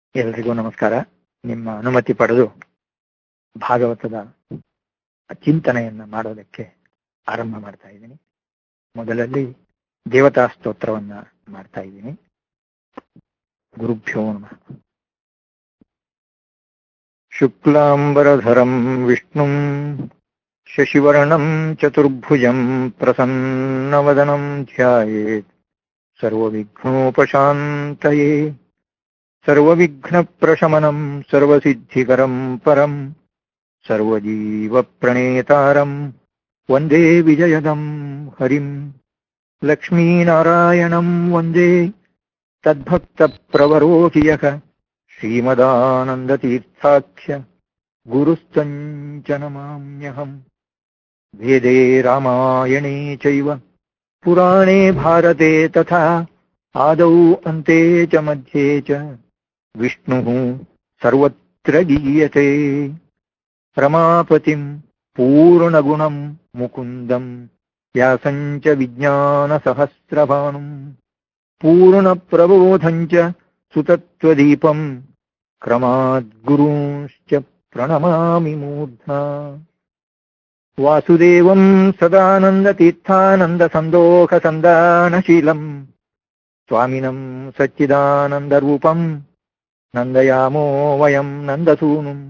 ಎಲ್ರಿಗೂ ನಮಸ್ಕಾರ ನಿಮ್ಮ ಅನುಮತಿ ಪಡೆದು ಭಾಗವತದ ಚಿಂತನೆಯನ್ನ ಮಾಡೋದಕ್ಕೆ ಆರಂಭ ಮಾಡ್ತಾ ಇದ್ದೀನಿ ಮೊದಲಲ್ಲಿ ದೇವತಾ ಸ್ತೋತ್ರವನ್ನ ಮಾಡ್ತಾ ಇದ್ದೀನಿ ಗುರುಭ್ಯೋ ನಮಃ ಶುಕ್ಲಾಂಬರಧರಂ ವಿಷ್ಣುಂ ಶಶಿವರ್ಣಂ ಚತುರ್ಭುಜಂ ಪ್ರಸನ್ನವದನಂ ಧ್ಯಾಯೇತ್ ಸರ್ವವಿಘ್ನೋಪಶಾಂತಯೇ ಸರ್ವವಿಘ್ನಪ್ರಶಮನಂ ಸರ್ವಸಿದ್ಧಿಕರಂ ಪರಂ ಸರ್ವಜೀವಪ್ರಣೇತಾರಂ ವಂದೇ ವಿಜಯದಂ ಹರಿಂ ಲಕ್ಷ್ಮೀನಾರಾಯಣಂ ವಂದೇ ತದ್ಭಕ್ತಪ್ರವರೋಹಿ ಯಃ ಶ್ರೀಮದಾನಂದತೀರ್ಥಾಖ್ಯ ಗುರುಸ್ತಂಚನಮಾಮ್ಯಹಂ ವೇದೇ ರಾಮಾಯಣೇ ಚೈವ ಪುರಾಣೇ ಭಾರತೆ ತಥಾ ಆದೌ अन्ते च मध्ये च विष्णुः सर्वत्र गीयते रमापतिम् पूर्णगुणम् मुकुन्दम् व्यासम् च विज्ञानसहस्रभानुम् पूर्णप्रबोधम् च सुतत्वदीपम् क्रमाद्गुरूंश्च प्रणमामि मूर्ध्ना वासुदेवम् सदानन्दतीर्थानन्दसन्दोहसन्दानशीलम् स्वामिनम् सच्चिदानन्दरूपम् नन्दयामो वयम् नन्दसूनुम्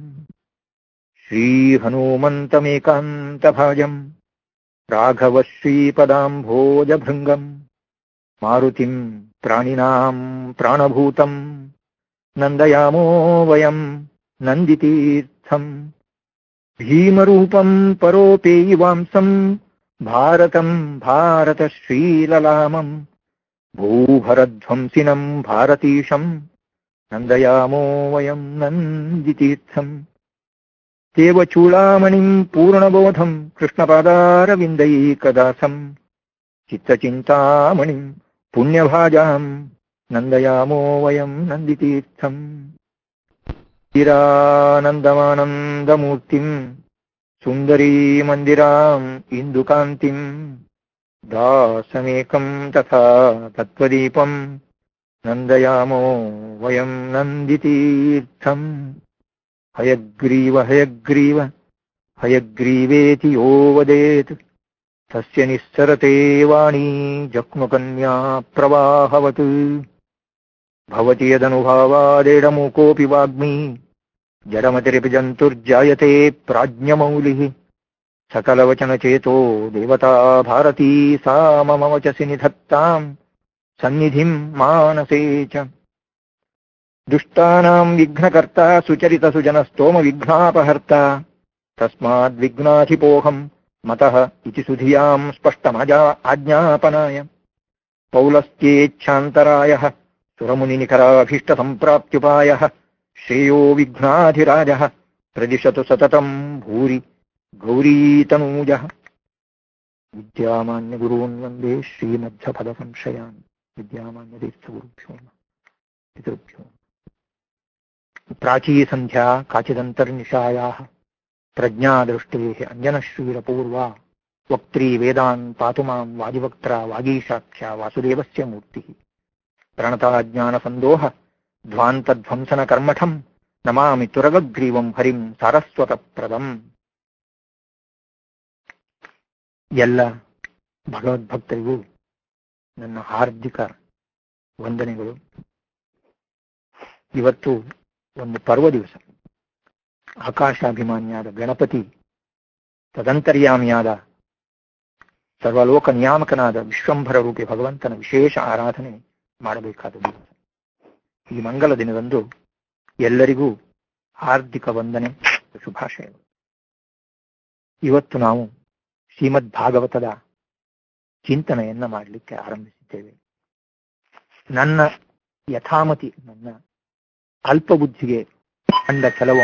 श्रीहनूमन्तमेकान्तभाजम् राघव श्रीपदाम्भोजभृङ्गम् मारुतिम् प्राणिनाम् प्राणभूतम् नन्दयामो वयम् नन्दितीर्थम् भीमरूपम् परोपेयिवांसम् भारतम् भारतश्रीललामम् भूभरध्वंसिनम् भारतीशम् नन्दयामो वयम् नन्दितीर्थम् देवचूडामणिम् पूर्णबोधम् कृष्णपादारविन्दैकदासम् चित्तचिन्तामणिम् पुण्यभाजाम् नन्दयामो वयम् नन्दितीर्थम् चिरानन्दमानन्दमूर्तिम् सुन्दरीमन्दिराम् इन्दुकान्तिम् दासमेकम् तथा तत्त्वदीपम् नन्दयामो वयम् नन्दितीर्थम् हयग्रीव हयग्रीव हयग्रीवेति यो वदेत् तस्य निःसरते वाणी जक्नुकन्या प्रवाहवत् भवति यदनुभावादेडमुकोऽपि वाग्मी जडमतिरिपि जन्तुर्जायते प्राज्ञमौलिः सकलवचनचेतो देवता भारती सा मम वचसि निधत्ताम् सन्निधिम् मानसे च दुष्टानाम् विघ्नकर्ता सुचरितसुजनस्तोमविघ्नापहर्ता तस्माद्विघ्नाधिपोहम् मतः इति सुधियाम् स्पष्टमजा आज्ञापनाय पौलस्त्येच्छान्तरायः सुरमुनिनिकराभीष्टसम्प्राप्त्युपायः श्रेयो विघ्नाधिराजः प्रदिशतु सततम् भूरि गौरीतनूजः विद्यामान्यगुरून् वन्दे श्रीमध्यपदसंशयान् विद्यामान्यतीर्थगुरुभ्यो पितृभ्यो प्राचीसन्ध्या काचिदन्तर्निशायाः प्रज्ञादृष्टेः अञ्जनश्रीरपूर्वा वक्त्री वेदान् पातु माम् वाजिवक्त्रा वागीशाख्या वासुदेवस्य मूर्तिः प्रणताज्ञानसन्दोह ध्वान्तध्वंसनकर्मठम् ನಮಾಮಿ ತುರಗಗ್ರೀವಂ ಹರಿಂ ಸಾರಸ್ವತಪ್ರದಂ ಎಲ್ಲ ಭಗವದ್ಭಕ್ತರಿಗೂ ನನ್ನ ಹಾರ್ದಿಕ ವಂದನೆಗಳು ಇವತ್ತು ಒಂದು ಪರ್ವ ದಿವಸ ಆಕಾಶಾಭಿಮಾನಿಯಾದ ಗಣಪತಿ ತದಂತರ್ಯಾಮಿಯಾದ ಸರ್ವಲೋಕ ನಿಯಾಮಕನಾದ ವಿಶ್ವಂಭರ ರೂಪಿ ಭಗವಂತನ ವಿಶೇಷ ಆರಾಧನೆ ಮಾಡಬೇಕಾದ ದಿವಸ ಈ ಮಂಗಲ ದಿನದಂದು ಎಲ್ಲರಿಗೂ ಹಾರ್ದಿಕ ವಂದನೆ ಶುಭಾಶಯಗಳು ಇವತ್ತು ನಾವು ಶ್ರೀಮದ್ ಭಾಗವತದ ಚಿಂತನೆಯನ್ನ ಮಾಡಲಿಕ್ಕೆ ಆರಂಭಿಸಿದ್ದೇವೆ ನನ್ನ ಯಥಾಮತಿ ನನ್ನ ಅಲ್ಪ ಬುದ್ಧಿಗೆ ಕಂಡ ಕೆಲವು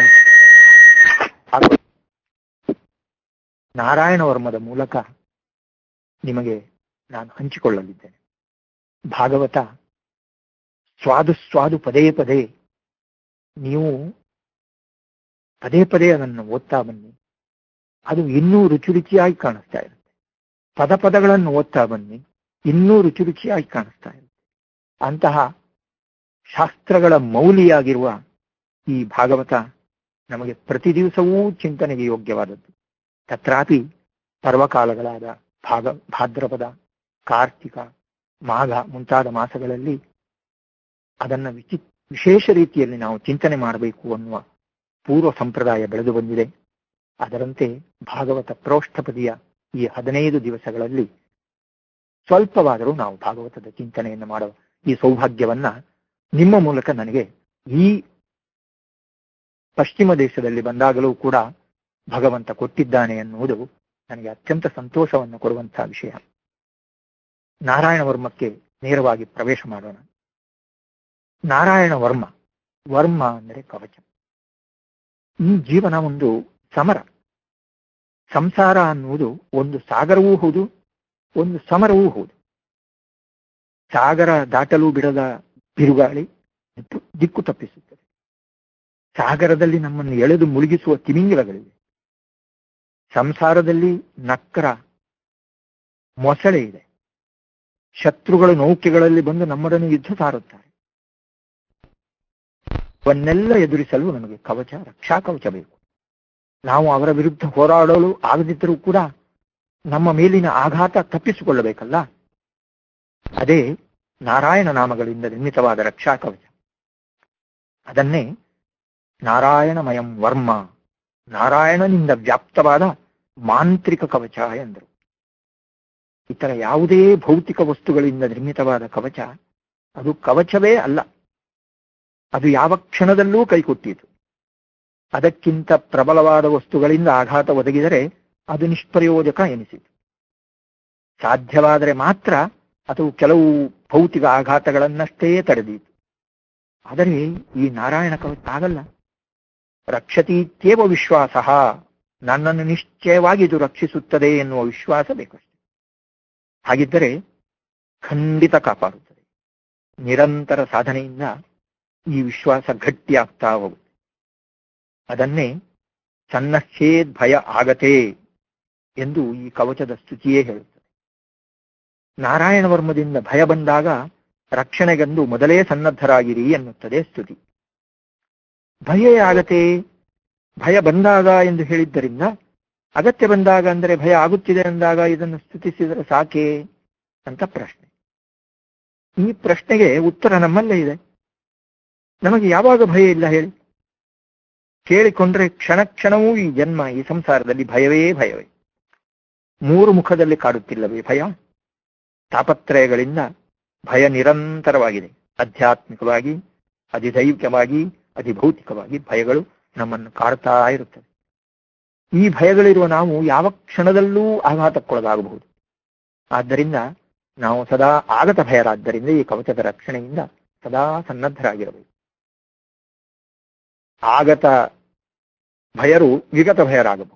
ನಾರಾಯಣ ವರ್ಮದ ಮೂಲಕ ನಿಮಗೆ ನಾನು ಹಂಚಿಕೊಳ್ಳಲಿದ್ದೇನೆ ಭಾಗವತ ಸ್ವಾದು ಸ್ವಾದು ಪದೇ ಪದೇ ನೀವು ಪದೇ ಪದೇ ಅದನ್ನು ಓದ್ತಾ ಬನ್ನಿ ಅದು ಇನ್ನೂ ರುಚಿ ರುಚಿಯಾಗಿ ಕಾಣಿಸ್ತಾ ಇರುತ್ತೆ ಪದ ಪದಗಳನ್ನು ಓದ್ತಾ ಬನ್ನಿ ಇನ್ನೂ ರುಚಿ ರುಚಿಯಾಗಿ ಕಾಣಿಸ್ತಾ ಇರುತ್ತೆ ಅಂತಹ ಶಾಸ್ತ್ರಗಳ ಮೌಲಿಯಾಗಿರುವ ಈ ಭಾಗವತ ನಮಗೆ ಪ್ರತಿ ದಿವಸವೂ ಚಿಂತನೆಗೆ ಯೋಗ್ಯವಾದದ್ದು ತತ್ರಾಪಿ ಪರ್ವಕಾಲಗಳಾದ ಭಾಗ ಭಾದ್ರಪದ ಕಾರ್ತಿಕ ಮಾಘ ಮುಂತಾದ ಮಾಸಗಳಲ್ಲಿ ಅದನ್ನ ವಿಚಿ ವಿಶೇಷ ರೀತಿಯಲ್ಲಿ ನಾವು ಚಿಂತನೆ ಮಾಡಬೇಕು ಅನ್ನುವ ಪೂರ್ವ ಸಂಪ್ರದಾಯ ಬೆಳೆದು ಬಂದಿದೆ ಅದರಂತೆ ಭಾಗವತ ಪ್ರೋಷ್ಠಪದಿಯ ಈ ಹದಿನೈದು ದಿವಸಗಳಲ್ಲಿ ಸ್ವಲ್ಪವಾದರೂ ನಾವು ಭಾಗವತದ ಚಿಂತನೆಯನ್ನು ಮಾಡುವ ಈ ಸೌಭಾಗ್ಯವನ್ನ ನಿಮ್ಮ ಮೂಲಕ ನನಗೆ ಈ ಪಶ್ಚಿಮ ದೇಶದಲ್ಲಿ ಬಂದಾಗಲೂ ಕೂಡ ಭಗವಂತ ಕೊಟ್ಟಿದ್ದಾನೆ ಎನ್ನುವುದು ನನಗೆ ಅತ್ಯಂತ ಸಂತೋಷವನ್ನು ಕೊಡುವಂತಹ ವಿಷಯ ನಾರಾಯಣ ವರ್ಮಕ್ಕೆ ನೇರವಾಗಿ ಪ್ರವೇಶ ಮಾಡೋಣ ನಾರಾಯಣ ವರ್ಮ ವರ್ಮ ಅಂದರೆ ಕವಚ ಈ ಜೀವನ ಒಂದು ಸಮರ ಸಂಸಾರ ಅನ್ನುವುದು ಒಂದು ಸಾಗರವೂ ಹೌದು ಒಂದು ಸಮರವೂ ಹೌದು ಸಾಗರ ದಾಟಲು ಬಿಡದ ಬಿರುಗಾಳಿ ದಿಕ್ಕು ತಪ್ಪಿಸುತ್ತದೆ ಸಾಗರದಲ್ಲಿ ನಮ್ಮನ್ನು ಎಳೆದು ಮುಳುಗಿಸುವ ತಿಮಿಂಗಿಲಗಳಿವೆ ಸಂಸಾರದಲ್ಲಿ ನಕ್ಕರ ಮೊಸಳೆ ಇದೆ ಶತ್ರುಗಳ ನೌಕೆಗಳಲ್ಲಿ ಬಂದು ನಮ್ಮೊಡನೆ ಯುದ್ಧ ಸಾರುತ್ತಾರೆ ಅವನ್ನೆಲ್ಲ ಎದುರಿಸಲು ನಮಗೆ ಕವಚ ರಕ್ಷಾ ಕವಚ ಬೇಕು ನಾವು ಅವರ ವಿರುದ್ಧ ಹೋರಾಡಲು ಆಗದಿದ್ದರೂ ಕೂಡ ನಮ್ಮ ಮೇಲಿನ ಆಘಾತ ತಪ್ಪಿಸಿಕೊಳ್ಳಬೇಕಲ್ಲ ಅದೇ ನಾರಾಯಣ ನಾಮಗಳಿಂದ ನಿರ್ಮಿತವಾದ ರಕ್ಷಾ ಕವಚ ಅದನ್ನೇ ನಾರಾಯಣಮಯಂ ವರ್ಮ ನಾರಾಯಣನಿಂದ ವ್ಯಾಪ್ತವಾದ ಮಾಂತ್ರಿಕ ಕವಚ ಎಂದರು ಇತರ ಯಾವುದೇ ಭೌತಿಕ ವಸ್ತುಗಳಿಂದ ನಿರ್ಮಿತವಾದ ಕವಚ ಅದು ಕವಚವೇ ಅಲ್ಲ ಅದು ಯಾವ ಕ್ಷಣದಲ್ಲೂ ಕೈಕೊಟ್ಟೀತು ಅದಕ್ಕಿಂತ ಪ್ರಬಲವಾದ ವಸ್ತುಗಳಿಂದ ಆಘಾತ ಒದಗಿದರೆ ಅದು ನಿಷ್ಪ್ರಯೋಜಕ ಎನಿಸಿತು ಸಾಧ್ಯವಾದರೆ ಮಾತ್ರ ಅದು ಕೆಲವು ಭೌತಿಕ ಆಘಾತಗಳನ್ನಷ್ಟೇ ತಡೆದೀತು ಆದರೆ ಈ ನಾರಾಯಣ ಕವಚ ಆಗಲ್ಲ ರಕ್ಷತೀತ್ಯೇವ ವಿಶ್ವಾಸ ನನ್ನನ್ನು ನಿಶ್ಚಯವಾಗಿ ಇದು ರಕ್ಷಿಸುತ್ತದೆ ಎನ್ನುವ ವಿಶ್ವಾಸ ಬೇಕಷ್ಟೆ ಹಾಗಿದ್ದರೆ ಖಂಡಿತ ಕಾಪಾಡುತ್ತದೆ ನಿರಂತರ ಸಾಧನೆಯಿಂದ ಈ ವಿಶ್ವಾಸ ಗಟ್ಟಿಯಾಗ್ತಾ ಹೋಗುತ್ತೆ ಅದನ್ನೇ ಸನ್ನಶ್ಚೇದ್ ಭಯ ಆಗತೆ ಎಂದು ಈ ಕವಚದ ಸ್ತುತಿಯೇ ಹೇಳುತ್ತದೆ ನಾರಾಯಣ ವರ್ಮದಿಂದ ಭಯ ಬಂದಾಗ ರಕ್ಷಣೆಗೆಂದು ಮೊದಲೇ ಸನ್ನದ್ಧರಾಗಿರಿ ಎನ್ನುತ್ತದೆ ಸ್ತುತಿ ಭಯ ಆಗತೆ ಭಯ ಬಂದಾಗ ಎಂದು ಹೇಳಿದ್ದರಿಂದ ಅಗತ್ಯ ಬಂದಾಗ ಅಂದರೆ ಭಯ ಆಗುತ್ತಿದೆ ಎಂದಾಗ ಇದನ್ನು ಸ್ತುತಿಸಿದರೆ ಸಾಕೆ ಅಂತ ಪ್ರಶ್ನೆ ಈ ಪ್ರಶ್ನೆಗೆ ಉತ್ತರ ನಮ್ಮಲ್ಲೇ ಇದೆ ನಮಗೆ ಯಾವಾಗ ಭಯ ಇಲ್ಲ ಹೇಳಿ ಕೇಳಿಕೊಂಡ್ರೆ ಕ್ಷಣ ಕ್ಷಣವೂ ಈ ಜನ್ಮ ಈ ಸಂಸಾರದಲ್ಲಿ ಭಯವೇ ಭಯವೇ ಮೂರು ಮುಖದಲ್ಲಿ ಕಾಡುತ್ತಿಲ್ಲವೇ ಭಯ ತಾಪತ್ರಯಗಳಿಂದ ಭಯ ನಿರಂತರವಾಗಿದೆ ಆಧ್ಯಾತ್ಮಿಕವಾಗಿ ಅಧಿದೈವಿಕವಾಗಿ ಅಧಿಭೌತಿಕವಾಗಿ ಭಯಗಳು ನಮ್ಮನ್ನು ಕಾಡ್ತಾ ಇರುತ್ತವೆ ಈ ಭಯಗಳಿರುವ ನಾವು ಯಾವ ಕ್ಷಣದಲ್ಲೂ ಆಘಾತಕ್ಕೊಳಗಾಗಬಹುದು ಆದ್ದರಿಂದ ನಾವು ಸದಾ ಆಗತ ಭಯರಾದ್ದರಿಂದ ಈ ಕವಚದ ರಕ್ಷಣೆಯಿಂದ ಸದಾ ಸನ್ನದ್ಧರಾಗಿರಬೇಕು ಆಗತ ಭಯರು ವಿಗತ ಭಯರಾಗಬಹುದು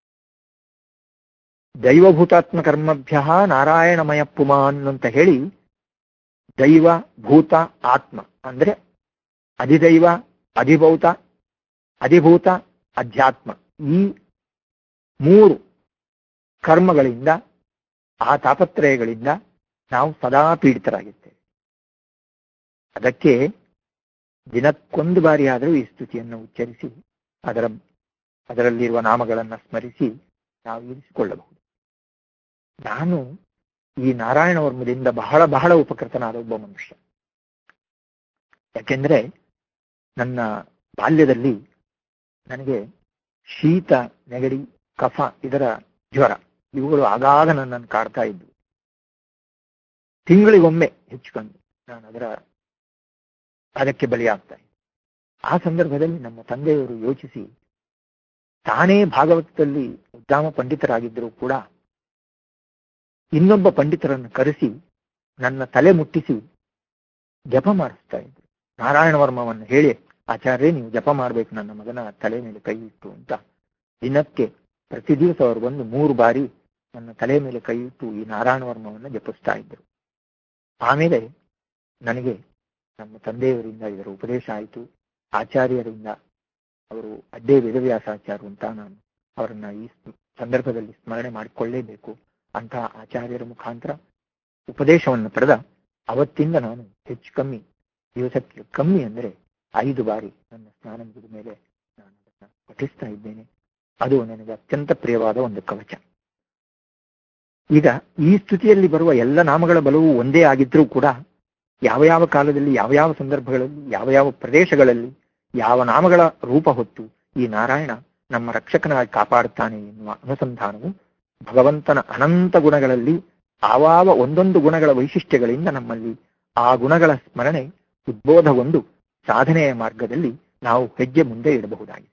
ದೈವಭೂತಾತ್ಮ ಕರ್ಮಭ್ಯ ನಾರಾಯಣಮಯ ಪುಮಾನ್ ಅಂತ ಹೇಳಿ ದೈವ ಭೂತ ಆತ್ಮ ಅಂದ್ರೆ ಅಧಿದೈವ ಅಧಿಭೌತ ಅಧಿಭೂತ ಅಧ್ಯಾತ್ಮ ಈ ಮೂರು ಕರ್ಮಗಳಿಂದ ಆ ತಾಪತ್ರಯಗಳಿಂದ ನಾವು ಸದಾ ಪೀಡಿತರಾಗಿರ್ತೇವೆ ಅದಕ್ಕೆ ದಿನಕ್ಕೊಂದು ಬಾರಿ ಆದರೂ ಈ ಸ್ತುತಿಯನ್ನು ಉಚ್ಚರಿಸಿ ಅದರ ಅದರಲ್ಲಿರುವ ನಾಮಗಳನ್ನು ಸ್ಮರಿಸಿ ನಾವು ಇರಿಸಿಕೊಳ್ಳಬಹುದು ನಾನು ಈ ನಾರಾಯಣ ವರ್ಮದಿಂದ ಬಹಳ ಬಹಳ ಉಪಕೃತನಾದ ಒಬ್ಬ ಮನುಷ್ಯ ಯಾಕೆಂದ್ರೆ ನನ್ನ ಬಾಲ್ಯದಲ್ಲಿ ನನಗೆ ಶೀತ ನೆಗಡಿ ಕಫ ಇದರ ಜ್ವರ ಇವುಗಳು ಆಗಾಗ ನನ್ನನ್ನು ಕಾಡ್ತಾ ಇದ್ವು ತಿಂಗಳಿಗೊಮ್ಮೆ ಹೆಚ್ಚುಕೊಂಡು ನಾನು ಅದರ ಅದಕ್ಕೆ ಬಲಿಯಾಗ್ತಾ ಇದ್ದೆ ಆ ಸಂದರ್ಭದಲ್ಲಿ ನಮ್ಮ ತಂದೆಯವರು ಯೋಚಿಸಿ ತಾನೇ ಭಾಗವತದಲ್ಲಿ ಉದ್ದಾಮ ಪಂಡಿತರಾಗಿದ್ದರೂ ಕೂಡ ಇನ್ನೊಬ್ಬ ಪಂಡಿತರನ್ನು ಕರೆಸಿ ನನ್ನ ತಲೆ ಮುಟ್ಟಿಸಿ ಜಪ ಮಾಡಿಸ್ತಾ ಇದ್ರು ನಾರಾಯಣ ವರ್ಮವನ್ನು ಹೇಳಿ ಆಚಾರ್ಯ ನೀವು ಜಪ ಮಾಡ್ಬೇಕು ನನ್ನ ಮಗನ ತಲೆ ಮೇಲೆ ಕೈ ಇಟ್ಟು ಅಂತ ದಿನಕ್ಕೆ ಪ್ರತಿ ದಿವಸ ಅವರು ಬಂದು ಮೂರು ಬಾರಿ ನನ್ನ ತಲೆ ಮೇಲೆ ಕೈ ಇಟ್ಟು ಈ ನಾರಾಯಣ ವರ್ಮವನ್ನು ಜಪಿಸ್ತಾ ಇದ್ರು ಆಮೇಲೆ ನನಗೆ ನಮ್ಮ ತಂದೆಯವರಿಂದ ಇದರ ಉಪದೇಶ ಆಯಿತು ಆಚಾರ್ಯರಿಂದ ಅವರು ಅಡ್ಡೇ ವೇದವ್ಯಾಸಾಚಾರ್ಯ ಅಂತ ನಾನು ಅವರನ್ನ ಈ ಸಂದರ್ಭದಲ್ಲಿ ಸ್ಮರಣೆ ಮಾಡಿಕೊಳ್ಳೇಬೇಕು ಅಂತ ಆಚಾರ್ಯರ ಮುಖಾಂತರ ಉಪದೇಶವನ್ನು ಪಡೆದ ಅವತ್ತಿಂದ ನಾನು ಹೆಚ್ಚು ಕಮ್ಮಿ ದಿವಸಕ್ಕೆ ಕಮ್ಮಿ ಅಂದರೆ ಐದು ಬಾರಿ ನನ್ನ ಸ್ನಾನ ಮುಗಿದ ಮೇಲೆ ನಾನು ಅದನ್ನ ಪಠಿಸ್ತಾ ಇದ್ದೇನೆ ಅದು ನನಗೆ ಅತ್ಯಂತ ಪ್ರಿಯವಾದ ಒಂದು ಕವಚ ಈಗ ಈ ಸ್ತುತಿಯಲ್ಲಿ ಬರುವ ಎಲ್ಲ ನಾಮಗಳ ಬಲವು ಒಂದೇ ಆಗಿದ್ರೂ ಕೂಡ ಯಾವ ಯಾವ ಕಾಲದಲ್ಲಿ ಯಾವ ಯಾವ ಸಂದರ್ಭಗಳಲ್ಲಿ ಯಾವ ಯಾವ ಪ್ರದೇಶಗಳಲ್ಲಿ ಯಾವ ನಾಮಗಳ ರೂಪ ಹೊತ್ತು ಈ ನಾರಾಯಣ ನಮ್ಮ ರಕ್ಷಕನಾಗಿ ಕಾಪಾಡುತ್ತಾನೆ ಎನ್ನುವ ಅನುಸಂಧಾನವು ಭಗವಂತನ ಅನಂತ ಗುಣಗಳಲ್ಲಿ ಆವಾವ ಒಂದೊಂದು ಗುಣಗಳ ವೈಶಿಷ್ಟ್ಯಗಳಿಂದ ನಮ್ಮಲ್ಲಿ ಆ ಗುಣಗಳ ಸ್ಮರಣೆ ಉದ್ಬೋಧಗೊಂಡು ಸಾಧನೆಯ ಮಾರ್ಗದಲ್ಲಿ ನಾವು ಹೆಜ್ಜೆ ಮುಂದೆ ಇಡಬಹುದಾಗಿದೆ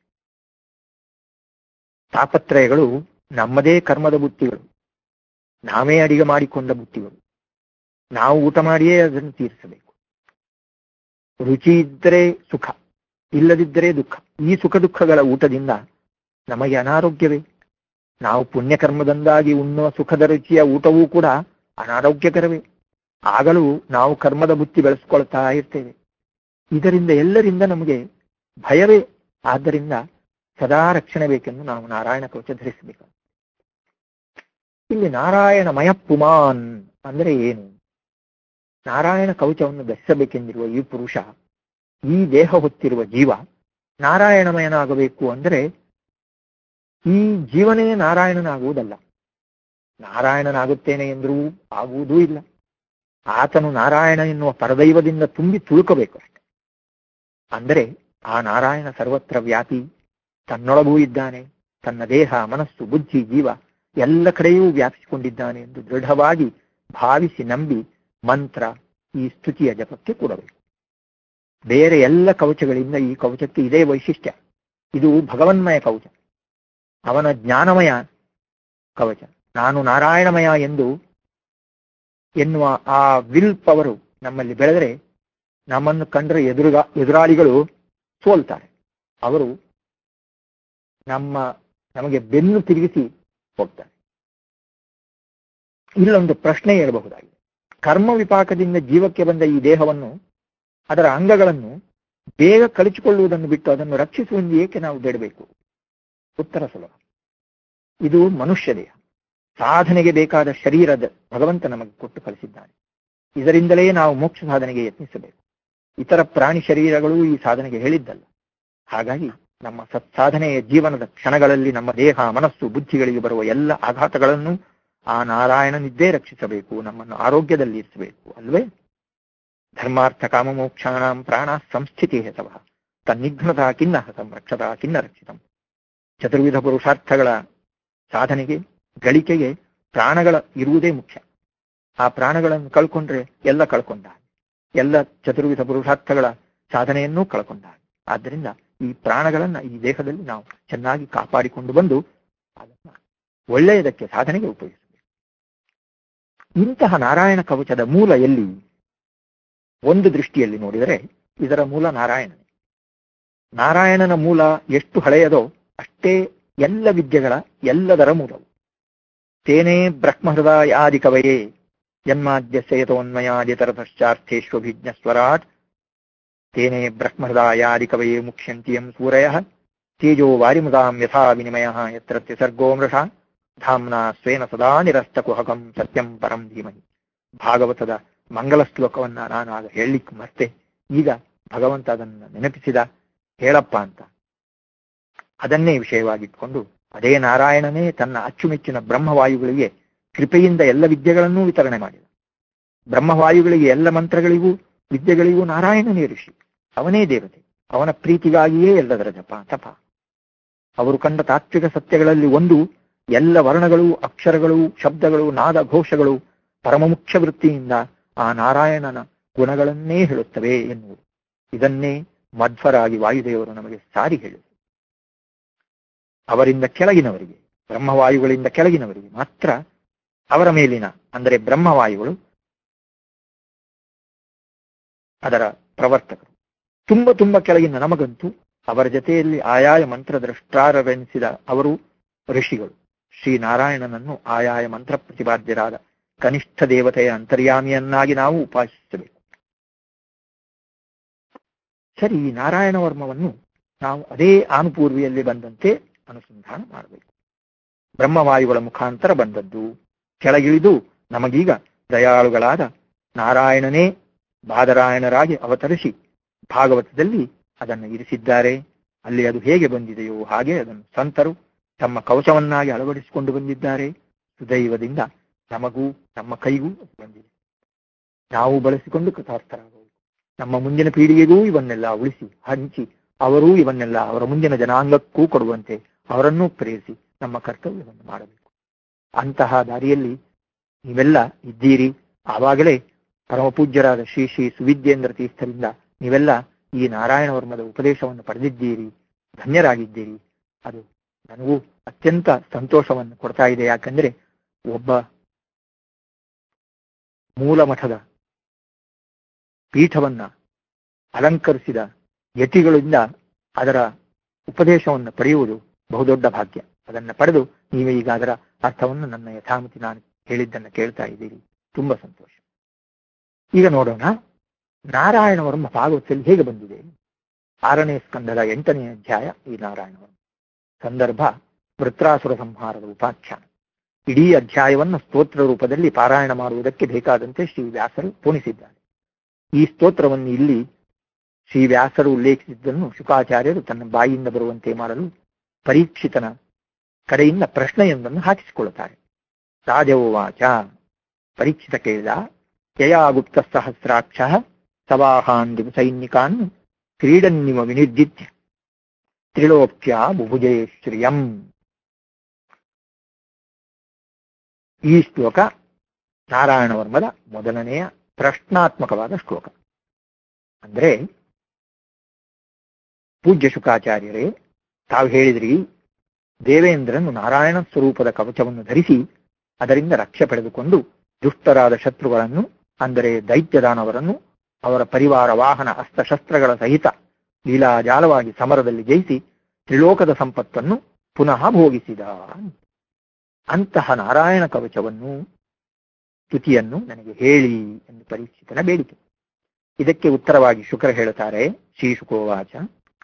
ತಾಪತ್ರಯಗಳು ನಮ್ಮದೇ ಕರ್ಮದ ಬುತ್ತಿಗಳು ನಾವೇ ಅಡಿಗೆ ಮಾಡಿಕೊಂಡ ಬುತ್ತಿಗಳು ನಾವು ಊಟ ಮಾಡಿಯೇ ಅದನ್ನು ತೀರಿಸಬೇಕು ರುಚಿ ಇದ್ದರೆ ಸುಖ ಇಲ್ಲದಿದ್ದರೆ ದುಃಖ ಈ ಸುಖ ದುಃಖಗಳ ಊಟದಿಂದ ನಮಗೆ ಅನಾರೋಗ್ಯವೇ ನಾವು ಪುಣ್ಯಕರ್ಮದಿಂದಾಗಿ ಉಣ್ಣುವ ಸುಖದ ರುಚಿಯ ಊಟವೂ ಕೂಡ ಅನಾರೋಗ್ಯಕರವೇ ಆಗಲೂ ನಾವು ಕರ್ಮದ ಬುತ್ತಿ ಬೆಳೆಸ್ಕೊಳ್ತಾ ಇರ್ತೇವೆ ಇದರಿಂದ ಎಲ್ಲರಿಂದ ನಮಗೆ ಭಯವೇ ಆದ್ದರಿಂದ ಸದಾ ರಕ್ಷಣೆ ಬೇಕೆಂದು ನಾವು ನಾರಾಯಣ ಕವಚ ಧರಿಸಬೇಕು ಇಲ್ಲಿ ನಾರಾಯಣಮಯ ಪುಮಾನ್ ಅಂದ್ರೆ ಏನು ನಾರಾಯಣ ಕವಚವನ್ನು ಧರಿಸಬೇಕೆಂದಿರುವ ಈ ಪುರುಷ ಈ ದೇಹ ಹೊತ್ತಿರುವ ಜೀವ ನಾರಾಯಣಮಯನಾಗಬೇಕು ಅಂದರೆ ಈ ಜೀವನೇ ನಾರಾಯಣನಾಗುವುದಲ್ಲ ನಾರಾಯಣನಾಗುತ್ತೇನೆ ಎಂದರೂ ಆಗುವುದೂ ಇಲ್ಲ ಆತನು ನಾರಾಯಣ ಎನ್ನುವ ಪರದೈವದಿಂದ ತುಂಬಿ ತುಳುಕಬೇಕು ಅಷ್ಟೆ ಅಂದರೆ ಆ ನಾರಾಯಣ ಸರ್ವತ್ರ ವ್ಯಾಪಿ ತನ್ನೊಳಗೂ ಇದ್ದಾನೆ ತನ್ನ ದೇಹ ಮನಸ್ಸು ಬುದ್ಧಿ ಜೀವ ಎಲ್ಲ ಕಡೆಯೂ ವ್ಯಾಪಿಸಿಕೊಂಡಿದ್ದಾನೆ ಎಂದು ದೃಢವಾಗಿ ಭಾವಿಸಿ ನಂಬಿ ಮಂತ್ರ ಈ ಸ್ತುತಿಯ ಜಪಕ್ಕೆ ಕೊಡಬೇಕು ಬೇರೆ ಎಲ್ಲ ಕವಚಗಳಿಂದ ಈ ಕವಚಕ್ಕೆ ಇದೇ ವೈಶಿಷ್ಟ್ಯ ಇದು ಭಗವನ್ಮಯ ಕವಚ ಅವನ ಜ್ಞಾನಮಯ ಕವಚ ನಾನು ನಾರಾಯಣಮಯ ಎಂದು ಎನ್ನುವ ಆ ವಿಲ್ ಪವರು ನಮ್ಮಲ್ಲಿ ಬೆಳೆದರೆ ನಮ್ಮನ್ನು ಕಂಡ್ರೆ ಎದುರುಗ ಎದುರಾಳಿಗಳು ಸೋಲ್ತಾರೆ ಅವರು ನಮ್ಮ ನಮಗೆ ಬೆನ್ನು ತಿರುಗಿಸಿ ಹೋಗ್ತಾರೆ ಇಲ್ಲೊಂದು ಪ್ರಶ್ನೆ ಇರಬಹುದಾಗಿದೆ ಕರ್ಮ ವಿಪಾಕದಿಂದ ಜೀವಕ್ಕೆ ಬಂದ ಈ ದೇಹವನ್ನು ಅದರ ಅಂಗಗಳನ್ನು ಬೇಗ ಕಳಚಿಕೊಳ್ಳುವುದನ್ನು ಬಿಟ್ಟು ಅದನ್ನು ರಕ್ಷಿಸುವಂದು ಏಕೆ ನಾವು ಬೇಡಬೇಕು ಉತ್ತರ ಸುಲಭ ಇದು ಮನುಷ್ಯ ದೇಹ ಸಾಧನೆಗೆ ಬೇಕಾದ ಶರೀರದ ಭಗವಂತ ನಮಗೆ ಕೊಟ್ಟು ಕಳಿಸಿದ್ದಾನೆ ಇದರಿಂದಲೇ ನಾವು ಮೋಕ್ಷ ಸಾಧನೆಗೆ ಯತ್ನಿಸಬೇಕು ಇತರ ಪ್ರಾಣಿ ಶರೀರಗಳು ಈ ಸಾಧನೆಗೆ ಹೇಳಿದ್ದಲ್ಲ ಹಾಗಾಗಿ ನಮ್ಮ ಸತ್ಸಾಧನೆಯ ಜೀವನದ ಕ್ಷಣಗಳಲ್ಲಿ ನಮ್ಮ ದೇಹ ಮನಸ್ಸು ಬುದ್ಧಿಗಳಿಗೆ ಬರುವ ಎಲ್ಲ ಆಘಾತಗಳನ್ನು ಆ ನಾರಾಯಣನಿದ್ದೇ ರಕ್ಷಿಸಬೇಕು ನಮ್ಮನ್ನು ಆರೋಗ್ಯದಲ್ಲಿ ಇರಿಸಬೇಕು ಅಲ್ವೇ ಧರ್ಮಾರ್ಥ ಕಾಮಮೋಕ್ಷಾಣಂ ಪ್ರಾಣ ಸಂಸ್ಥಿತಿ ಹೆಸವ ತನ್ನಿಘ್ನತಾ ಕಿನ್ನ ಹತಂ ರಕ್ಷತಾ ಕಿನ್ನ ರಕ್ಷಿತಂ ಚತುರ್ವಿಧ ಪುರುಷಾರ್ಥಗಳ ಸಾಧನೆಗೆ ಗಳಿಕೆಗೆ ಪ್ರಾಣಗಳ ಇರುವುದೇ ಮುಖ್ಯ ಆ ಪ್ರಾಣಗಳನ್ನು ಕಳ್ಕೊಂಡ್ರೆ ಎಲ್ಲ ಕಳ್ಕೊಂಡ ಎಲ್ಲ ಚತುರ್ವಿಧ ಪುರುಷಾರ್ಥಗಳ ಸಾಧನೆಯನ್ನೂ ಕಳ್ಕೊಂಡ ಆದ್ದರಿಂದ ಈ ಪ್ರಾಣಗಳನ್ನ ಈ ದೇಹದಲ್ಲಿ ನಾವು ಚೆನ್ನಾಗಿ ಕಾಪಾಡಿಕೊಂಡು ಬಂದು ಅದನ್ನ ಒಳ್ಳೆಯದಕ್ಕೆ ಸಾಧನೆಗೆ ಉಪಯೋಗಿಸಬೇಕು ಇಂತಹ ನಾರಾಯಣ ಕವಚದ ಮೂಲ ಎಲ್ಲಿ ಒಂದು ದೃಷ್ಟಿಯಲ್ಲಿ ನೋಡಿದರೆ ಇದರ ಮೂಲ ನಾರಾಯಣನೇ ನಾರಾಯಣನ ಮೂಲ ಎಷ್ಟು ಹಳೆಯದೋ ಅಷ್ಟೇ ಎಲ್ಲ ವಿದ್ಯೆಗಳ ಎಲ್ಲದರ ಮೂಲವು ತೇನೇ ಬ್ರಹ್ಮಹೃದಯಾದಿ ಕವಯೇ ಜನ್ಮಾದ್ಯ ಸೇತೋನ್ಮಯಾದಿತರತಶ್ಚಾರ್ಥೇಶ್ವಭಿಜ್ಞ ಸ್ವರಾಟ್ ತೇನೇ ಬ್ರಹ್ಮಹೃದಯಾದಿ ಕವಯೇ ಮುಖ್ಯಂತಿಯಂ ಸೂರಯ ತೇಜೋ ವಾರಿಮುದಾಂ ಯಥಾ ವಿನಿಮಯ ಯತ್ರ ತ್ರಿಸರ್ಗೋ ಮೃಷ ಧಾಮ್ನಾ ಸ್ವೇನ ಸದಾ ನಿರಸ್ತಕುಹಕಂ ಸತ್ಯಂ ಪರಂ ಧೀಮಹಿ ಭಾಗವತದ ಮಂಗಲ ಶ್ಲೋಕವನ್ನ ನಾನು ಆಗ ಹೇಳಲಿಕ್ಕೆ ಮತ್ತೆ ಈಗ ಭಗವಂತ ಅದನ್ನ ನೆನಪಿಸಿದ ಹೇಳಪ್ಪ ಅಂತ ಅದನ್ನೇ ವಿಷಯವಾಗಿಟ್ಕೊಂಡು ಅದೇ ನಾರಾಯಣನೇ ತನ್ನ ಅಚ್ಚುಮೆಚ್ಚಿನ ಬ್ರಹ್ಮವಾಯುಗಳಿಗೆ ಕೃಪೆಯಿಂದ ಎಲ್ಲ ವಿದ್ಯೆಗಳನ್ನೂ ವಿತರಣೆ ಮಾಡಿದ ಬ್ರಹ್ಮವಾಯುಗಳಿಗೆ ಎಲ್ಲ ಮಂತ್ರಗಳಿಗೂ ವಿದ್ಯೆಗಳಿಗೂ ನಾರಾಯಣನೇ ಋಷಿ ಅವನೇ ದೇವತೆ ಅವನ ಪ್ರೀತಿಗಾಗಿಯೇ ಎಲ್ಲದರ ಜಪ ತಪ ಅವರು ಕಂಡ ತಾತ್ವಿಕ ಸತ್ಯಗಳಲ್ಲಿ ಒಂದು ಎಲ್ಲ ವರ್ಣಗಳು ಅಕ್ಷರಗಳು ಶಬ್ದಗಳು ನಾದ ಘೋಷಗಳು ಪರಮ ಮುಖ್ಯ ವೃತ್ತಿಯಿಂದ ಆ ನಾರಾಯಣನ ಗುಣಗಳನ್ನೇ ಹೇಳುತ್ತವೆ ಎನ್ನುವುದು ಇದನ್ನೇ ಮಧ್ವರಾಗಿ ವಾಯುದೇವರು ನಮಗೆ ಸಾರಿ ಹೇಳಿದರು ಅವರಿಂದ ಕೆಳಗಿನವರಿಗೆ ಬ್ರಹ್ಮವಾಯುಗಳಿಂದ ಕೆಳಗಿನವರಿಗೆ ಮಾತ್ರ ಅವರ ಮೇಲಿನ ಅಂದರೆ ಬ್ರಹ್ಮವಾಯುಗಳು ಅದರ ಪ್ರವರ್ತಕರು ತುಂಬ ತುಂಬ ಕೆಳಗಿನ ನಮಗಂತೂ ಅವರ ಜೊತೆಯಲ್ಲಿ ಆಯಾಯ ಮಂತ್ರ ದ್ರಷ್ಟಾರವೆನಿಸಿದ ಅವರು ಋಷಿಗಳು ಶ್ರೀನಾರಾಯಣನನ್ನು ಆಯಾಯ ಮಂತ್ರ ಪ್ರತಿಪಾದ್ಯರಾದ ಕನಿಷ್ಠ ದೇವತೆಯ ಅಂತರ್ಯಾಮಿಯನ್ನಾಗಿ ನಾವು ಉಪಾಸಿಸಬೇಕು ಸರಿ ಈ ನಾರಾಯಣ ವರ್ಮವನ್ನು ನಾವು ಅದೇ ಆನುಪೂರ್ವಿಯಲ್ಲಿ ಬಂದಂತೆ ಅನುಸಂಧಾನ ಮಾಡಬೇಕು ಬ್ರಹ್ಮವಾಯುಗಳ ಮುಖಾಂತರ ಬಂದದ್ದು ಕೆಳಗಿಳಿದು ನಮಗೀಗ ದಯಾಳುಗಳಾದ ನಾರಾಯಣನೇ ಬಾದರಾಯಣರಾಗಿ ಅವತರಿಸಿ ಭಾಗವತದಲ್ಲಿ ಅದನ್ನು ಇರಿಸಿದ್ದಾರೆ ಅಲ್ಲಿ ಅದು ಹೇಗೆ ಬಂದಿದೆಯೋ ಹಾಗೆ ಅದನ್ನು ಸಂತರು ತಮ್ಮ ಕವಚವನ್ನಾಗಿ ಅಳವಡಿಸಿಕೊಂಡು ಬಂದಿದ್ದಾರೆ ಸುದೈವದಿಂದ ನಮಗೂ ನಮ್ಮ ಕೈಗೂ ಅದು ಬಂದಿದೆ ನಾವು ಬಳಸಿಕೊಂಡು ಕೃತಾರ್ಥರಾಗಬಹುದು ನಮ್ಮ ಮುಂದಿನ ಪೀಳಿಗೆಗೂ ಇವನ್ನೆಲ್ಲ ಉಳಿಸಿ ಹಂಚಿ ಅವರೂ ಇವನ್ನೆಲ್ಲ ಅವರ ಮುಂದಿನ ಜನಾಂಗಕ್ಕೂ ಕೊಡುವಂತೆ ಅವರನ್ನೂ ಪ್ರೇರಿಸಿ ನಮ್ಮ ಕರ್ತವ್ಯವನ್ನು ಮಾಡಬೇಕು ಅಂತಹ ದಾರಿಯಲ್ಲಿ ನೀವೆಲ್ಲ ಇದ್ದೀರಿ ಆವಾಗಲೇ ಪರಮ ಪೂಜ್ಯರಾದ ಶ್ರೀ ಶ್ರೀ ಸುವಿದ್ಯೇಂದ್ರ ತೀರ್ಥರಿಂದ ನೀವೆಲ್ಲ ಈ ನಾರಾಯಣ ವರ್ಮದ ಉಪದೇಶವನ್ನು ಪಡೆದಿದ್ದೀರಿ ಧನ್ಯರಾಗಿದ್ದೀರಿ ಅದು ನನಗೂ ಅತ್ಯಂತ ಸಂತೋಷವನ್ನು ಕೊಡ್ತಾ ಇದೆ ಯಾಕಂದ್ರೆ ಒಬ್ಬ ಮೂಲ ಮಠದ ಪೀಠವನ್ನ ಅಲಂಕರಿಸಿದ ಯತಿಗಳಿಂದ ಅದರ ಉಪದೇಶವನ್ನು ಪಡೆಯುವುದು ಬಹುದೊಡ್ಡ ಭಾಗ್ಯ ಅದನ್ನು ಪಡೆದು ನೀವೇ ಈಗ ಅದರ ಅರ್ಥವನ್ನು ನನ್ನ ಯಥಾಮತಿ ನಾನು ಹೇಳಿದ್ದನ್ನು ಕೇಳ್ತಾ ಇದ್ದೀರಿ ತುಂಬಾ ಸಂತೋಷ ಈಗ ನೋಡೋಣ ನಾರಾಯಣ ವರ್ಮ ಭಾಗವತದಲ್ಲಿ ಹೇಗೆ ಬಂದಿದೆ ಆರನೇ ಸ್ಕಂದದ ಎಂಟನೇ ಅಧ್ಯಾಯ ಈ ನಾರಾಯಣ ವರ್ಮ ಸಂದರ್ಭ ವೃತ್ರಾಸುರ ಸಂಹಾರದ ಉಪಾಖ್ಯಾನ ಇಡೀ ಅಧ್ಯಾಯವನ್ನು ಸ್ತೋತ್ರ ರೂಪದಲ್ಲಿ ಪಾರಾಯಣ ಮಾಡುವುದಕ್ಕೆ ಬೇಕಾದಂತೆ ಶ್ರೀ ವ್ಯಾಸರು ಪೂಣಿಸಿದ್ದಾರೆ ಈ ಸ್ತೋತ್ರವನ್ನು ಇಲ್ಲಿ ಶ್ರೀ ವ್ಯಾಸರು ಉಲ್ಲೇಖಿಸಿದ್ದನ್ನು ಶುಕಾಚಾರ್ಯರು ತನ್ನ ಬಾಯಿಯಿಂದ ಬರುವಂತೆ ಮಾಡಲು ಪರೀಕ್ಷಿತನ ಕಡೆಯಿಂದ ಪ್ರಶ್ನೆಯೊಂದನ್ನು ಹಾಕಿಸಿಕೊಳ್ಳುತ್ತಾರೆ ರಾಜೋವಾಚ ಪರೀಕ್ಷಿತ ಕೇಳಿದ ಯಯಾ ಗುಪ್ತ ಸಹಸ್ರಾಕ್ಷ ಸವಾಹಾನ್ ಸೈನಿಕಾನ್ ಕ್ರೀಡನ್ನಿವ ವಿನಿರ್ಜಿತ್ಯ ತ್ರಿಲೋಕ್ಯ ಬುಭುಜೇ ಶ್ರಿಯಂ ಈ ಶ್ಲೋಕ ನಾರಾಯಣ ವರ್ಮದ ಮೊದಲನೆಯ ಪ್ರಶ್ನಾತ್ಮಕವಾದ ಶ್ಲೋಕ ಅಂದ್ರೆ ಪೂಜ್ಯ ಶುಕಾಚಾರ್ಯರೇ ತಾವು ಹೇಳಿದ್ರಿ ದೇವೇಂದ್ರನು ನಾರಾಯಣ ಸ್ವರೂಪದ ಕವಚವನ್ನು ಧರಿಸಿ ಅದರಿಂದ ರಕ್ಷೆ ಪಡೆದುಕೊಂಡು ದುಷ್ಟರಾದ ಶತ್ರುಗಳನ್ನು ಅಂದರೆ ದೈತ್ಯದಾನವರನ್ನು ಅವರ ಪರಿವಾರ ವಾಹನ ಅಸ್ತ್ರಶಸ್ತ್ರಗಳ ಸಹಿತ ಲೀಲಾಜಾಲವಾಗಿ ಸಮರದಲ್ಲಿ ಜಯಿಸಿ ತ್ರಿಲೋಕದ ಸಂಪತ್ತನ್ನು ಪುನಃ ಭೋಗಿಸಿದ ಅಂತಹ ನಾರಾಯಣ ಕವಚವನ್ನು ಸ್ತುತಿಯನ್ನು ನನಗೆ ಹೇಳಿ ಎಂದು ಪರೀಕ್ಷಿತನ ಬೇಡಿಕೆ ಇದಕ್ಕೆ ಉತ್ತರವಾಗಿ ಶುಕ್ರ ಹೇಳುತ್ತಾರೆ ಶ್ರೀ ಶುಕೋವಾಚ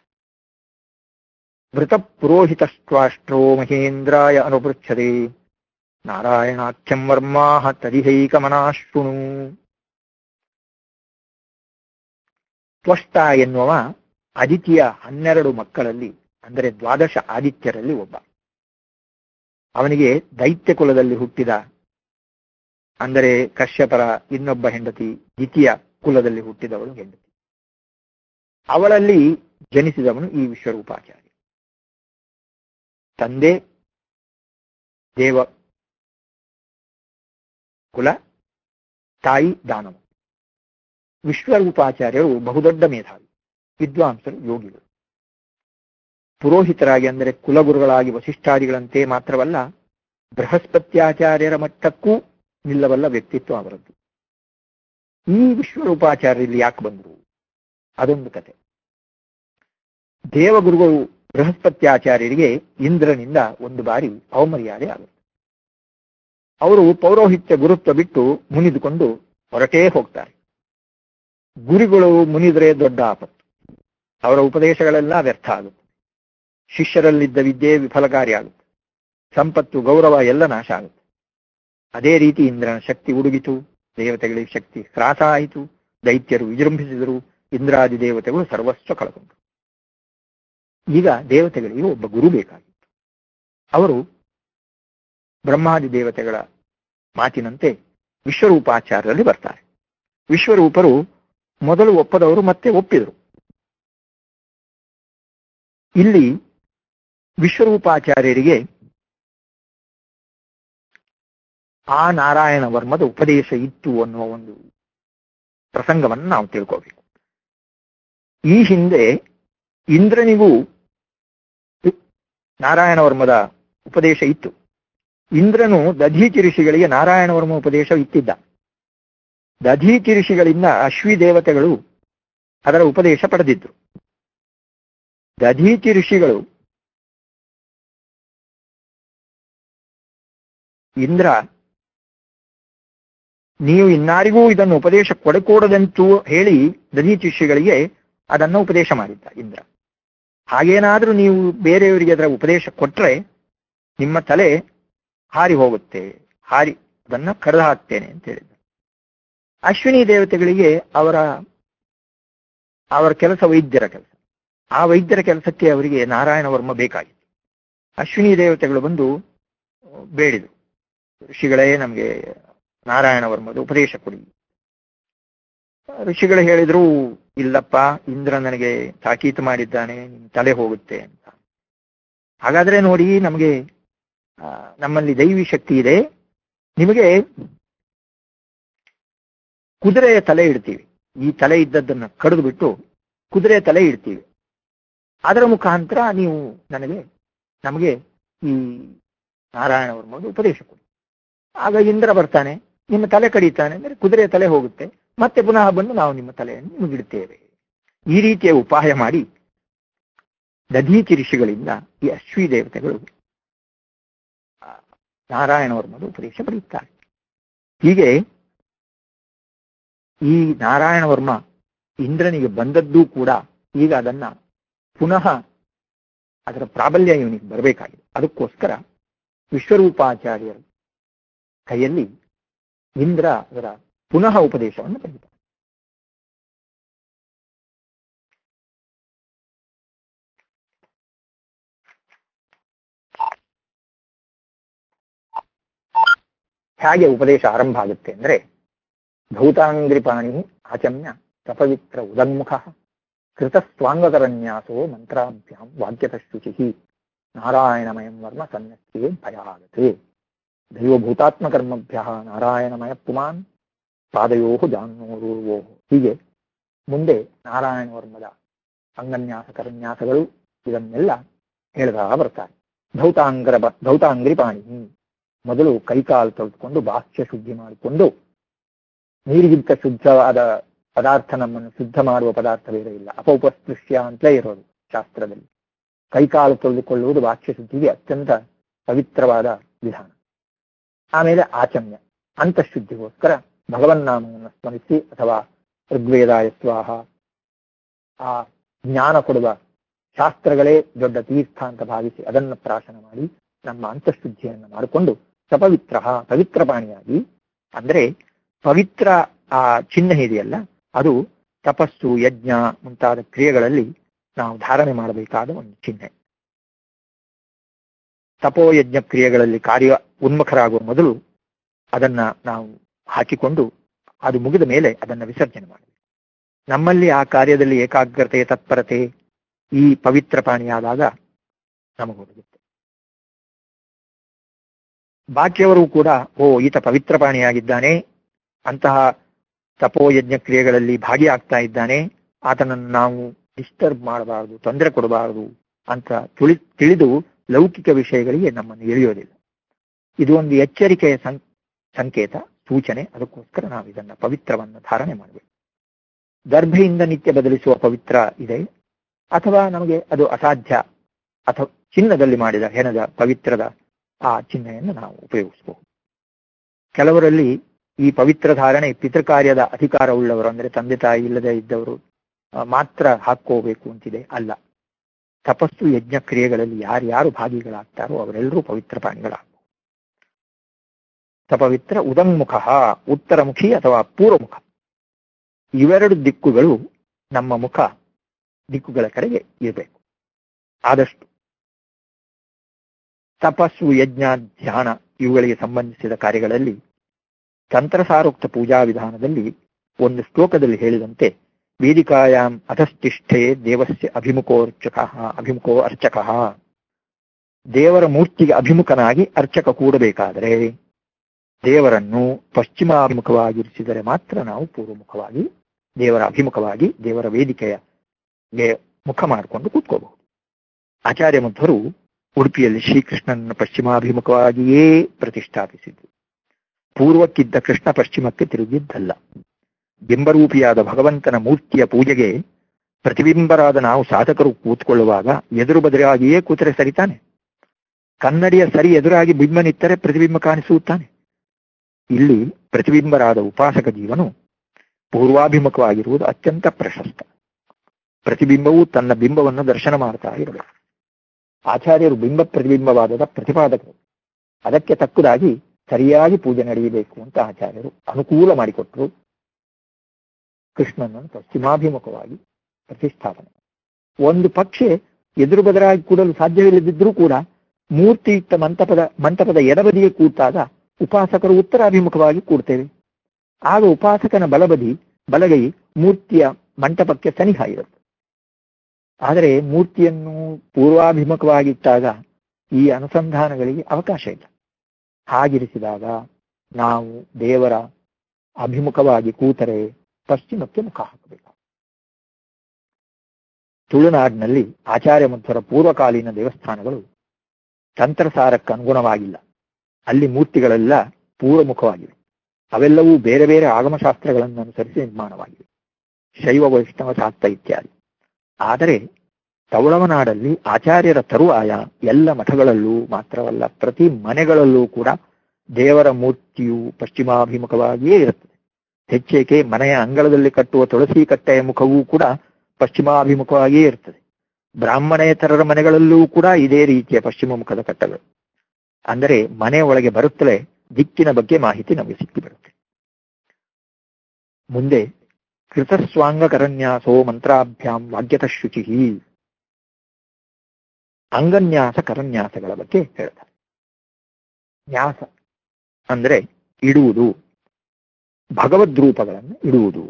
ಮೃತ ಪುರೋಹಿತಷ್ಟ್ವಾಷ್ಟ್ರೋ ಮಹೇಂದ್ರಾಯ ಅನುಪೃಚ್ಛದೆ ನಾರಾಯಣಾಖ್ಯಂ ವರ್ಮಾಹ ತದಿಹೈಕಮನಾಶೃಣು ತ್ವಷ್ಟ ಎನ್ನುವ ಆದಿತ್ಯ ಹನ್ನೆರಡು ಮಕ್ಕಳಲ್ಲಿ ಅಂದರೆ ದ್ವಾದಶ ಆದಿತ್ಯರಲ್ಲಿ ಒಬ್ಬ ಅವನಿಗೆ ದೈತ್ಯ ಕುಲದಲ್ಲಿ ಹುಟ್ಟಿದ ಅಂದರೆ ಕಶ್ಯಪರ ಇನ್ನೊಬ್ಬ ಹೆಂಡತಿ ದ್ವಿತೀಯ ಕುಲದಲ್ಲಿ ಹುಟ್ಟಿದವಳು ಹೆಂಡತಿ ಅವಳಲ್ಲಿ ಜನಿಸಿದವನು ಈ ವಿಶ್ವರೂಪಾಚಾರ್ಯ ತಂದೆ ದೇವ ಕುಲ ತಾಯಿ ದಾನವ ವಿಶ್ವರೂಪಾಚಾರ್ಯರು ಬಹುದೊಡ್ಡ ಮೇಧಾವಿ ವಿದ್ವಾಂಸರು ಯೋಗಿಗಳು ಪುರೋಹಿತರಾಗಿ ಅಂದರೆ ಕುಲಗುರುಗಳಾಗಿ ವಸಿಷ್ಠಾದಿಗಳಂತೆ ಮಾತ್ರವಲ್ಲ ಬೃಹಸ್ಪತ್ಯಾಚಾರ್ಯರ ಮಟ್ಟಕ್ಕೂ ನಿಲ್ಲವಲ್ಲ ವ್ಯಕ್ತಿತ್ವ ಅವರದ್ದು ಈ ವಿಶ್ವರೂಪಾಚಾರ್ಯರಲ್ಲಿ ಯಾಕೆ ಬಂದರು ಅದೊಂದು ಕತೆ ದೇವಗುರುಗಳು ಬೃಹಸ್ಪತ್ಯಾಚಾರ್ಯರಿಗೆ ಇಂದ್ರನಿಂದ ಒಂದು ಬಾರಿ ಅವಮರ್ಯಾದೆ ಆಗುತ್ತೆ ಅವರು ಪೌರೋಹಿತ್ಯ ಗುರುತ್ವ ಬಿಟ್ಟು ಮುನಿದುಕೊಂಡು ಹೊರಟೇ ಹೋಗ್ತಾರೆ ಗುರುಗಳು ಮುನಿದ್ರೆ ದೊಡ್ಡ ಆಪತ್ತು ಅವರ ಉಪದೇಶಗಳೆಲ್ಲ ವ್ಯರ್ಥ ಆಗುತ್ತೆ ಶಿಷ್ಯರಲ್ಲಿದ್ದ ವಿದ್ಯೆ ವಿಫಲಕಾರಿಯಾಗುತ್ತೆ ಸಂಪತ್ತು ಗೌರವ ಎಲ್ಲ ನಾಶ ಆಗುತ್ತೆ ಅದೇ ರೀತಿ ಇಂದ್ರನ ಶಕ್ತಿ ಉಡುಗಿತು ದೇವತೆಗಳಿಗೆ ಶಕ್ತಿ ಹ್ರಾಸ ಆಯಿತು ದೈತ್ಯರು ವಿಜೃಂಭಿಸಿದರು ಇಂದ್ರಾದಿ ದೇವತೆಗಳು ಸರ್ವಸ್ವ ಕಳಕೊಂಡರು ಈಗ ದೇವತೆಗಳಿಗೆ ಒಬ್ಬ ಗುರು ಬೇಕಾಗಿತ್ತು ಅವರು ಬ್ರಹ್ಮಾದಿ ದೇವತೆಗಳ ಮಾತಿನಂತೆ ವಿಶ್ವರೂಪಾಚಾರ್ಯರಲ್ಲಿ ಬರ್ತಾರೆ ವಿಶ್ವರೂಪರು ಮೊದಲು ಒಪ್ಪದವರು ಮತ್ತೆ ಒಪ್ಪಿದರು ಇಲ್ಲಿ ವಿಶ್ವರೂಪಾಚಾರ್ಯರಿಗೆ ಆ ನಾರಾಯಣ ವರ್ಮದ ಉಪದೇಶ ಇತ್ತು ಅನ್ನುವ ಒಂದು ಪ್ರಸಂಗವನ್ನು ನಾವು ತಿಳ್ಕೋಬೇಕು ಈ ಹಿಂದೆ ಇಂದ್ರನಿಗೂ ನಾರಾಯಣ ವರ್ಮದ ಉಪದೇಶ ಇತ್ತು ಇಂದ್ರನು ದಧೀಚಿ ಋಷಿಗಳಿಗೆ ನಾರಾಯಣ ವರ್ಮ ಉಪದೇಶ ಇತ್ತಿದ್ದ ದಧೀಚಿ ಋಷಿಗಳಿಂದ ಅಶ್ವಿ ದೇವತೆಗಳು ಅದರ ಉಪದೇಶ ಪಡೆದಿದ್ರು ದಧೀಚಿ ಋಷಿಗಳು ಇಂದ್ರ ನೀವು ಇನ್ನಾರಿಗೂ ಇದನ್ನು ಉಪದೇಶ ಕೊಡಕೂಡದಂತೂ ಹೇಳಿ ದಧೀಚಿ ಋಷಿಗಳಿಗೆ ಅದನ್ನು ಉಪದೇಶ ಮಾಡಿದ್ದ ಇಂದ್ರ ಹಾಗೇನಾದ್ರೂ ನೀವು ಬೇರೆಯವರಿಗೆ ಅದರ ಉಪದೇಶ ಕೊಟ್ರೆ ನಿಮ್ಮ ತಲೆ ಹಾರಿ ಹೋಗುತ್ತೆ ಹಾರಿ ಅದನ್ನ ಕರೆದು ಹಾಕ್ತೇನೆ ಅಂತ ಹೇಳಿದ್ದ ಅಶ್ವಿನಿ ದೇವತೆಗಳಿಗೆ ಅವರ ಅವರ ಕೆಲಸ ವೈದ್ಯರ ಕೆಲಸ ಆ ವೈದ್ಯರ ಕೆಲಸಕ್ಕೆ ಅವರಿಗೆ ನಾರಾಯಣ ವರ್ಮ ಬೇಕಾಗಿತ್ತು ಅಶ್ವಿನಿ ದೇವತೆಗಳು ಬಂದು ಬೇಡಿದರು ಋಷಿಗಳೇ ನಮಗೆ ನಾರಾಯಣ ವರ್ಮದ ಉಪದೇಶ ಕೊಡಿ ಋಷಿಗಳು ಹೇಳಿದ್ರು ಇಲ್ಲಪ್ಪ ಇಂದ್ರ ನನಗೆ ತಾಕೀತು ಮಾಡಿದ್ದಾನೆ ನಿಮ್ ತಲೆ ಹೋಗುತ್ತೆ ಅಂತ ಹಾಗಾದ್ರೆ ನೋಡಿ ನಮಗೆ ಆ, ನಮ್ಮಲ್ಲಿ ದೈವಿ ಶಕ್ತಿ ಇದೆ ನಿಮಗೆ ಕುದುರೆಯ ತಲೆ ಇಡ್ತೀವಿ ಈ ತಲೆ ಇದ್ದದ್ದನ್ನ ಕಡಿದು ಬಿಟ್ಟು ಕುದುರೆಯ ತಲೆ ಇಡ್ತೀವಿ ಅದರ ಮುಖಾಂತರ ನೀವು ನನಗೆ ನಮಗೆ ಈ ನಾರಾಯಣ ವರ್ಮದ ಉಪದೇಶ ಕೊಡಿ ಆಗ ಇಂದ್ರ ಬರ್ತಾನೆ ನಿಮ್ಮ ತಲೆ ಕಡಿತಾನೆ ಅಂದ್ರೆ ಕುದುರೆಯ ತಲೆ ಹೋಗುತ್ತೆ ಮತ್ತೆ ಪುನಃ ಬಂದು ನಾವು ನಿಮ್ಮ ತಲೆಯನ್ನು ನಿಮಗಿಡ್ತೇವೆ ಈ ರೀತಿಯ ಉಪಾಯ ಮಾಡಿ ದಧೀಚಿ ಋಷಿಗಳಿಂದ ಈ ಅಶ್ವಿ ದೇವತೆಗಳು ಆ, ನಾರಾಯಣ ವರ್ಮದ ಉಪದೇಶ ಪಡೆಯುತ್ತಾರೆ ಹೀಗೆ ಈ ನಾರಾಯಣ ವರ್ಮ ಇಂದ್ರನಿಗೆ ಬಂದದ್ದೂ ಕೂಡ ಈಗ ಅದನ್ನ ಪುನಃ ಅದರ ಪ್ರಾಬಲ್ಯ ಇವನಿಗೆ ಬರಬೇಕಾಗಿದೆ ಅದಕ್ಕೋಸ್ಕರ ವಿಶ್ವರೂಪಾಚಾರ್ಯರು ಕೈಯಲ್ಲಿ ಇಂದ್ರ ಅದರ ಪುನಃ ಉಪದೇಶವನ್ನು ಪಡೆಯುತ್ತಾರೆ ಹೇಗೆ ಉಪದೇಶ ಆರಂಭ ಆಗುತ್ತೆ ಅಂದ್ರೆ ಧೌತಾಂಗ್ರಿಪಾಣಿ ಆಚಮ್ಯ ತಪವಿತ್ರ ಉದನ್ಮುಖ ಕೃತಸ್ವಾಂಗಕರನ್ಯಾಸೋ ಮಂತ್ರಾಭ್ಯಾಂ ವಾಕ್ಯತ ಶುಚಿ ನಾರಾಯಣಮಯಂ ವರ್ಮ ಸನ್ಯಸ್ಯೇ ಭಯಾಗತೆ ದೈವಭೂತಾತ್ಮಕರ್ಮಭ್ಯ ನಾರಾಯಣಮಯ ಪುಮಾನ್ ಪಾದಯೋ ಜಾನ್ನೋರ್ವೋ ಹೀಗೆ ಮುಂದೆ ನಾರಾಯಣ ವರ್ಮದ ಅಂಗನ್ಯಾಸ ಕರನ್ಯಾಸಗಳು ಇದನ್ನೆಲ್ಲ ಹೇಳ್ತಾ ಬರ್ತಾರೆ ಧೌತಾಂಗ್ರ ಧೌತಾಂಗ್ರಿಪಾಣಿ ಮೊದಲು ಕೈಕಾಲು ತೊಳೆದುಕೊಂಡು ಬಾಹ್ಯ ಶುದ್ಧಿ ಮಾಡಿಕೊಂಡು ನೀರಿಗಿಂತ ಶುದ್ಧವಾದ ಪದಾರ್ಥ ನಮ್ಮನ್ನು ಶುದ್ಧ ಮಾಡುವ ಪದಾರ್ಥ ಬೇರೆ ಇಲ್ಲ ಅಪೌಪಸ್ಪೃಶ್ಯ ಅಂತಲೇ ಇರೋದು ಶಾಸ್ತ್ರದಲ್ಲಿ ಕೈಕಾಲು ತೊಳೆದುಕೊಳ್ಳುವುದು ಬಾಹ್ಯ ಶುದ್ಧಿಗೆ ಅತ್ಯಂತ ಪವಿತ್ರವಾದ ವಿಧಾನ ಆಮೇಲೆ ಆಚಮ್ಯ ಅಂತಃಶುದ್ಧಿಗೋಸ್ಕರ ಭಗವನ್ನಾಮವನ್ನು ಸ್ಮರಿಸಿ ಅಥವಾ ಋಗ್ವೇದಾಯ ಸ್ವಾಹ ಆ ಜ್ಞಾನ ಕೊಡುವ ಶಾಸ್ತ್ರಗಳೇ ದೊಡ್ಡ ತೀರ್ಥ ಅಂತ ಭಾವಿಸಿ ಅದನ್ನು ಪ್ರಾಶನ ಮಾಡಿ ನಮ್ಮ ಅಂತಃಶುದ್ಧಿಯನ್ನು ಮಾಡಿಕೊಂಡು ಸಪವಿತ್ರ ಪವಿತ್ರ ಪಾಣಿಯಾಗಿ ಅಂದ್ರೆ ಪವಿತ್ರ ಆ ಚಿಹ್ನೆ ಇದೆಯಲ್ಲ ಅದು ತಪಸ್ಸು ಯಜ್ಞ ಮುಂತಾದ ಕ್ರಿಯೆಗಳಲ್ಲಿ ನಾವು ಧಾರಣೆ ಮಾಡಬೇಕಾದ ಒಂದು ಚಿಹ್ನೆ ತಪೋಯಜ್ಞ ಕ್ರಿಯೆಗಳಲ್ಲಿ ಕಾರ್ಯ ಉನ್ಮುಖರಾಗುವ ಮೊದಲು ಅದನ್ನ ನಾವು ಹಾಕಿಕೊಂಡು ಅದು ಮುಗಿದ ಮೇಲೆ ಅದನ್ನ ವಿಸರ್ಜನೆ ಮಾಡಬೇಕು ನಮ್ಮಲ್ಲಿ ಆ ಕಾರ್ಯದಲ್ಲಿ ಏಕಾಗ್ರತೆ ತತ್ಪರತೆ ಈ ಪವಿತ್ರ ಪಾಣಿಯಾದಾಗ ನಮಗೊದಗುತ್ತೆ ಬಾಕಿಯವರು ಕೂಡ ಓ ಈತ ಪವಿತ್ರ ಪ್ರಾಣಿಯಾಗಿದ್ದಾನೆ ಅಂತಹ ತಪೋಯಜ್ಞ ಕ್ರಿಯೆಗಳಲ್ಲಿ ಭಾಗಿಯಾಗ್ತಾ ಇದ್ದಾನೆ ಆತನನ್ನು ನಾವು ಡಿಸ್ಟರ್ಬ್ ಮಾಡಬಾರದು ತೊಂದರೆ ಕೊಡಬಾರದು ಅಂತ ತುಳಿ ತಿಳಿದು ಲೌಕಿಕ ವಿಷಯಗಳಿಗೆ ನಮ್ಮನ್ನು ಎಳೆಯೋದಿಲ್ಲ ಇದು ಒಂದು ಎಚ್ಚರಿಕೆಯ ಸಂ- ಸಂಕೇತ ಸೂಚನೆ ಅದಕ್ಕೋಸ್ಕರ ನಾವು ಇದನ್ನ ಪವಿತ್ರವನ್ನು ಧಾರಣೆ ಮಾಡಬೇಕು ಗರ್ಭೆಯಿಂದ ನಿತ್ಯ ಬದಲಿಸುವ ಪವಿತ್ರ ಇದೆ ಅಥವಾ ನಮಗೆ ಅದು ಅಸಾಧ್ಯ ಅಥವಾ ಚಿನ್ನದಲ್ಲಿ ಮಾಡಿದ ಹೆಣದ ಪವಿತ್ರದ ಆ ಚಿಹ್ನೆಯನ್ನು ನಾವು ಉಪಯೋಗಿಸಬಹುದು ಕೆಲವರಲ್ಲಿ ಈ ಪವಿತ್ರ ಧಾರಣೆ ಪಿತೃಕಾರ್ಯದ ಅಧಿಕಾರ ಉಳ್ಳವರು ಅಂದ್ರೆ ತಂದೆ ತಾಯಿ ಇಲ್ಲದೆ ಇದ್ದವರು ಆ, ಮಾತ್ರ ಹಾಕೋಬೇಕು ಅಂತಿದೆ ಅಲ್ಲ ತಪಸ್ಸು ಯಜ್ಞ ಕ್ರಿಯೆಗಳಲ್ಲಿ ಯಾರ್ಯಾರು ಭಾಗಿಗಳಾಗ್ತಾರೋ ಅವರೆಲ್ಲರೂ ಪವಿತ್ರ ಪ್ರಾಣಿಗಳಾಗಬಹುದು ತಪವಿತ್ರ ಉದಂಗುಖ ಉತ್ತರಮುಖಿ ಅಥವಾ ಪೂರ್ವಮುಖ ಇವೆರಡು ದಿಕ್ಕುಗಳು ನಮ್ಮ ಮುಖ ದಿಕ್ಕುಗಳ ಕಡೆಗೆ ಇರಬೇಕು ಆದಷ್ಟು ತಪಸ್ಸು ಯಜ್ಞ ಧ್ಯಾನ ಇವುಗಳಿಗೆ ಸಂಬಂಧಿಸಿದ ಕಾರ್ಯಗಳಲ್ಲಿ ತಂತ್ರಸಾರೋಕ್ತ ಪೂಜಾ ವಿಧಾನದಲ್ಲಿ ಒಂದು ಶ್ಲೋಕದಲ್ಲಿ ಹೇಳಿದಂತೆ ವೇದಿಕಾಯಾಂ ಅಧಸ್ತಿಷ್ಠೆ ದೇವಸ್ಯ ಅಭಿಮುಖೋರ್ಚಕ ಅಭಿಮುಖೋ ಅರ್ಚಕ ದೇವರ ಮೂರ್ತಿಗೆ ಅಭಿಮುಖನಾಗಿ ಅರ್ಚಕ ಕೂಡಬೇಕಾದರೆ ದೇವರನ್ನು ಪಶ್ಚಿಮಾಭಿಮುಖವಾಗಿರಿಸಿದರೆ ಮಾತ್ರ ನಾವು ಪೂರ್ವಮುಖವಾಗಿ ದೇವರ ಅಭಿಮುಖವಾಗಿ ದೇವರ ವೇದಿಕೆಯ ಗೆ ಮುಖ ಮಾಡಿಕೊಂಡು ಕೂತ್ಕೋಬಹುದು ಆಚಾರ್ಯ ಮಧ್ವರು ಉಡುಪಿಯಲ್ಲಿ ಶ್ರೀಕೃಷ್ಣನನ್ನು ಪಶ್ಚಿಮಾಭಿಮುಖವಾಗಿಯೇ ಪ್ರತಿಷ್ಠಾಪಿಸಿದ್ರು ಪೂರ್ವಕ್ಕಿದ್ದ ಕೃಷ್ಣ ಪಶ್ಚಿಮಕ್ಕೆ ತಿರುಗಿದ್ದಲ್ಲ ಬಿಂಬರೂಪಿಯಾದ ಭಗವಂತನ ಮೂರ್ತಿಯ ಪೂಜೆಗೆ ಪ್ರತಿಬಿಂಬರಾದ ನಾವು ಸಾಧಕರು ಕೂತ್ಕೊಳ್ಳುವಾಗ ಎದುರು ಬದಲಾಗಿಯೇ ಕೂತರೆ ಸರಿತಾನೆ ಕನ್ನಡಿಯ ಸರಿ ಎದುರಾಗಿ ಬಿಂಬನಿತ್ತರೆ ಪ್ರತಿಬಿಂಬ ಕಾಣಿಸುತ್ತಾನೆ ಇಲ್ಲಿ ಪ್ರತಿಬಿಂಬರಾದ ಉಪಾಸಕ ಜೀವನು ಪೂರ್ವಾಭಿಮುಖವಾಗಿರುವುದು ಅತ್ಯಂತ ಪ್ರಶಸ್ತ ಪ್ರತಿಬಿಂಬವು ತನ್ನ ಬಿಂಬವನ್ನು ದರ್ಶನ ಮಾಡ್ತಾ ಇರಬೇಕು ಆಚಾರ್ಯರು ಬಿಂಬ ಪ್ರತಿಬಿಂಬವಾದದ ಪ್ರತಿಪಾದಕರು ಅದಕ್ಕೆ ತಕ್ಕದಾಗಿ ಸರಿಯಾಗಿ ಪೂಜೆ ನಡೆಯಬೇಕು ಅಂತ ಆಚಾರ್ಯರು ಅನುಕೂಲ ಮಾಡಿಕೊಟ್ರು ಕೃಷ್ಣನನ್ನು ಪಶ್ಚಿಮಾಭಿಮುಖವಾಗಿ ಪ್ರತಿಷ್ಠಾಪನೆ ಒಂದು ಪಕ್ಷೆ ಎದುರು ಬದರಾಗಿ ಕೂಡಲು ಸಾಧ್ಯವಿಲ್ಲದಿದ್ರೂ ಕೂಡ ಮೂರ್ತಿ ಇಟ್ಟ ಮಂಟಪದ ಮಂಟಪದ ಎಡಬದಿಗೆ ಕೂತಾಗ ಉಪಾಸಕರು ಉತ್ತರಾಭಿಮುಖವಾಗಿ ಕೂಡ್ತೇವೆ ಆಗ ಉಪಾಸಕನ ಬಲಬದಿ ಬಲಗೈ ಮೂರ್ತಿಯ ಮಂಟಪಕ್ಕೆ ಸನಿಹ ಇರುತ್ತೆ ಆದರೆ ಮೂರ್ತಿಯನ್ನು ಪೂರ್ವಾಭಿಮುಖವಾಗಿಟ್ಟಾಗ ಈ ಅನುಸಂಧಾನಗಳಿಗೆ ಅವಕಾಶ ಇಲ್ಲ ಹಾಗಿರಿಸಿದಾಗ ನಾವು ದೇವರ ಅಭಿಮುಖವಾಗಿ ಕೂತರೆ ಪಶ್ಚಿಮಕ್ಕೆ ಮುಖ ಹಾಕಬೇಕು ತುಳುನಾಡಿನಲ್ಲಿ ಆಚಾರ್ಯ ಮಧ್ವರ ಪೂರ್ವಕಾಲೀನ ದೇವಸ್ಥಾನಗಳು ತಂತ್ರಸಾರಕ್ಕೆ ಅನುಗುಣವಾಗಿಲ್ಲ ಅಲ್ಲಿ ಮೂರ್ತಿಗಳೆಲ್ಲ ಪೂರ್ವಮುಖವಾಗಿವೆ ಅವೆಲ್ಲವೂ ಬೇರೆ ಬೇರೆ ಆಗಮಶಾಸ್ತ್ರಗಳನ್ನು ಅನುಸರಿಸಿ ನಿರ್ಮಾಣವಾಗಿವೆ ಶೈವ ವೈಷ್ಣವ ಶಾಸ್ತ್ರ ಇತ್ಯಾದಿ ಆದರೆ ತವಳವನಾಡಲ್ಲಿ ಆಚಾರ್ಯರ ತರುವಾಯ ಎಲ್ಲ ಮಠಗಳಲ್ಲೂ ಮಾತ್ರವಲ್ಲ ಪ್ರತಿ ಮನೆಗಳಲ್ಲೂ ಕೂಡ ದೇವರ ಮೂರ್ತಿಯು ಪಶ್ಚಿಮಾಭಿಮುಖವಾಗಿಯೇ ಇರುತ್ತದೆ ಹೆಚ್ಚೇಕೆ ಮನೆಯ ಅಂಗಳದಲ್ಲಿ ಕಟ್ಟುವ ತುಳಸಿ ಕಟ್ಟೆಯ ಮುಖವೂ ಕೂಡ ಪಶ್ಚಿಮಾಭಿಮುಖವಾಗಿಯೇ ಇರ್ತದೆ ಬ್ರಾಹ್ಮಣೇತರರ ಮನೆಗಳಲ್ಲೂ ಕೂಡ ಇದೇ ರೀತಿಯ ಪಶ್ಚಿಮ ಮುಖದ ಕಟ್ಟಗಳು ಅಂದರೆ ಮನೆ ಒಳಗೆ ಬರುತ್ತಲೇ ದಿಕ್ಕಿನ ಬಗ್ಗೆ ಮಾಹಿತಿ ನಮಗೆ ಸಿಕ್ಕಿ ಬರುತ್ತೆ ಮುಂದೆ ಕೃತಸ್ವಾಂಗ ಕರನ್ಯಾಸೋ ಮಂತ್ರಾಭ್ಯಾಂ ವಾಗ್ಯತ ಶುಚಿ ಅಂಗನ್ಯಾಸ ಕರನ್ಯಾಸಗಳ ಬಗ್ಗೆ ಹೇಳ್ತಾರೆ ನ್ಯಾಸ ಅಂದ್ರೆ ಇಡುವುದು ಭಗವದ್ರೂಪಗಳನ್ನು ಇಡುವುದು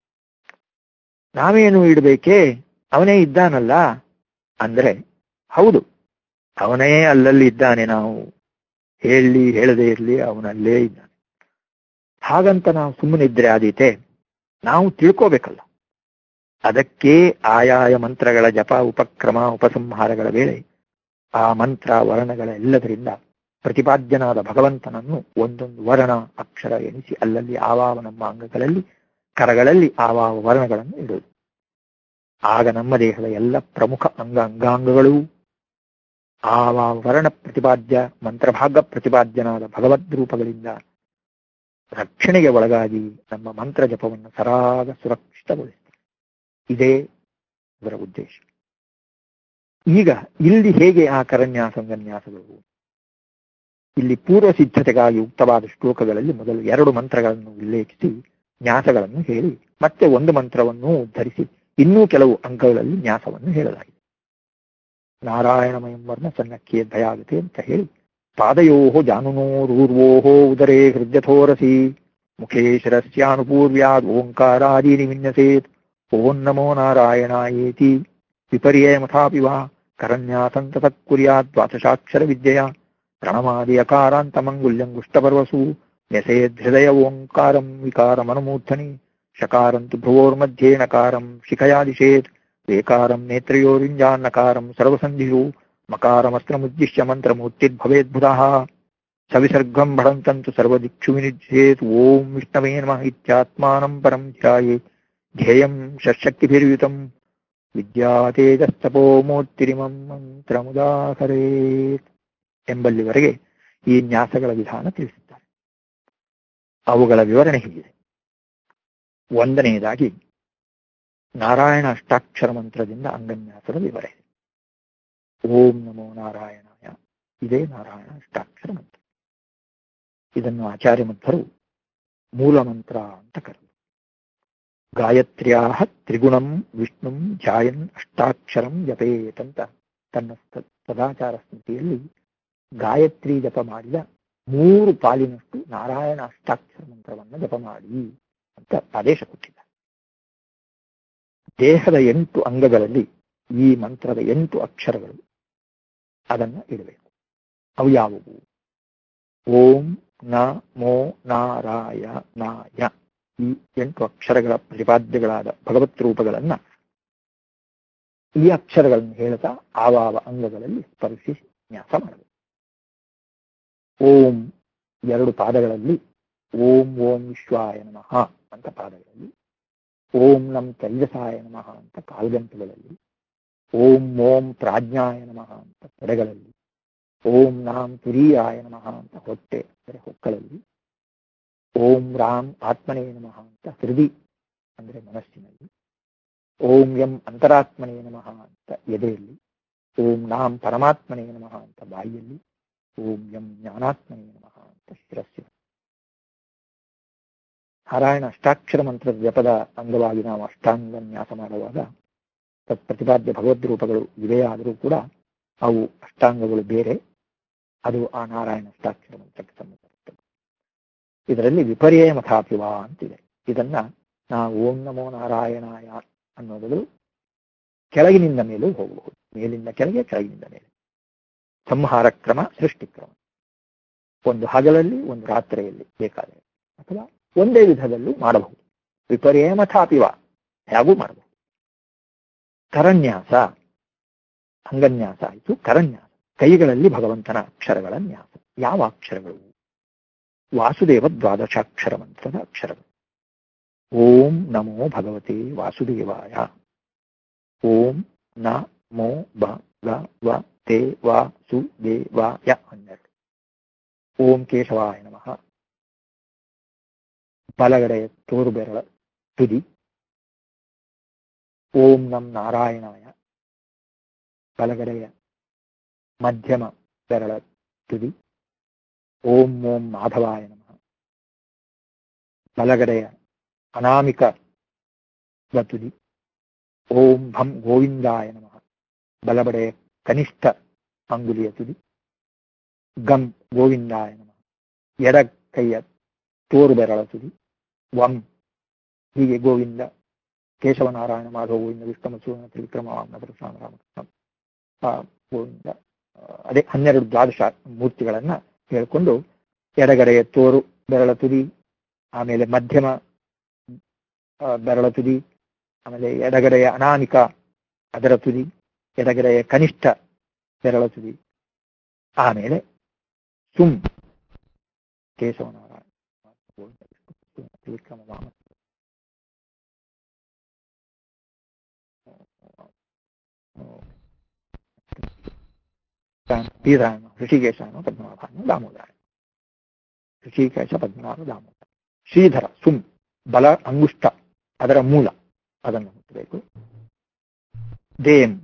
ನಾವೇನು ಇಡಬೇಕೇ ಅವನೇ ಇದ್ದಾನಲ್ಲ ಅಂದ್ರೆ ಹೌದು ಅವನೇ ಅಲ್ಲಲ್ಲಿ ಇದ್ದಾನೆ ನಾವು ಹೇಳಿ ಹೇಳದೇ ಇರಲಿ ಅವನಲ್ಲೇ ಇದ್ದಾನೆ ಹಾಗಂತ ನಾವು ಸುಮ್ಮನಿದ್ರೆ ಆದೀತೆ ನಾವು ತಿಳ್ಕೋಬೇಕಲ್ಲ ಅದಕ್ಕೆ ಆಯಾಯ ಮಂತ್ರಗಳ ಜಪ ಉಪಕ್ರಮ ಉಪಸಂಹಾರಗಳ ವೇಳೆ ಆ ಮಂತ್ರ ವರ್ಣಗಳ ಎಲ್ಲದರಿಂದ ಪ್ರತಿಪಾದ್ಯನಾದ ಭಗವಂತನನ್ನು ಒಂದೊಂದು ವರ್ಣ ಅಕ್ಷರ ಎನಿಸಿ ಅಲ್ಲಲ್ಲಿ ಆವಾವ ನಮ್ಮ ಅಂಗಗಳಲ್ಲಿ ಕರಗಳಲ್ಲಿ ಆವಾವ ವರ್ಣಗಳನ್ನು ಇಡುವುದು ಆಗ ನಮ್ಮ ದೇಹದ ಎಲ್ಲ ಪ್ರಮುಖ ಅಂಗ ಅಂಗಾಂಗಗಳು ಆವಾವ ವರ್ಣ ಪ್ರತಿಪಾದ್ಯ ಮಂತ್ರಭಾಗ ಪ್ರತಿಪಾದ್ಯನಾದ ಭಗವದ್ ರೂಪಗಳಿಂದ ರಕ್ಷಣೆಗೆ ಒಳಗಾಗಿ ನಮ್ಮ ಮಂತ್ರ ಜಪವನ್ನು ಸರಾಗ ಸುರಕ್ಷಿತಗೊಳಿಸ್ತದೆ ಇದೇ ಇದರ ಉದ್ದೇಶ ಈಗ ಇಲ್ಲಿ ಹೇಗೆ ಆ ಕರನ್ಯಾಸ ಸಂಗನ್ಯಾಸಗಳು ಇಲ್ಲಿ ಪೂರ್ವ ಸಿದ್ಧತೆಗಾಗಿ ಉಕ್ತವಾದ ಶ್ಲೋಕಗಳಲ್ಲಿ ಮೊದಲು ಎರಡು ಮಂತ್ರಗಳನ್ನು ಉಲ್ಲೇಖಿಸಿ ನ್ಯಾಸಗಳನ್ನು ಹೇಳಿ ಮತ್ತೆ ಒಂದು ಮಂತ್ರವನ್ನು ಉದ್ಧರಿಸಿ ಇನ್ನೂ ಕೆಲವು ಅಂಕಗಳಲ್ಲಿ ನ್ಯಾಸವನ್ನು ಹೇಳಲಾಗಿದೆ ನಾರಾಯಣಮಯಂ ವರ್ಣ ಸನ್ನಕ್ಕೆ ದಯಾಗತೆ ಅಂತ ಹೇಳಿ ಪಾದಯೋ ಜಾನುನೋರೂರ್ವೋ ಉದರೇ ಹೃದಯಥೋರಸಿ ಮುಖೇ ಶಿರಸ್ಯಾನುಪೂರ್ವ್ಯಾದ್ ಓಂಕಾರಾದೀನಿ ವಿನ್ಯಸೇತ್ ಓಂ ನಮೋ ನಾರಾಯಣಾಯೇತಿ ವಿಪರ್ಯಯಮಥಾಪಿ ವಾ ಕರನ್ಯಾಸಂತತ ಕುರ್ಯಾತ್ ದ್ವಾದಶಾಕ್ಷರ ವಿದ್ಯೆಯ ಪ್ರಣಮಾದಿ ಅಕಾರಾಂತಮಂಗುಲ್ಯಂಗುಷ್ಟಪರ್ವಸು ನ್ಯಸೇದ್ಹೃದಯ ಓಂಕಾರಂ ವಿಕಾರಮನುಮೂರ್ಧನಿ ಶಕಾರಂತು ಭ್ರುವೋರ್मध्ये ನಕಾರಂ ಶಿಖಯಾದಿಶೇತ್ ವೇಕಾರಂ ನೇತ್ರಯೋರಿಂಜಾನ್ನಕಾರಂ ಸರ್ವಸಂಧಿಷು ಮಕಾರಮಸ್ತ್ರಮುದ್ದಿಶ್ಯ ಮಂತ್ರಮೂರ್ತಿರ್ಭವೇದ್ಬುಧಃ ಸವಿಸರ್ಗಂ ಭಣಂತಂತು ಸರ್ವದಿಕ್ಷು ವಿನಿಧ್ಯೇತ್ ಓಂ ವಿಷ್ಣವೇ ನಮಃ ಇತ್ಯಾತ್ಮಾನಂ ಪರಂ ಧ್ಯಾಯೇ ಧ್ಯೇಯಂ ಷಟ್ಶಕ್ತಿಭಿರ್ಯುತಂ ವಿದ್ಯಾತೇಜಸ್ತಪೋ ಮೂರ್ತಿರಿಮಂ ಮಂತ್ರಮುದಾಕರೇತ್ ಎಂಬಲ್ಲಿವರೆಗೆ ಈ ನ್ಯಾಸಗಳ ವಿಧಾನ ತಿಳಿಸಿದ್ದಾರೆ ಅವುಗಳ ವಿವರಣೆ ಹೀಗಿದೆ ಒಂದನೆಯದಾಗಿ ನಾರಾಯಣ ಅಷ್ಟಾಕ್ಷರ ಮಂತ್ರದಿಂದ ಅಂಗನ್ಯಾಸದ ವಿವರ ಇದೆ ಓಂ ನಮೋ ನಾರಾಯಣಾಯ ಇದೇ ನಾರಾಯಣ ಅಷ್ಟಾಕ್ಷರ ಮಂತ್ರ ಇದನ್ನು ಆಚಾರ್ಯ ಮಧ್ವರು ಮೂಲ ಮಂತ್ರ ಅಂತ ಕರೆದರು ಗಾಯತ್ರ್ಯಾ ತ್ರಿಗುಣಂ ವಿಷ್ಣುಂ ಧ್ಯಾಯನ್ ಅಷ್ಟಾಕ್ಷರಂ ಜಪೇತ್ ಅಂತ ತನ್ನ ಸದಾಚಾರ ಸ್ಮೃತಿಯಲ್ಲಿ ಗಾಯತ್ರಿ ಜಪ ಮಾಡಿದ ಮೂರು ಪಾಲಿನಷ್ಟು ನಾರಾಯಣ ಅಷ್ಟಾಕ್ಷರ ಮಂತ್ರವನ್ನು ಜಪ ಮಾಡಿ ಅಂತ ಆದೇಶ ಕೊಟ್ಟಿದ್ದಾರೆ ದೇಹದ ಎಂಟು ಅಂಗಗಳಲ್ಲಿ ಈ ಮಂತ್ರದ ಎಂಟು ಅಕ್ಷರಗಳು ಅದನ್ನ ಇಡಬೇಕು ಅವು ಯಾವುವು ಓಂ ನ ಮೋ ನಾರಾಯ ನಾಯ ಈ ಎಂಟು ಅಕ್ಷರಗಳ ಪ್ರತಿಪಾದ್ಯಗಳಾದ ಭಗವತ್ ರೂಪಗಳನ್ನ ಈ ಅಕ್ಷರಗಳನ್ನು ಹೇಳ್ತಾ ಆವಾವ ಅಂಗಗಳಲ್ಲಿ ಸ್ಪರ್ಶಿಸಿ ನ್ಯಾಸ ಮಾಡಬೇಕು ಓಂ ಎರಡು ಪಾದಗಳಲ್ಲಿ ಓಂ ಓಂ ವಿಶ್ವಾಯ ನಮಃ ಅಂತ ಪಾದಗಳಲ್ಲಿ ಓಂ ನಮ್ ತೈಜಸಾಯ ನಮಃ ಅಂತ ಕಾಲ್ಗಂಟುಗಳಲ್ಲಿ ಓಂ ಓಂ ಪ್ರಾಜ್ಞಾಯ ನಮಃ ಅಂತ ತೊಡೆಗಳಲ್ಲಿ ಓಂ ನಾಂ ತುರೀಯಾಯ ನಮಃ ಅಂತ ಹೊಟ್ಟೆ ಅಂದರೆ ಹೊಕ್ಕಳಲ್ಲಿ ಓಂ ರಾಮ್ ಆತ್ಮನೇ ನಮಃ ಅಂತ ಹೃದಯ ಅಂದ್ರೆ ಮನಸ್ಸಿನಲ್ಲಿ ಓಂ ಎಂ ಅಂತರಾತ್ಮನೇ ನಮಃ ಅಂತ ಎದೆಯಲ್ಲಿ ಓಂ ನಾಂ ಪರಮಾತ್ಮನೇ ನಮಃ ಅಂತ ಬಾಯಿಯಲ್ಲಿ ಓಂ ಎಂ ಜ್ಞಾನಾತ್ಮನೇ ನಮಃ ಅಂತ ಶಿರಸ್ಸಿನ ನಾರಾಯಣ ಅಷ್ಟಾಕ್ಷರ ಮಂತ್ರದ ಜಪದ ಅಂಗವಾಗಿ ನಾವು ಅಷ್ಟಾಂಗ ನ್ಯಾಸ ಮಾಡುವಾಗ ತತ್ ಪ್ರತಿಪಾದ್ಯ ಭಗವದ್ ರೂಪಗಳು ಇವೆ ಆದರೂ ಕೂಡ ಅವು ಅಷ್ಟಾಂಗಗಳು ಬೇರೆ ಅದು ಆ ನಾರಾಯಣ ಅಷ್ಟಾಕ್ಷರ ಮಂತ್ರಕ್ಕೆ ಸಂಬಂಧಪಟ್ಟದ್ದು ಇದರಲ್ಲಿ ವಿಪರ್ಯಯ ಮಥಾಪಿವ ಅಂತಿದೆ ಇದನ್ನ ನಾವು ಓಂ ನಮೋ ನಾರಾಯಣಾಯ ಅನ್ನೋದು ಕೆಳಗಿನಿಂದ ಮೇಲೂ ಹೋಗಬಹುದು ಮೇಲಿಂದ ಕೆಳಗೆ ಕೆಳಗಿನಿಂದ ಮೇಲೆ ಸಂಹಾರ ಕ್ರಮ ಸೃಷ್ಟಿ ಕ್ರಮ ಒಂದು ಹಗಲಲ್ಲಿ ಒಂದು ರಾತ್ರಿಯಲ್ಲಿ ಬೇಕಾದರೆ ಅಥವಾ ಒಂದೇ ವಿಧದಲ್ಲೂ ಮಾಡಬಹುದು ವಿಪರ್ಯಯ ಮಥಾಪಿವ ಹೇಗೂ ಮಾಡಬಹುದು ಕರನ್ಯಾಸ ಅಂಗನ್ಯಾಸ ಆಯಿತು ಕರನ್ಯಾಸ ಕೈಗಳಲ್ಲಿ ಭಗವಂತನ ಅಕ್ಷರಗಳ ನ್ಯಾಸ ಯಾವ ಅಕ್ಷರಗಳು ವಾಸುದೇವ ದ್ವಾದಶಾಕ್ಷರ ಮಂತ್ರದ ಅಕ್ಷರಗಳು ಓಂ ನಮೋ ಭಗವತೆ ವಾಸುದೇವಾಯ ಓಂ ನ ಮೋ ಬ ಗ ವ ತೇ ವಾ ಸು ದೇವಾಯ ಹನ್ನೆರಡು ಓಂ ಕೇಶವಾಯ ನಮಃ ಬಲಗಡೆಯ ತೋರು ಬೆರಳ ತುದಿ ಓಂ ನಂ ನಾರಾಯಣಾಯ ಬಲಗಡೆಯ ಮಧ್ಯಮ ಬೆರಳ ತುದಿ ಓಂ ಓಂ ಮಾಧವಾಯ ನಮಃ ಬಲಗಡೆಯ ಅನಾಮಿಕ ತುದಿ ಓಂ ಭಂ ಗೋವಿಂದಾಯ ನಮಃ ಬಲಬಡೆಯ ಕನಿಷ್ಠ ಅಂಗುಲಿಯ ತುದಿ ಗಂ ಗೋವಿಂದಾಯ ನಮಃ ಎಡ ಕೈಯ ತೋರು ಬೆರಳ ತುದಿ ವಂ ಹೀಗೆ ಗೋವಿಂದ ಕೇಶವನಾರಾಯಣ ಮಾಧವ ಗೋವಿಂದ ವಿಷ್ಣು ಸೂರ್ಯ ತ್ರಿವಿಕ್ರಮ ವಾಮನ ಪರಶುರಾಮ ರಾಮಕೃಷ್ಣ ಆ ಗೋವಿಂದ ಅದೇ ಹನ್ನೆರಡು ದ್ವಾದಶ ಮೂರ್ತಿಗಳನ್ನ ಹೇಳ್ಕೊಂಡು ಎಡಗಡೆಯ ತೋರು ಬೆರಳ ತುದಿ ಆಮೇಲೆ ಮಧ್ಯಮ ಬೆರಳ ತುದಿ ಆಮೇಲೆ ಎಡಗಡೆಯ ಅನಾಮಿಕ ಅದರ ತುದಿ ಎಡಗಡೆಯ ಕನಿಷ್ಠ ಬೆರಳ ತುದಿ ಆಮೇಲೆ ಸುಮ್ ಕೇಶವನಾರಾಯಣ ತ್ರಿವಿಕ್ರಮ ವಾಮ ಶ್ರೀರಾಮ ಋಷಿಕೇಶಾನ ಪದ್ಮನಾಭಾನ ದಾಮೋದರ ಋಷಿಕೇಶ ಪದ್ಮನಾಭ ದಾಮೋದರ ಶ್ರೀಧರ ಸುಮ್ ಬಲ ಅಂಗುಷ್ಟ ಅದರ ಮೂಲ ಅದನ್ನು ಮುಟ್ಟಬೇಕು ದೇಮ್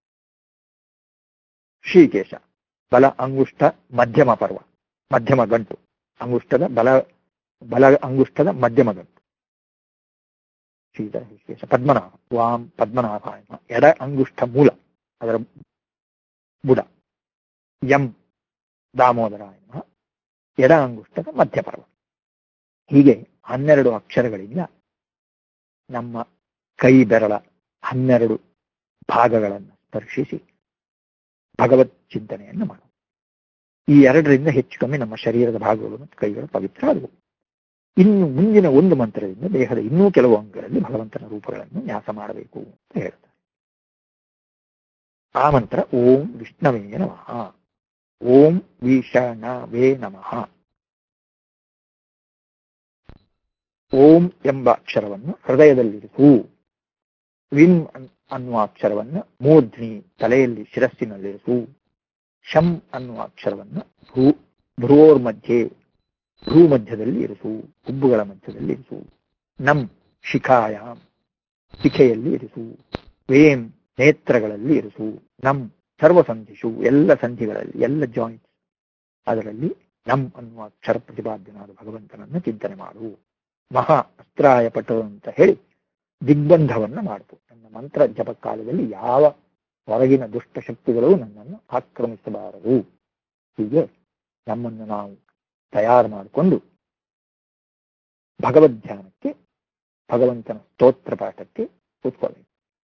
ಶ್ರೀಕೇಶ ಬಲ ಅಂಗುಷ್ಟ ಮಧ್ಯಮ ಪರ್ವ ಮಧ್ಯಮ ಗಂಟು ಅಂಗುಷ್ಟದ ಬಲ ಬಲ ಅಂಗುಷ್ಟದ ಮಧ್ಯಮ ಗಂಟು ಶ್ರೀಧರ ಶ್ರೀಕೇಶ ಪದ್ಮನಾಭ ವಾಂ ಪದ್ಮನಾಭಾಯನ ಎಡ ಅಂಗುಷ್ಟ ಮೂಲ ಅದರ ಬುಡ ಎಂ ದಾಮೋದರಾಯನ ಎಡ ಅಂಗುಷ್ಟದ ಮಧ್ಯಪರ್ವ ಹೀಗೆ ಹನ್ನೆರಡು ಅಕ್ಷರಗಳಿಂದ ನಮ್ಮ ಕೈ ಬೆರಳ ಹನ್ನೆರಡು ಭಾಗಗಳನ್ನು ಸ್ಪರ್ಶಿಸಿ ಭಗವತ್ ಚಿಂತನೆಯನ್ನು ಮಾಡುವ ಈ ಎರಡರಿಂದ ಹೆಚ್ಚು ಕಮ್ಮಿ ನಮ್ಮ ಶರೀರದ ಭಾಗಗಳು ಮತ್ತು ಕೈಗಳು ಪವಿತ್ರ ಆದವು ಇನ್ನು ಮುಂದಿನ ಒಂದು ಮಂತ್ರದಿಂದ ದೇಹದ ಇನ್ನೂ ಕೆಲವು ಅಂಗಗಳಲ್ಲಿ ಭಗವಂತನ ರೂಪಗಳನ್ನು ನ್ಯಾಸ ಮಾಡಬೇಕು ಅಂತ ಹೇಳ್ತಾರೆ ಆ ಮಂತ್ರ ಓಂ ವಿಷ್ಣವೇ ನಮಃ ಓಂ ವಿಷಣವೇ ನಮಃ ಓಂ ಎಂಬ ಅಕ್ಷರವನ್ನು ಹೃದಯದಲ್ಲಿರಿಸು ವಿನ್ ಅನ್ನುವ ಅಕ್ಷರವನ್ನು ಮೂರ್ಧ್ನಿ ತಲೆಯಲ್ಲಿ ಶಿರಸ್ಸಿನಲ್ಲಿರಿಸು ಶಂ ಅನ್ನುವ ಅಕ್ಷರವನ್ನು ಭೂ ಭ್ರುವೋರ್ ಮಧ್ಯೆ ಭ್ರೂ ಮಧ್ಯದಲ್ಲಿ ಇರಿಸು ಹುಬ್ಬುಗಳ ಮಧ್ಯದಲ್ಲಿ ಇರಿಸು ನಂ ಶಿಖಾಯಾಮ್ ಶಿಖೆಯಲ್ಲಿ ಇರಿಸು ವೇಂ ನೇತ್ರಗಳಲ್ಲಿ ಇರಿಸು ನಂ ಸರ್ವಸಂಧಿಷು ಎಲ್ಲ ಸಂಧಿಗಳಲ್ಲಿ ಎಲ್ಲ ಜಾಯಿಂಟ್ಸ್ ಅದರಲ್ಲಿ ನಂ ಅನ್ನುವ ಅಕ್ಷರ ಪ್ರತಿಪಾದ್ಯನಾದ ಭಗವಂತನನ್ನು ಚಿಂತನೆ ಮಾಡು ಮಹಾ ಅಸ್ತ್ರಾಯ ಪಟು ಅಂತ ಹೇಳಿ ದಿಗ್ಬಂಧವನ್ನ ಮಾಡಿತು ನನ್ನ ಮಂತ್ರ ಜಪ ಕಾಲದಲ್ಲಿ ಯಾವ ಹೊರಗಿನ ದುಷ್ಟ ಶಕ್ತಿಗಳು ನನ್ನನ್ನು ಆಕ್ರಮಿಸಬಾರದು ಹೀಗೆ ನಮ್ಮನ್ನು ನಾವು ತಯಾರು ಮಾಡಿಕೊಂಡು ಭಗವದ್ ಧ್ಯಾನಕ್ಕೆ ಭಗವಂತನ ಸ್ತೋತ್ರ ಪಾಠಕ್ಕೆ ಕೂತ್ಕೊಳ್ಬೇಕು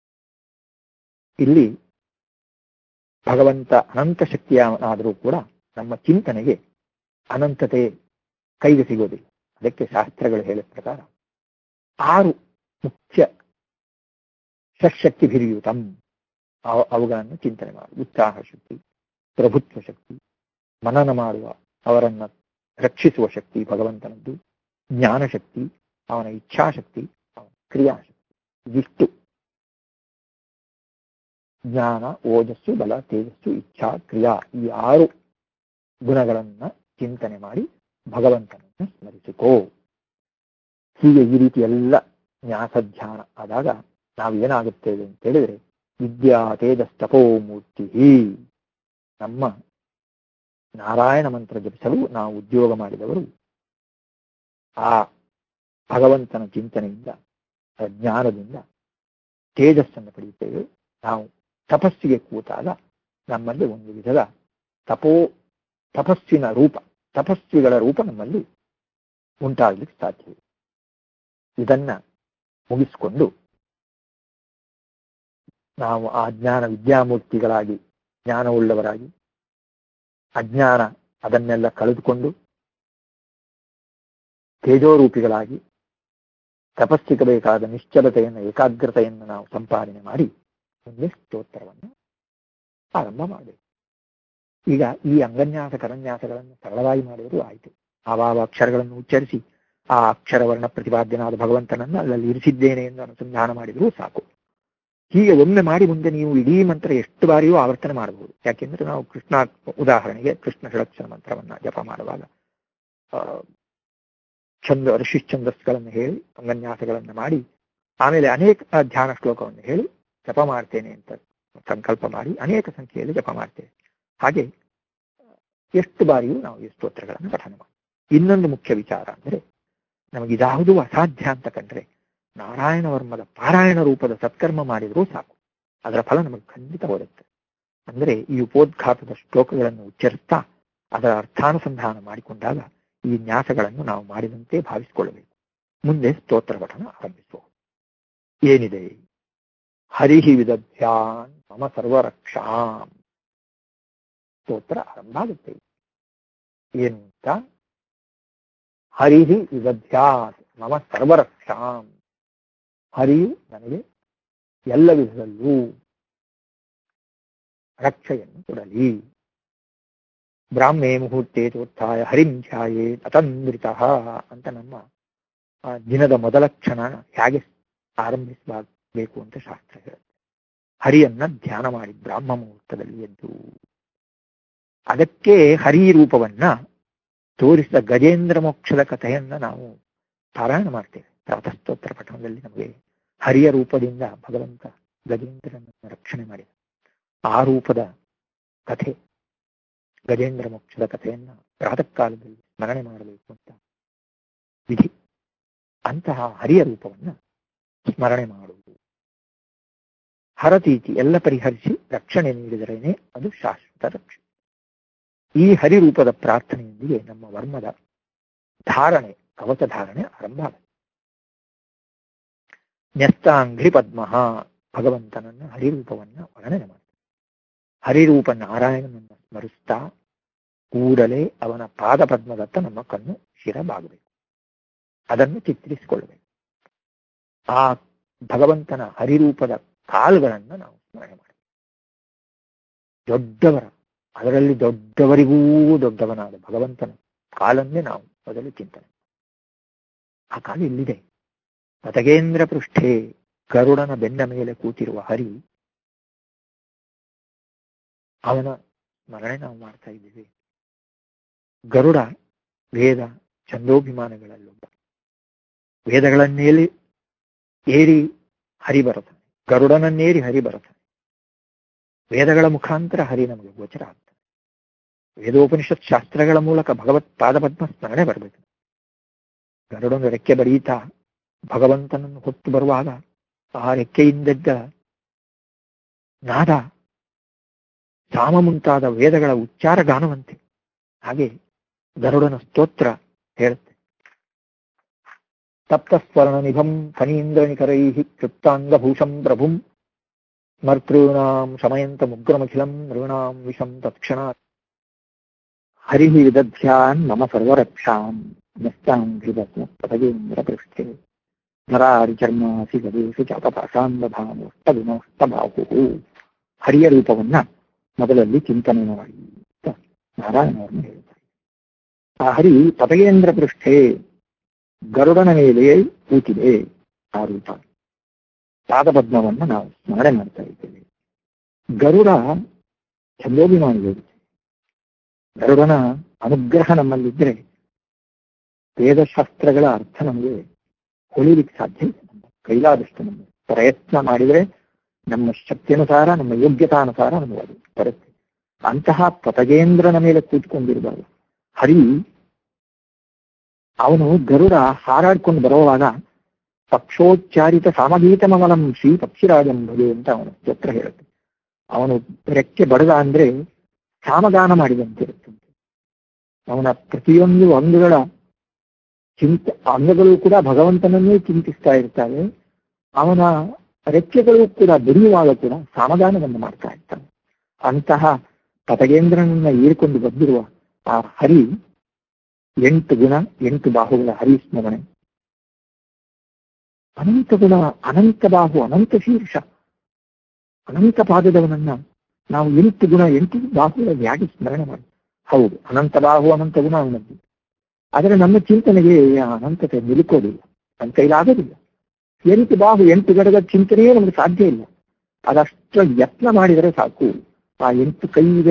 ಇಲ್ಲಿ ಭಗವಂತ ಅನಂತ ಶಕ್ತಿಯಾದರೂ ಕೂಡ ನಮ್ಮ ಚಿಂತನೆಗೆ ಅನಂತತೆ ಕೈಗೆ ಸಿಗೋದಿಲ್ಲ ಅದಕ್ಕೆ ಶಾಸ್ತ್ರಗಳು ಹೇಳಿದ ಪ್ರಕಾರ ಆರು ಮುಖ್ಯ ಷಟ್ಶಕ್ತಿ ಭಿರಿಯುತಂ ಅವುಗಳನ್ನು ಚಿಂತನೆ ಮಾಡು ಉತ್ಸಾಹ ಶಕ್ತಿ ಪ್ರಭುತ್ವ ಶಕ್ತಿ ಮನನ ಮಾಡುವ ಅವರನ್ನ ರಕ್ಷಿಸುವ ಶಕ್ತಿ ಭಗವಂತನದ್ದು ಜ್ಞಾನಶಕ್ತಿ ಅವನ ಇಚ್ಛಾಶಕ್ತಿ ಅವನ ಕ್ರಿಯಾಶಕ್ತಿ ಇದಿಷ್ಟು ಜ್ಞಾನ ಓಜಸ್ಸು ಬಲ ತೇಜಸ್ಸು ಇಚ್ಛಾ ಕ್ರಿಯಾ ಈ ಆರು ಗುಣಗಳನ್ನ ಚಿಂತನೆ ಮಾಡಿ ಭಗವಂತನನ್ನು ಸ್ಮರಿಸಿಕೋ ಹೀಗೆ ಈ ರೀತಿ ಎಲ್ಲ ನ್ಯಾಸ ಧ್ಯಾನ ಆದಾಗ ನಾವು ಏನಾಗುತ್ತೇವೆ ಅಂತ ಹೇಳಿದ್ರೆ ವಿದ್ಯಾ ತೇಜಸ್ತಪೋ ಮೂರ್ತಿ ನಮ್ಮ ನಾರಾಯಣ ಮಂತ್ರ ಜಪಿಸಲು ನಾವು ಉದ್ಯೋಗ ಮಾಡಿದವರು ಆ ಭಗವಂತನ ಚಿಂತನೆಯಿಂದ ಜ್ಞಾನದಿಂದ ತೇಜಸ್ಸನ್ನು ಪಡೆಯುತ್ತೇವೆ ನಾವು ತಪಸ್ಸಿಗೆ ಕೂತಾಗ ನಮ್ಮಲ್ಲಿ ಒಂದು ವಿಧದ ತಪೋ ತಪಸ್ಸಿನ ರೂಪ ತಪಸ್ವಿಗಳ ರೂಪ ನಮ್ಮಲ್ಲಿ ಉಂಟಾಗಲಿಕ್ಕೆ ಸಾಧ್ಯ ಇದನ್ನ ಮುಗಿಸಿಕೊಂಡು ನಾವು ಆ ಜ್ಞಾನ ವಿದ್ಯಾಮೂರ್ತಿಗಳಾಗಿ ಜ್ಞಾನವುಳ್ಳವರಾಗಿ ಅಜ್ಞಾನ ಅದನ್ನೆಲ್ಲ ಕಳೆದುಕೊಂಡು ತೇಜೋರೂಪಿಗಳಾಗಿ ತಪಸ್ಸಿಗೆ ಬೇಕಾದ ನಿಶ್ಚಲತೆಯನ್ನು ಏಕಾಗ್ರತೆಯನ್ನು ನಾವು ಸಂಪಾದನೆ ಮಾಡಿ ಮುಂದೆ ಸ್ತೋತ್ರವನ್ನು ಆರಂಭ ಮಾಡಬೇಕು ಈಗ ಈ ಅಂಗನ್ಯಾಸ ಕರನ್ಯಾಸಗಳನ್ನು ಸರಳವಾಗಿ ಮಾಡಿದರೂ ಆಯಿತು ಆವಾವ ಅಕ್ಷರಗಳನ್ನು ಉಚ್ಚರಿಸಿ ಆ ಅಕ್ಷರ ವರ್ಣ ಪ್ರತಿಪಾದ್ಯನಾದ ಭಗವಂತನನ್ನು ಅಲ್ಲಲ್ಲಿ ಇರಿಸಿದ್ದೇನೆ ಎಂದು ಅನುಸಂಧಾನ ಮಾಡಿದರೂ ಸಾಕು ಹೀಗೆ ಒಮ್ಮೆ ಮಾಡಿ ಮುಂದೆ ನೀವು ಇಡೀ ಮಂತ್ರ ಎಷ್ಟು ಬಾರಿಯೂ ಆವರ್ತನೆ ಮಾಡಬಹುದು ಯಾಕೆಂದ್ರೆ ನಾವು ಕೃಷ್ಣ ಉದಾಹರಣೆಗೆ ಕೃಷ್ಣ ಷಡಕ್ಷರ ಮಂತ್ರವನ್ನ ಜಪ ಮಾಡುವಾಗ ಆ, ಛಂದ ಋಷಿ ಛಂದಸ್ಗಳನ್ನು ಹೇಳಿ ಅಂಗನ್ಯಾಸಗಳನ್ನು ಮಾಡಿ ಆಮೇಲೆ ಅನೇಕ ಧ್ಯಾನ ಶ್ಲೋಕವನ್ನು ಹೇಳಿ ಜಪ ಮಾಡ್ತೇನೆ ಅಂತ ಸಂಕಲ್ಪ ಮಾಡಿ ಅನೇಕ ಸಂಖ್ಯೆಯಲ್ಲಿ ಜಪ ಮಾಡ್ತೇವೆ ಹಾಗೆ ಎಷ್ಟು ಬಾರಿಯೂ ನಾವು ಈ ಸ್ತೋತ್ರಗಳನ್ನು ಪಠನ ಮಾಡಿ ಇನ್ನೊಂದು ಮುಖ್ಯ ವಿಚಾರ ಅಂದರೆ ನಮಗಿದಾವುದೂ ಅಸಾಧ್ಯ ಅಂತ ಕಂಡ್ರೆ ನಾರಾಯಣ ವರ್ಮದ ಪಾರಾಯಣ ರೂಪದ ಸತ್ಕರ್ಮ ಮಾಡಿದರೂ ಸಾಕು ಅದರ ಫಲ ನಮಗೆ ಖಂಡಿತ ಬರುತ್ತೆ ಅಂದ್ರೆ ಈ ಉಪೋದ್ಘಾತದ ಶ್ಲೋಕಗಳನ್ನು ಉಚ್ಚರಿಸ್ತಾ ಅದರ ಅರ್ಥಾನುಸಂಧಾನ ಮಾಡಿಕೊಂಡಾಗ ಈ ನ್ಯಾಸಗಳನ್ನು ನಾವು ಮಾಡಿದಂತೆ ಭಾವಿಸಿಕೊಳ್ಳಬೇಕು ಮುಂದೆ ಸ್ತೋತ್ರ ಪಠನ ಆರಂಭಿಸುವ ಏನಿದೆ ಹರಿಹಿ ವಿದಧ್ಯಾನ್ ಮಮ ಸರ್ವರಕ್ಷಾಂ ಸ್ತೋತ್ರ ಆರಂಭ ಆಗುತ್ತೆ ಏನು ಅಂತ ಹರಿಹಿ ವಿದಧ್ಯಾತ್ ಮಮ ಸರ್ವರಕ್ಷಾಂ ಹರಿಯು ನನಗೆ ಎಲ್ಲ ವಿಧದಲ್ಲೂ ರಕ್ಷೆಯನ್ನು ಕೊಡಲಿ ಬ್ರಾಹ್ಮೇ ಮುಹೂರ್ತೆ ಚೋತ್ಥಾಯ ಹರಿಂ ಧ್ಯಾಯೇ ಅತಂದ್ರಿತ ಅಂತ ನಮ್ಮ ಆ ದಿನದ ಮೊದಲ ಕ್ಷಣ ಹೇಗೆ ಆರಂಭಿಸಬೇಕು ಅಂತ ಶಾಸ್ತ್ರ ಹೇಳುತ್ತೆ ಹರಿಯನ್ನ ಧ್ಯಾನ ಮಾಡಿ ಬ್ರಾಹ್ಮ ಮುಹೂರ್ತದಲ್ಲಿ ಎದ್ದು ಅದಕ್ಕೆ ಹರಿ ರೂಪವನ್ನ ತೋರಿಸಿದ ಗಜೇಂದ್ರ ಮೋಕ್ಷದ ಕಥೆಯನ್ನ ನಾವು ಪಾರಾಯಣ ಮಾಡ್ತೇವೆ ಪ್ರಾತಸ್ತೋತ್ರ ಪಠಣದಲ್ಲಿ ನಮಗೆ ಹರಿಯ ರೂಪದಿಂದ ಭಗವಂತ ಗಜೇಂದ್ರನನ್ನು ರಕ್ಷಣೆ ಮಾಡಿದ ಆ ರೂಪದ ಕಥೆ ಗಜೇಂದ್ರ ಮೋಕ್ಷದ ಕಥೆಯನ್ನ ಪ್ರಾತಃ ಕಾಲದಲ್ಲಿ ಸ್ಮರಣೆ ಮಾಡಬೇಕು ಅಂತ ವಿಧಿ ಅಂತಹ ಹರಿಯ ರೂಪವನ್ನ ಸ್ಮರಣೆ ಮಾಡುವುದು ಹರತೀತಿ ಎಲ್ಲ ಪರಿಹರಿಸಿ ರಕ್ಷಣೆ ನೀಡಿದರೇನೆ ಅದು ಶಾಶ್ವತ ರಕ್ಷಣೆ ಈ ಹರಿರೂಪದ ಪ್ರಾರ್ಥನೆಯೊಂದಿಗೆ ನಮ್ಮ ವರ್ಮದ ಧಾರಣೆ ಕವಚ ಧಾರಣೆ ಆರಂಭ ಆಗುತ್ತೆ ನ್ಯಸ್ತಾಂಘ್ರಿ ಪದ್ಮ ಭಗವಂತನನ್ನ ಹರಿರೂಪವನ್ನ ವರ್ಣನೆ ಮಾಡಿ ಹರಿರೂಪ ನಾರಾಯಣನನ್ನ ಸ್ಮರಿಸ್ತಾ ಕೂಡಲೇ ಅವನ ಪಾದ ಪದ್ಮದತ್ತ ನಮ್ಮ ಕಣ್ಣು ಶಿರಬಾಗಬೇಕು ಅದನ್ನು ಚಿತ್ರಿಸಿಕೊಳ್ಳಬೇಕು ಆ ಭಗವಂತನ ಹರಿರೂಪದ ಕಾಲುಗಳನ್ನ ನಾವು ಸ್ಮರಣೆ ಮಾಡಬೇಕು ದೊಡ್ಡವರ ಅದರಲ್ಲಿ ದೊಡ್ಡವರಿಗೂ ದೊಡ್ಡವನಾದ ಭಗವಂತನ ಕಾಲನ್ನೇ ನಾವು ಮೊದಲು ಚಿಂತನೆ ಆ ಕಾಲು ಇಲ್ಲಿದೆ ಪತಗೇಂದ್ರ ಪೃಷ್ಠೆ ಗರುಡನ ಬೆನ್ನ ಮೇಲೆ ಕೂತಿರುವ ಹರಿ ಅವನ ಸ್ಮರಣೆ ನಾವು ಮಾಡ್ತಾ ಇದ್ದೀವಿ ಗರುಡ ವೇದ ಛಂದೋಭಿಮಾನಗಳಲ್ಲೊಬ್ಬ ವೇದಗಳನ್ನೇಲಿ ಏರಿ ಹರಿ ಬರುತ್ತಾನೆ ಗರುಡನನ್ನೇರಿ ಹರಿ ಬರುತ್ತಾನೆ ವೇದಗಳ ಮುಖಾಂತರ ಹರಿ ನಮಗೆ ಗೋಚರ ಆಗ್ತಾನೆ ವೇದೋಪನಿಷತ್ ಶಾಸ್ತ್ರಗಳ ಮೂಲಕ ಭಗವತ್ ಪಾದಪದ್ಮ ಸ್ಮರಣೆ ಬರಬೇಕು ಗರುಡನ ರೆಕ್ಕೆ ಬಡೀತಾ ಭಗವಂತನನ್ನು ಹೊತ್ತು ಬರುವಾಗ ಆ ರೆಕ್ಕೆಯಿಂದದ್ದ ನಾದ ಸಾಮ ಮುಂತಾದ ವೇದಗಳ ಉಚ್ಚಾರ ಗಾನವಂತೆ ಹಾಗೆ ಗರುಡನ ಸ್ತೋತ್ರ ಹೇಳುತ್ತೆ ತಪ್ತಸ್ವರ್ಣ ನಿಭಂ ಫಣೀಂದ್ರನಿಕರೈ ಕೃಪ್ತಾಂಗಭೂಷಂ ಪ್ರಭುಂ ಸ್ಮರ್ತॄಣಾಂ ಶಮಯಂತ ಮುಗ್ರಮಖಿಲಂ ನೃಣಾಂ ವಿಷಂ ತತ್ಕ್ಷಣ ಹರಿ ವಿದಧ್ಯಾನ್ ಮಮ ಸರ್ವರಕ್ಷಾಂ ನಸ್ತಾಂಘ್ರಿಪತಗೇಂದ್ರ ಪೃಷ್ಠೆ ಧರಾರಿಚರ್ಮಾಸಿ ಗದೇಶು ಚಾಪಪಾಶಾಂಬಭಾಮೋಷ್ಟವಿನೋಷ್ಟಬಾಹು ಹರಿಯ ರೂಪವನ್ನ ಮೊದಲಲ್ಲಿ ಚಿಂತನೆ ಮಾಡಿ ಅಂತ ನಾರಾಯಣವರನ್ನು ಹೇಳ್ತಾರೆ ಆ ಹರಿ ಪತಗೇಂದ್ರ ಪೃಷ್ಠೆ ಗರುಡನ ಮೇಲೆ ಕೂತಿದೆ ಆ ರೂಪ ಪಾದಪದ್ಮವನ್ನ ನಾವು ಸ್ಮರಣೆ ಮಾಡ್ತಾ ಇದ್ದೇವೆ ಗರುಡ ಛಂದೋಭಿಮಾನಿಗಳು ಗರುಡನ ಅನುಗ್ರಹ ನಮ್ಮಲ್ಲಿದ್ರೆ ವೇದಶಾಸ್ತ್ರಗಳ ಅರ್ಥ ನಮಗೆ ಹೊಳಿಲಿಕ್ಕೆ ಸಾಧ್ಯ ಇಲ್ಲ ನಮ್ಮ ಕೈಲಾದಷ್ಟು ನಮ್ಮ ಪ್ರಯತ್ನ ಮಾಡಿದ್ರೆ ನಮ್ಮ ಶಕ್ತಿಯನುಸಾರ ನಮ್ಮ ಯೋಗ್ಯತಾನುಸಾರ ನಮಗೆ ಅದು ಬರುತ್ತೆ ಅಂತಹ ಪತಗೇಂದ್ರನ ಮೇಲೆ ಕೂತ್ಕೊಂಡಿರುವಾಗ ಹರಿ ಅವನು ಗರುಡ ಹಾರಾಡ್ಕೊಂಡು ಬರುವಾಗ ಪಕ್ಷೋಚ್ಚಾರಿತ ಸಾಮಗೀತಮವನಂ ಶ್ರೀ ಪಕ್ಷಿರಾಜಂ ಭಜೆ ಅಂತ ಅವನು ಸ್ತೋತ್ರ ಹೇಳುತ್ತೆ ಅವನು ರೆಕ್ಕೆ ಬಡದ ಅಂದ್ರೆ ಸಾಮಗಾನ ಮಾಡಿದಂತಿರುತ್ತಂತೆ ಅವನ ಪ್ರತಿಯೊಂದು ಅಂಗಗಳ ಚಿಂತ ಅಂಗಗಳು ಕೂಡ ಭಗವಂತನನ್ನೇ ಚಿಂತಿಸ್ತಾ ಇರ್ತಾವೆ ಅವನ ರೆಕ್ಕೆಗಳು ಕೂಡ ಬೆರೆಯುವಾಗ ಕೂಡ ಸಾಮಗಾನವನ್ನು ಮಾಡ್ತಾ ಇರ್ತಾನೆ ಅಂತಹ ಪತಗೇಂದ್ರನನ್ನ ಏರ್ಕೊಂಡು ಬಂದಿರುವ ಆ ಹರಿ ಎಂಟು ಗುಣ ಎಂಟು ಬಾಹುಗಳ ಹರಿ ಸ್ಮರಣೆ ಅನಂತ ಗುಣ ಅನಂತ ಬಾಹು ಅನಂತ ಶೀರ್ಷ ಅನಂತ ಪಾದದವನನ್ನ ನಾವು ಎಂಟು ಗುಣ ಎಂಟು ಬಾಹುಗಳಲ್ಲಿ ಯಾಕೆ ಸ್ಮರಣೆ ಮಾಡಿ ಹೌದು ಅನಂತ ಬಾಹು ಅನಂತ ಗುಣ ಅವನದ್ದು ಆದರೆ ನಮ್ಮ ಚಿಂತನೆಗೆ ಆ ಅನಂತತೆ ನಿಲುಕೋದಿಲ್ಲ ನನ್ನ ಕೈಲಾಗೋದಿಲ್ಲ ಎಂಟು ಬಾಹು ಎಂಟು ಗಡದ ಚಿಂತನೆಯೇ ನಮಗೆ ಸಾಧ್ಯ ಇಲ್ಲ ಅದಷ್ಟು ಯತ್ನ ಮಾಡಿದರೆ ಸಾಕು ಆ ಎಂಟು ಕೈ ಇದೆ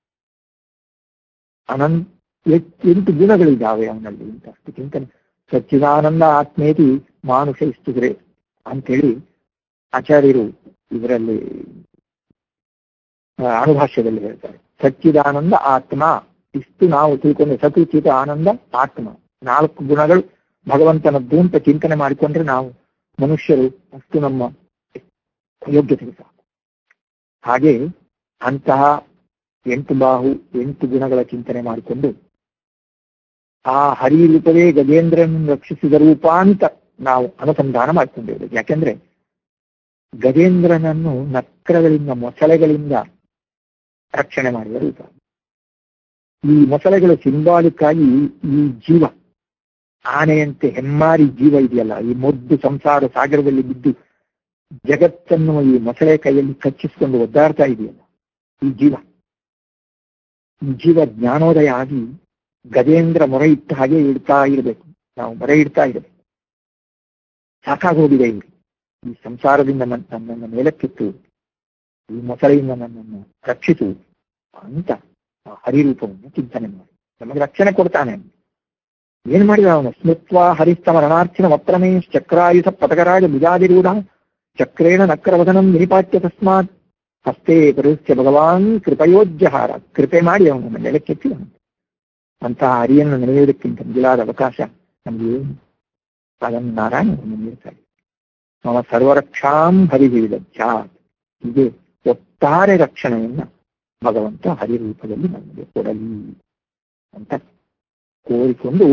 ಅನಂತ ಎಂಟು ಗುಣಗಳಿದ್ದಾವೆ ಅವನಲ್ಲಿ ಅಂತ ಅಷ್ಟು ಚಿಂತನೆ ಸಚ್ಚಿದಾನಂದ ಆತ್ಮೇತಿ ಮಾನುಷ ಇಷ್ಟಿದ್ರೆ ಅಂತೇಳಿ ಆಚಾರ್ಯರು ಇದರಲ್ಲಿ ಅನುಭಾಷ್ಯದಲ್ಲಿ ಹೇಳ್ತಾರೆ ಸಚ್ಚಿದಾನಂದ ಆತ್ಮ ಇಷ್ಟು ನಾವು ತಿಳ್ಕೊಂಡು ಸತುಚಿತ ಆನಂದ ಆತ್ಮ ನಾಲ್ಕು ಗುಣಗಳು ಭಗವಂತನದ್ದು ಅಂತ ಚಿಂತನೆ ಮಾಡಿಕೊಂಡ್ರೆ ನಾವು ಮನುಷ್ಯರು ಅಷ್ಟು ನಮ್ಮ ಯೋಗ್ಯತೆಗೆ ಸಾಕು ಹಾಗೆ ಅಂತಹ ಎಂಟು ಬಾಹು ಎಂಟು ಗುಣಗಳ ಚಿಂತನೆ ಮಾಡಿಕೊಂಡು ಆ ಹರಿರೂಪವೇ ಗಜೇಂದ್ರನ್ ರಕ್ಷಿಸಿದ ರೂಪ ಅಂತ ನಾವು ಅನುಸಂಧಾನ ಮಾಡಿಕೊಂಡಿದ್ದೇವೆ ಯಾಕೆಂದ್ರೆ ಗಜೇಂದ್ರನನ್ನು ನಕ್ರಗಳಿಂದ ಮೊಸಳೆಗಳಿಂದ ರಕ್ಷಣೆ ಮಾಡಿದ ರೂಪ ಈ ಮೊಸಳೆಗಳು ಸಿಂಬಾಲಿಕ್ ಆಗಿ ಈ ಜೀವ ಆನೆಯಂತೆ ಹೆಮ್ಮಾರಿ ಜೀವ ಇದೆಯಲ್ಲ ಈ ಮೊದ್ದು ಸಂಸಾರ ಸಾಗರದಲ್ಲಿ ಬಿದ್ದು ಜಗತ್ತನ್ನು ಈ ಮೊಸಳೆ ಕೈಯಲ್ಲಿ ಕಚ್ಚಿಸಿಕೊಂಡು ಒದ್ದಾಡ್ತಾ ಇದೆಯಲ್ಲ ಈ ಜೀವ ಈ ಜೀವ ಜ್ಞಾನೋದಯ ಆಗಿ ಗಜೇಂದ್ರ ಮೊರೆ ಇಟ್ಟ ಹಾಗೆ ಇಡ್ತಾ ಇರಬೇಕು ನಾವು ಮೊರೆ ಇಡ್ತಾ ಇರಬೇಕು ಸಾಕಾಗೋಗಿದೆ ಇಲ್ಲಿ ಈ ಸಂಸಾರದಿಂದ ನನ್ನನ್ನು ಮೇಲಕ್ಕಿತ್ತು ಈ ಮೊಸಳೆಯಿಂದ ನನ್ನನ್ನು ರಕ್ಷಿಸು ಅಂತ ಆ ಹರಿರೂಪವನ್ನು ಚಿಂತನೆ ಮಾಡಿ ನಮಗೆ ರಕ್ಷಣೆ ಕೊಡ್ತಾನೆ ಏನ್ ಮಾಡಿದ ಅವನು ಸ್ಮೃತ್ವ ಹರಿಸ್ತಮ ರಣಾರ್ಚಿನ ವಕ್ರಮೇ ಚಕ್ರಾಯುಧ ಪತಕರಾಜ ಬಿಜಾದಿರೂಢ ಚಕ್ರೇಣ ನಕ್ರವದನಂ ನಿಪಾತ್ಯ ತಸ್ಮಾತ್ ಹಸ್ತೆ ಪರಿಸ್ಯ ಭಗವಾನ್ ಕೃಪಯೋಜ್ಯಹಾರ ಕೃಪೆ ಮಾಡಿ ಅವನನ್ನು ನೆಲಕ್ಕೆತ್ತಿದನು ಅಂತಹ ಹರಿಯನ್ನು ನೆನೆಯುವುದಕ್ಕಿಂತ ಮಿಗಿಲಾದ ಅವಕಾಶ ನಮಗೆ ಏನು ಅದನ್ನು ನಾರಾಯಣವನ್ನು ನೀಡ್ತಾರೆ ಮಮ ಸರ್ವರಕ್ಷಾಂ ಹರಿಗಿಳಿದಜ್ಜಾತ್ ಹೀಗೆ ಒಟ್ಟಾರೆ ರಕ್ಷಣೆಯನ್ನ ಭಗವಂತ ಹರಿರೂಪದಲ್ಲಿ ನಮಗೆ ಕೊಡಲಿ ಅಂತ ಕೋರಿಕೊಂಡು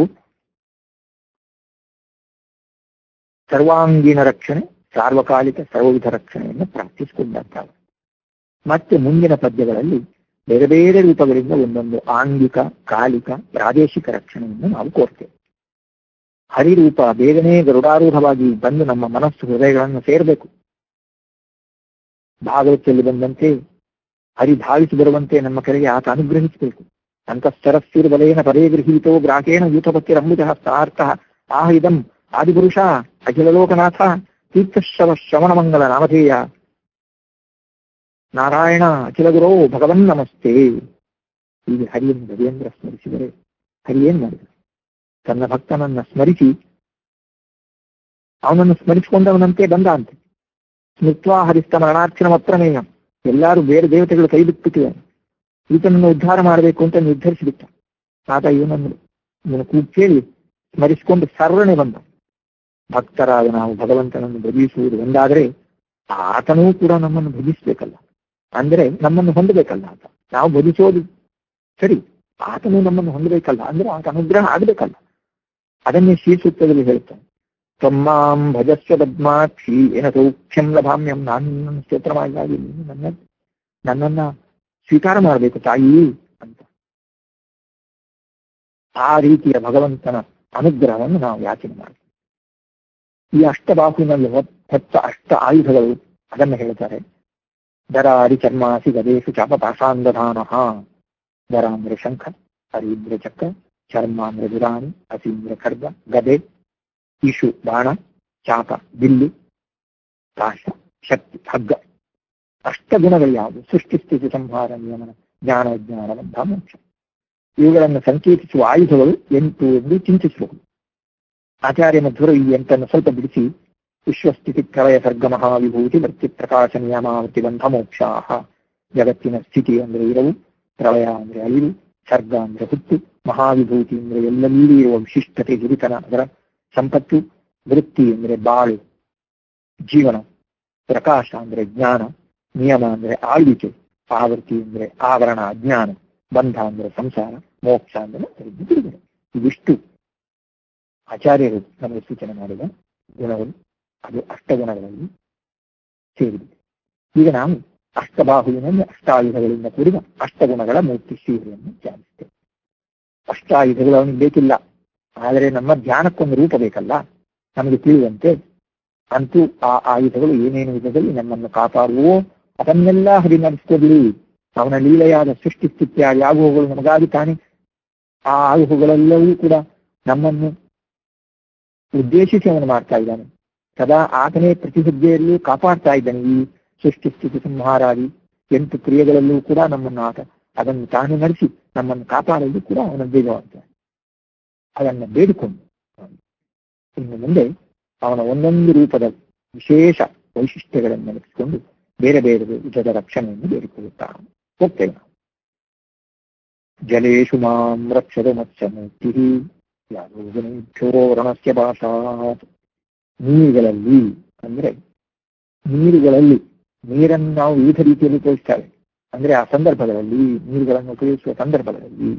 ಸರ್ವಾಂಗೀಣ ರಕ್ಷಣೆ ಸಾರ್ವಕಾಲಿಕ ಸರ್ವವಿಧ ರಕ್ಷಣೆಯನ್ನು ಪ್ರಾರ್ಥಿಸಿಕೊಂಡಂತಾಗ ಮತ್ತೆ ಮುಂದಿನ ಪದ್ಯಗಳಲ್ಲಿ ಬೇರೆ ಬೇರೆ ರೂಪಗಳಿಂದ ಒಂದೊಂದು ಆಂಗಿಕ ಕಾಲಿಕ ಪ್ರಾದೇಶಿಕ ರಕ್ಷಣೆಯನ್ನು ನಾವು ಕೋರ್ತೇವೆ ಹರಿರೂಪ ಬೇಗನೆ ಗರುಡಾರೂಢವಾಗಿ ಬಂದು ನಮ್ಮ ಮನಸ್ಸು ಹೃದಯಗಳನ್ನು ಸೇರಬೇಕು ಭಾಗವತದಲ್ಲಿ ಬಂದಂತೆ ಹರಿ ಧಾವಿಸಿ ಬರುವಂತೆ ನಮ್ಮ ಕಡೆಗೆ ಆತ ಅನುಗ್ರಹಿಸಬೇಕು ಅಂತಃಸ್ಥರಸ್ಥಿರ್ಬಲೇನ ಪದೇ ಗೃಹೀತೋ ಗ್ರಾಹೇಣ ಯೂಥಪತಿರಂಬುಜ ಸಾರ್ಥ ಆಹ ಇದಂ ಆದಿಪುರುಷ ಅಖಿಲಲೋಕನಾಥ ತೀರ್ಥಶ್ರವ ಶ್ರವಣ ಮಂಗಲ ನಾಮಧೇಯ ನಾರಾಯಣ ಅಖಿಲ ಗುರೋ ಭಗವನ್ ನಮಸ್ತೆ ಹೀಗೆ ಹರಿಯನ್ನು ಗಜೇಂದ್ರ ಸ್ಮರಿಸಿದರೆ ಹರಿ ಏನ್ ಮಾಡಿದ ತನ್ನ ಭಕ್ತನನ್ನ ಸ್ಮರಿಸಿ ಅವನನ್ನು ಸ್ಮರಿಸಿಕೊಂಡವನಂತೆ ಬಂದ ಅಂತೆ ಸ್ಮೃತ್ವಾ ಹರಿಸ್ತ ಮರಣಾರ್ಚನ ಮತ್ರಮೇಯ ಎಲ್ಲರೂ ಬೇರೆ ದೇವತೆಗಳು ಕೈ ಬಿಟ್ಬಿಟ್ಟಿದ್ದಾರೆ ಈತನನ್ನು ಉದ್ಧಾರ ಮಾಡಬೇಕು ಅಂತ ನಿರ್ಧರಿಸಿಬಿಟ್ಟ ಆತ ಇವನನ್ನು ಇವನು ಕೂಗ್ ಕೇಳಿ ಸ್ಮರಿಸಿಕೊಂಡು ಸರ್ವಣೆ ಬಂದ ಭಕ್ತರಾದ ನಾವು ಭಗವಂತನನ್ನು ಭಜಿಸುವುದು ಒಂದಾದ್ರೆ ಆತನೂ ಕೂಡ ನಮ್ಮನ್ನು ಭಜಿಸ್ಬೇಕಲ್ಲ ಅಂದ್ರೆ ನಮ್ಮನ್ನು ಹೊಂದಬೇಕಲ್ಲ ಆತ ನಾವು ಭಜಿಸೋದು ಸರಿ ಆತನು ನಮ್ಮನ್ನು ಹೊಂದಬೇಕಲ್ಲ ಅಂದ್ರೆ ಆತ ಅನುಗ್ರಹ ಆಗ್ಬೇಕಲ್ಲ ಅದನ್ನೇ ಶ್ರೀಸೂಕ್ತದಲ್ಲಿ ಹೇಳ್ತಾನೆ ತ್ವಮ್ಮಾಂ ಭಜಸ್ವ ಪದ್ಮಾಕ್ಷಿ ಏನ ಸೌಖ್ಯಂ ಲಭಾಮ್ಯಂ ನಾನು ನಿನ್ನನ್ನು ಸ್ತೋತ್ರ ಮಾಡಿದಾಗ ನೀನು ನನ್ನ ನನ್ನನ್ನ ಸ್ವೀಕಾರ ಮಾಡಬೇಕು ತಾಯಿ ಅಂತ ಆ ರೀತಿಯ ಭಗವಂತನ ಅನುಗ್ರಹವನ್ನು ನಾವು ಯಾಚನೆ ಮಾಡ್ತೀವಿ ಈ ಅಷ್ಟಬಾಹುವಿನಲ್ಲಿ ಹೊತ್ತ ಅಷ್ಟ ಆಯುಧಗಳು ಅದನ್ನು ಹೇಳ್ತಾರೆ ದರಾರಿ ಚರ್ಮಾಸಿ ಗದೇಶು ಚಾಪ ಪಾಸಾಂಗಧಾನ ದರ ಅಂದ್ರೆ ಶಂಖ ಹರೀಂದ್ರ ಚಕ್ರ ಚರ್ಮ ಅಂದ್ರೆ ವಿರಾಣಿ ಅಸೀಂದ್ರ ಖಡ್ಗ ಗದೆ ಇಶು ಬಾಣ ಚಾಪ ಬಿಲ್ಲು ಪಾಶ ಶಕ್ತಿ ಹಗ್ಗ ಅಷ್ಟ ಗುಣಗಳು ಯಾವುದು ಸೃಷ್ಟಿ ಸ್ಥಿತಿ ಸಂಹಾರ ನಿಯಮನ ಜ್ಞಾನ ವಿಜ್ಞಾನ ಬಂಧ ಮೋಕ್ಷ ಇವುಗಳನ್ನು ಸಂಕೇತಿಸುವ ಆಯುಧಗಳು ಎಂಟು ಎಂದು ಚಿಂತಿಸಬಹುದು ಆಚಾರ್ಯ ಮಧ್ವರು ಈ ಎಂಟನ್ನು ಸ್ವಲ್ಪ ಬಿಡಿಸಿ ವಿಶ್ವಸ್ಥಿತಿ ಪ್ರಳಯ ಸರ್ಗ ಮಹಾವಿಭೂತಿ ವೃತ್ತಿ ಪ್ರಕಾಶ ನಿಯಮಾವತಿ ಬಂಧ ಮೋಕ್ಷಾಹ ಜಗತ್ತಿನ ಸ್ಥಿತಿ ಅಂದ್ರೆ ಇರವು ಪ್ರಳಯ ಅಂದ್ರೆ ಅಳಿವು ಸರ್ಗ ಅಂದ್ರೆ ಹುಟ್ಟು ಮಹಾವಿಭೂತಿ ಅಂದ್ರೆ ಎಲ್ಲೆಲ್ಲಿ ಇರುವ ವಿಶಿಷ್ಟತೆ ಹಿರಿತನ ಅದರ ಸಂಪತ್ತು ವೃತ್ತಿ ಅಂದ್ರೆ ಬಾಳು ಜೀವನ ಪ್ರಕಾಶ ಅಂದ್ರೆ ಜ್ಞಾನ ನಿಯಮ ಅಂದ್ರೆ ಆಳ್ವಿಕೆ ಆವೃತ್ತಿ ಅಂದ್ರೆ ಆವರಣ ಅಜ್ಞಾನ ಬಂಧ ಅಂದ್ರೆ ಸಂಸಾರ ಮೋಕ್ಷ ಅಂದ್ರೆ ಬಿಡುಗಡೆ ಇವಿಷ್ಟು ಆಚಾರ್ಯರು ನಮಗೆ ಸೂಚನೆ ಮಾಡಿದ ಗುಣಗಳು ಅದು ಅಷ್ಟಗುಣಗಳಲ್ಲಿ ಸೇರಿದೆ ಈಗ ನಾವು ಅಷ್ಟಬಾಹುವಿನಲ್ಲಿ ಅಷ್ಟಾಯುಧಗಳಿಂದ ಕೂಡಿದ ಅಷ್ಟಗುಣಗಳ ಮೂರ್ತಿ ಶ್ರೀಹರಿಯನ್ನು ಧ್ಯಾನಿಸ್ತೇವೆ ಅಷ್ಟಾಯುಧಗಳು ಅವನಿಗೆ ಬೇಕಿಲ್ಲ ಆದರೆ ನಮ್ಮ ಧ್ಯಾನಕ್ಕೊಂದು ರೂಪ ಬೇಕಲ್ಲ ನಮಗೆ ತಿಳಿಯುವಂತೆ ಅಂತೂ ಆ ಆಯುಧಗಳು ಏನೇನು ವಿಧದಲ್ಲಿ ನಮ್ಮನ್ನು ಕಾಪಾಡುವೋ ಅದನ್ನೆಲ್ಲ ಹರಿನಡಿಸ್ಕೊಡ್ಲಿ ಅವನ ಲೀಲೆಯಾದ ಸೃಷ್ಟಿ ಸ್ಥಿತಿಯ ಆಗುವಗಳು ನಮಗಾಗಿ ತಾನೆ ಆ ಆಗುವಗಳೆಲ್ಲವೂ ಕೂಡ ನಮ್ಮನ್ನು ಉದ್ದೇಶಿಸಿ ಅವನು ಮಾಡ್ತಾ ಇದ್ದಾನೆ ಸದಾ ಆತನೇ ಪ್ರತಿ ಹೆಜ್ಜೆಯಲ್ಲೂ ಕಾಪಾಡ್ತಾ ಇದ್ದಾನೆ ಈ ಸೃಷ್ಟಿ ಸ್ಥಿತಿ ಸಂಹಾರಾದಿ ಎಂಟು ಕ್ರಿಯೆಗಳಲ್ಲೂ ಕೂಡ ನಮ್ಮನ್ನು ಆತ ಅದನ್ನು ತಾನು ನಡೆಸಿ ನಮ್ಮನ್ನು ಕಾಪಾಡಲು ಕೂಡ ಅವನ ಬೇಗವಂತ ಅದನ್ನು ಬೇಡಿಕೊಂಡು ಇನ್ನು ಮುಂದೆ ಅವನ ಒಂದೊಂದು ರೂಪದ ವಿಶೇಷ ವೈಶಿಷ್ಟ್ಯಗಳನ್ನು ನೆನಪಿಸಿಕೊಂಡು ಬೇರೆ ಬೇರೆ ವಿಧದ ರಕ್ಷಣೆಯನ್ನು ಬೇಡಿಕೊಳ್ಳುತ್ತಾನೆ ಹೋಗ್ತೇವೆ ನಾವು ಜಲೇಶು ಮಾಂ ರಕ್ಷದ ಮತ್ಸ್ಯಮೂರ್ತಿ ಯಾದೋಗನೇಭ್ಯೋ ರಣಸ್ಯ ಭಾಷಾತ್ ನೀರುಗಳಲ್ಲಿ ಅಂದ್ರೆ ನೀರುಗಳಲ್ಲಿ ನೀರನ್ನು ನಾವು ವಿವಿಧ ರೀತಿಯಲ್ಲಿ ಉಪಯೋಗಿಸ್ತೇವೆ ಅಂದ್ರೆ ಆ ಸಂದರ್ಭಗಳಲ್ಲಿ ನೀರುಗಳನ್ನು ಉಪಯೋಗಿಸುವ ಸಂದರ್ಭಗಳಲ್ಲಿ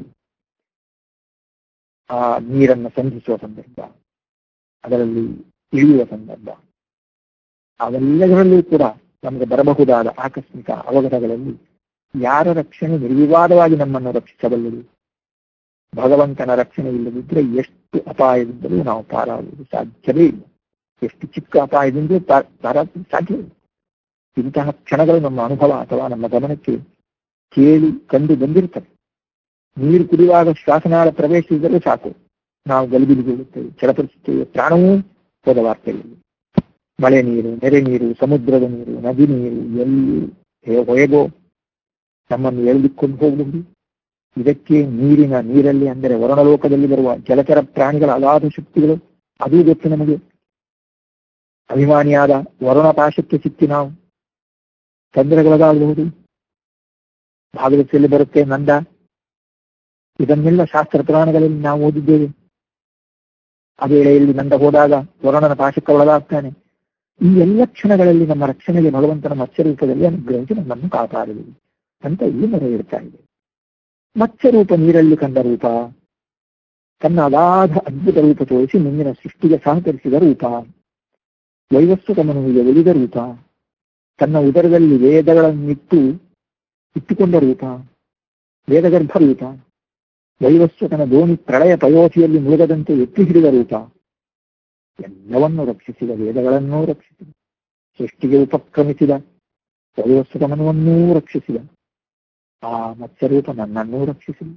ಆ ನೀರನ್ನು ಸಂಧಿಸುವ ಸಂದರ್ಭ ಅದರಲ್ಲಿ ಇಳಿಯುವ ಸಂದರ್ಭ ಅವೆಲ್ಲದರಲ್ಲೂ ಕೂಡ ನಮಗೆ ಬರಬಹುದಾದ ಆಕಸ್ಮಿಕ ಅವಘಡಗಳಲ್ಲಿ ಯಾರ ರಕ್ಷಣೆ ನಿರ್ವಿವಾದವಾಗಿ ನಮ್ಮನ್ನು ರಕ್ಷಿಸಬಲ್ಲದು ಭಗವಂತನ ರಕ್ಷಣೆ ಇಲ್ಲದಿದ್ದರೆ ಎಷ್ಟು ಅಪಾಯದಿಂದಲೂ ನಾವು ಪಾರಾಗುವುದು ಸಾಧ್ಯವೇ ಇಲ್ಲ ಎಷ್ಟು ಚಿಕ್ಕ ಅಪಾಯದಿಂದಲೂ ಪಾರಾಗುವುದು ಸಾಧ್ಯವಿಲ್ಲ ಇಂತಹ ಕ್ಷಣಗಳು ನಮ್ಮ ಅನುಭವ ಅಥವಾ ನಮ್ಮ ಗಮನಕ್ಕೆ ಕೇಳಿ ಕಂಡು ಬಂದಿರುತ್ತವೆ ನೀರು ಕುಡಿಯುವಾಗ ಶ್ವಾಸನಾಳ ಪ್ರವೇಶಿಸಿದರೆ ಸಾಕು ನಾವು ಗಲಿಬಿಲಿಗೊಳ್ಳುತ್ತೇವೆ ಚಡಪಡಿಸುತ್ತೇವೆ ಪ್ರಾಣವೂ ಹೋದ ವಾರ್ತೆಯಲ್ಲಿ ಮಳೆ ನೀರು ನೆರೆ ನೀರು ಸಮುದ್ರದ ನೀರು ನದಿ ನೀರು ಎಲ್ಲಿ ಹೇಗೋ ನಮ್ಮನ್ನು ಎಳೆದುಕೊಂಡು ಹೋಗಬಹುದು ಇದಕ್ಕೆ ನೀರಿನ ನೀರಲ್ಲಿ ಅಂದರೆ ವರ್ಣಲೋಕದಲ್ಲಿ ಬರುವ ಜಲಚರ ಪ್ರಾಣಿಗಳ ಅಗಾಧ ಶಕ್ತಿಗಳು ಅದೂ ಗೊತ್ತು ನಮಗೆ ಅಭಿಮಾನಿಯಾದ ವರುಣ ಪಾಶಕ್ಕೆ ಸಿಕ್ಕಿ ನಾವು ತೊಂದರೆಗೊಳಗಾಗಬಹುದು ಭಾಗವತದಲ್ಲಿ ಬರುತ್ತೆ ನಂದ ಇದನ್ನೆಲ್ಲ ಶಾಸ್ತ್ರ ಪುರಾಣಗಳಲ್ಲಿ ನಾವು ಓದಿದ್ದೇವೆ ಆ ವೇಳೆಯಲ್ಲಿ ನಂದ ಹೋದಾಗ ವರುಣನ ಪಾಶಕ್ಕೆ ಒಳಗಾಗ್ತಾನೆ ಈ ಎಲ್ಲ ಕ್ಷಣಗಳಲ್ಲಿ ನಮ್ಮ ರಕ್ಷಣೆಗೆ ಭಗವಂತನ ಮತ್ಸ್ಯರೂಪದಲ್ಲಿ ಅನುಗ್ರಹಿಸಿ ನಮ್ಮನ್ನು ಕಾಪಾಡಲಿ ಅಂತ ಇಲ್ಲಿ ಮೊರೆ ಇಡ್ತಾ ಇದೆ ಮತ್ಸ್ಯರೂಪ ನೀರಲ್ಲಿ ಕಂಡ ರೂಪ ತನ್ನ ಅಗಾಧ ಅದ್ಭುತ ರೂಪ ತೋರಿಸಿ ಮುಂದಿನ ಸೃಷ್ಟಿಗೆ ಸಹಕರಿಸಿದ ರೂಪ ವೈವಸ್ವತಮನುವಿಗೆ ಒಲಿದ ರೂಪ ತನ್ನ ಉದರದಲ್ಲಿ ವೇದಗಳನ್ನಿಟ್ಟು ಇಟ್ಟುಕೊಂಡ ರೂಪ ವೇದಗರ್ಭ ರೂಪ ವೈವಸ್ವತನ ದೋಣಿ ಪ್ರಳಯ ಪಯೋಧಿಯಲ್ಲಿ ಮುಳುಗದಂತೆ ಎತ್ತಿ ಹಿಡಿದ ರೂಪ ಎಲ್ಲವನ್ನೂ ರಕ್ಷಿಸಿದ ವೇದಗಳನ್ನೂ ರಕ್ಷಿಸಿದ ಸೃಷ್ಟಿಗೆ ಉಪಕ್ರಮಿಸಿದ ವೈವಸ್ವತಮನವನ್ನೂ ರಕ್ಷಿಸಿದ ಆ ಮತ್ಸ್ಯರೂಪ ನನ್ನನ್ನೂ ರಕ್ಷಿಸಿದ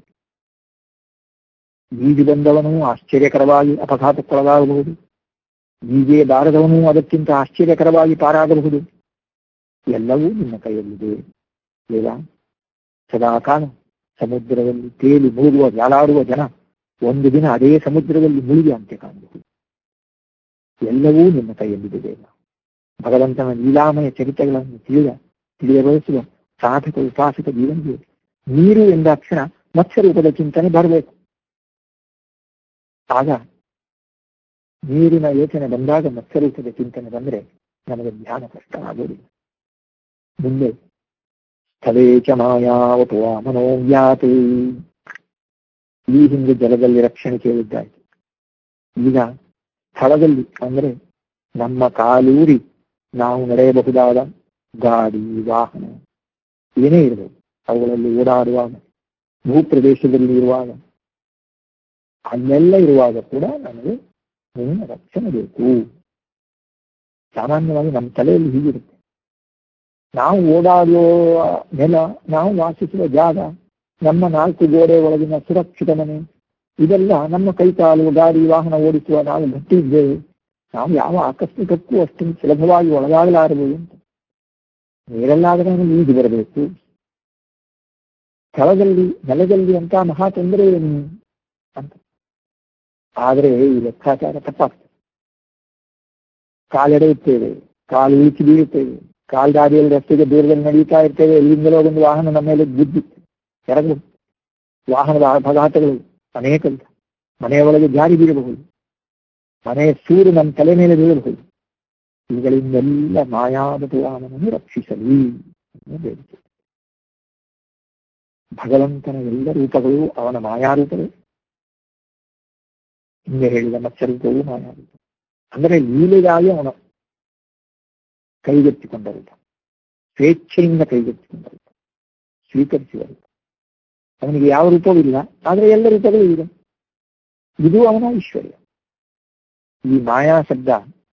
ಈಜು ಬಂದವನು ಆಶ್ಚರ್ಯಕರವಾಗಿ ಅಪಘಾತಕ್ಕೊಳಗಾಗಬಹುದು ಈಜೆ ಬಾರದವನು ಅದಕ್ಕಿಂತ ಆಶ್ಚರ್ಯಕರವಾಗಿ ಪಾರಾಗಬಹುದು ಎಲ್ಲವೂ ನಿನ್ನ ಕೈಯಲ್ಲಿದೆ ದೇವ ಸದಾಕಾಲ ಸಮುದ್ರದಲ್ಲಿ ತೇಲಿ ಮುಳುಗುವ ಜಾಲಾಡುವ ಜನ ಒಂದು ದಿನ ಅದೇ ಸಮುದ್ರದಲ್ಲಿ ಮುಳುಗಿ ಅಂತ್ಯ ಕಾಣಬಹುದು ಎಲ್ಲವೂ ನಿನ್ನ ಕೈಯಲ್ಲಿದೆ ದೇವ ಭಗವಂತನ ಲೀಲಾಮಯ ಚರಿತ್ರೆಗಳನ್ನು ತಿಳಿದ ತಿಳಿಯಬಯಸುವ ಸಾಧಕ ಉಪಾಸಕ ಜೀವನಿಗೆ ನೀರು ಎಂದಾಕ್ಷಣ ಮತ್ಸ್ಯರೂಪದ ಚಿಂತನೆ ಬರಬೇಕು ಆಗ ನೀರಿನ ಯೋಚನೆ ಬಂದಾಗ ಮತ್ಸ್ಯರೂಪದ ಚಿಂತನೆ ಬಂದ್ರೆ ನಮಗೆ ಧ್ಯಾನ ಕಷ್ಟ ಆಗೋದಿಲ್ಲ ಮುಂದೆ ಸ್ಥಳೇ ಚ ಮಾಯಾವತು ಮನೋವ್ಯಾತಿ ಈ ಹಿಂದೆ ಜಲದಲ್ಲಿ ರಕ್ಷಣೆ ಕೇಳಿದ್ದಾಯ್ತು ಈಗ ಸ್ಥಳದಲ್ಲಿ ಅಂದ್ರೆ ನಮ್ಮ ಕಾಲೂರಿ ನಾವು ನಡೆಯಬಹುದಾದ ಗಾಡಿ ವಾಹನ ಏನೇ ಇರಬಹುದು ಅವುಗಳಲ್ಲಿ ಓಡಾಡುವಾಗ ಭೂಪ್ರದೇಶದಲ್ಲಿ ಇರುವಾಗ ಅಲ್ಲೆಲ್ಲ ಇರುವಾಗ ಕೂಡ ನಮಗೆ ನಿನ್ನ ರಕ್ಷಣೆ ಬೇಕು ಸಾಮಾನ್ಯವಾಗಿ ನಮ್ಮ ತಲೆಯಲ್ಲಿ ಹೀಗಿರುತ್ತೆ ನಾವು ಓಡಾಡುವ ನೆಲ ನಾವು ವಾಸಿಸುವ ಜಾಗ ನಮ್ಮ ನಾಲ್ಕು ಗೋಡೆ ಒಳಗಿನ ಸುರಕ್ಷಿತ ಮನೆ ಇದೆಲ್ಲ ನಮ್ಮ ಕೈಕಾಲು ಗಾಡಿ ವಾಹನ ಓಡಿಸುವ ನಾವು ಗಟ್ಟಿ ಇದ್ದೇವೆ ನಾವು ಯಾವ ಆಕಸ್ಮಿಕಕ್ಕೂ ಅಷ್ಟು ಸುಲಭವಾಗಿ ಒಳಗಾಗಲಾರದು ಅಂತ ನೀರಲ್ಲಾದರೆ ನಮಗೆ ಈಜು ಬರಬೇಕು ಸ್ಥಳದಲ್ಲಿ ನೆಲದಲ್ಲಿ ಅಂತ ಮಹಾ ತೊಂದರೆ ಏನು ಅಂತ ಆದರೆ ಈ ಲೆಕ್ಕಾಚಾರ ತಪ್ಪಾಗ್ತದೆ ಕಾಲೆಡೆಯುತ್ತೇವೆ ಕಾಲು ಇಳಿಸಿ ಬೀಳುತ್ತೇವೆ ಕಾಲ್ ದಾರಿಯಲ್ಲಿ ರಸ್ತೆಗೆ ದೂರದಲ್ಲಿ ನಡೀತಾ ಇರ್ತೇವೆ ಎಲ್ಲಿಂದಲೋ ಒಂದು ವಾಹನ ನಮ್ಮ ಮೇಲೆ ಬುದ್ಧಿ ಎರಗಬಹುದು ವಾಹನದ ಅಪಘಾತಗಳು ಅನೇಕ ಮನೆಯ ಒಳಗೆ ಜಾರಿ ಬೀಳಬಹುದು ಮನೆಯ ಸೂರು ನನ್ನ ತಲೆ ಮೇಲೆ ಬೀಳಬಹುದು ಇವುಗಳಿಂದೆಲ್ಲ ಮಾಯಾದ ಅವನನ್ನು ರಕ್ಷಿಸಲಿ ಎಂದು ಬೇಡಿಕೆ ಭಗವಂತನ ಎಲ್ಲ ರೂಪಗಳು ಅವನ ಮಾಯಾರೂಪಗಳು ಹಿಂದೆ ಹೇಳಿದ ಮತ್ಸ್ಯರೂಪವು ಮಾಯಾರೂಪ ಅಂದರೆ ಲೀಲೆಗಾಗಿ ಅವನ ಕೈಗೆತ್ತಿಕೊಂಡ ರೂಪ ಸ್ವೇಚ್ಛೆಯಿಂದ ಕೈಗೆತ್ತಿಕೊಂಡ ರೂಪ ಸ್ವೀಕರಿಸಿದ ರೂಪ ಅವನಿಗೆ ಯಾವ ರೂಪವಿಲ್ಲ ಆದರೆ ಎಲ್ಲ ರೂಪಗಳು ಇದೆ ಇದು ಅವನ ಐಶ್ವರ್ಯ ಈ ಮಾಯಾ ಶಬ್ದ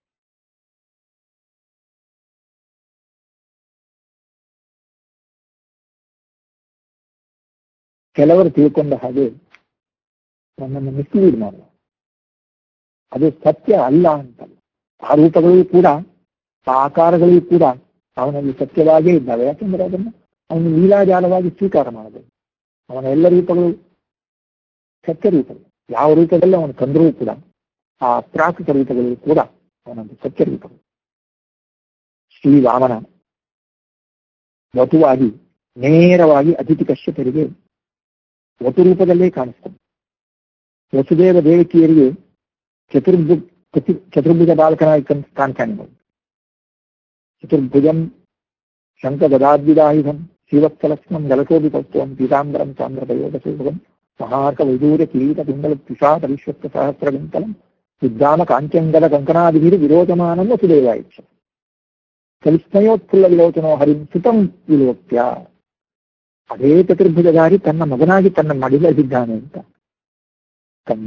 ಕೆಲವರು ತಿಳ್ಕೊಂಡ ಹಾಗೆ ನನ್ನನ್ನು ಮಿಸ್ಲೀಡ್ ಮಾಡುವ ಅದು ಸತ್ಯ ಅಲ್ಲ ಅಂತಲ್ಲ ಆ ರೂಪಗಳು ಕೂಡ ಆ ಆಕಾರಗಳು ಕೂಡ ಅವನಲ್ಲಿ ಸತ್ಯವಾಗೇ ಇದ್ದಾವೆ ಯಾಕೆಂದ್ರೆ ಅದನ್ನು ಅವನು ಲೀಲಾಜಾಲವಾಗಿ ಸ್ವೀಕಾರ ಮಾಡಬೇಕು ಅವನ ಎಲ್ಲ ರೂಪಗಳು ಸತ್ಯ ರೂಪಗಳು ಯಾವ ರೂಪದಲ್ಲಿ ಅವನು ತಂದರೂ ಕೂಡ ಆ ಪ್ರಾಕೃತ ರೂಪಗಳು ಕೂಡ ಅವನೊಂದು ಸತ್ಯ ರೂಪಗಳು ಶ್ರೀ ವಾಮನ ವಟುವಾಗಿ ನೇರವಾಗಿ ಅತಿಥಿ ಕಶ್ಯಪರಿಗೆ ವಟು ರೂಪದಲ್ಲೇ ಕಾಣಿಸ್ತಾನೆ ವಸುದೇವ ದೇವಕಿಯರಿಗೆ ಚತುರ್ಭು ಚತುರ್ಭುಜ ಬಾಲಕನಾಗಿ ಕಾಣ್ತಾನೆ ನೋಡಿ ಚತುರ್ಭುಜಂ ಶಂಕ ಗದಾದ್ವಿದಾಯುಧಂ ಶ್ರೀವತ್ಸಲಕ್ಷ್ಮಂ ಜಲಕೋಪಿ ಪೌತ್ವಂ ಪೀತಾಂಬರಂ ಚಾಂದ್ರಪಯೋಗಸೂಭಂ ಮಹಾರ್ಕ ವೈದೂರ್ಯ ಕಿರೀಟ ಪಿಂಗಲ ಪಿಶಾತ ವಿಶ್ವಸ್ತ ಸಹಸ್ರವಿಂಕಲಂ ವಿದ್ಯಾಮ ಕಾಂತ್ಯಂಗದ ಕಂಕಣಾದಿಭಿರು ವಿರೋಚಮಾನಂ ವಸುದೇವಾಯಿಕ್ಷ ಕಲಿಸ್ಮಯೋತ್ಫುಲ್ಲ ವಿಲೋಚನೋ ಹರಿಂ ಸುತಂ ವಿಲೋಕ್ಯ ಅದೇ ಚತುರ್ಭುಜಧಾರಿ ತನ್ನ ಮಗನಾಗಿ ತನ್ನ ಮಡಿಲಲ್ಲಿದ್ದಾನೆ ಅಂತ ಕಣ್ಣ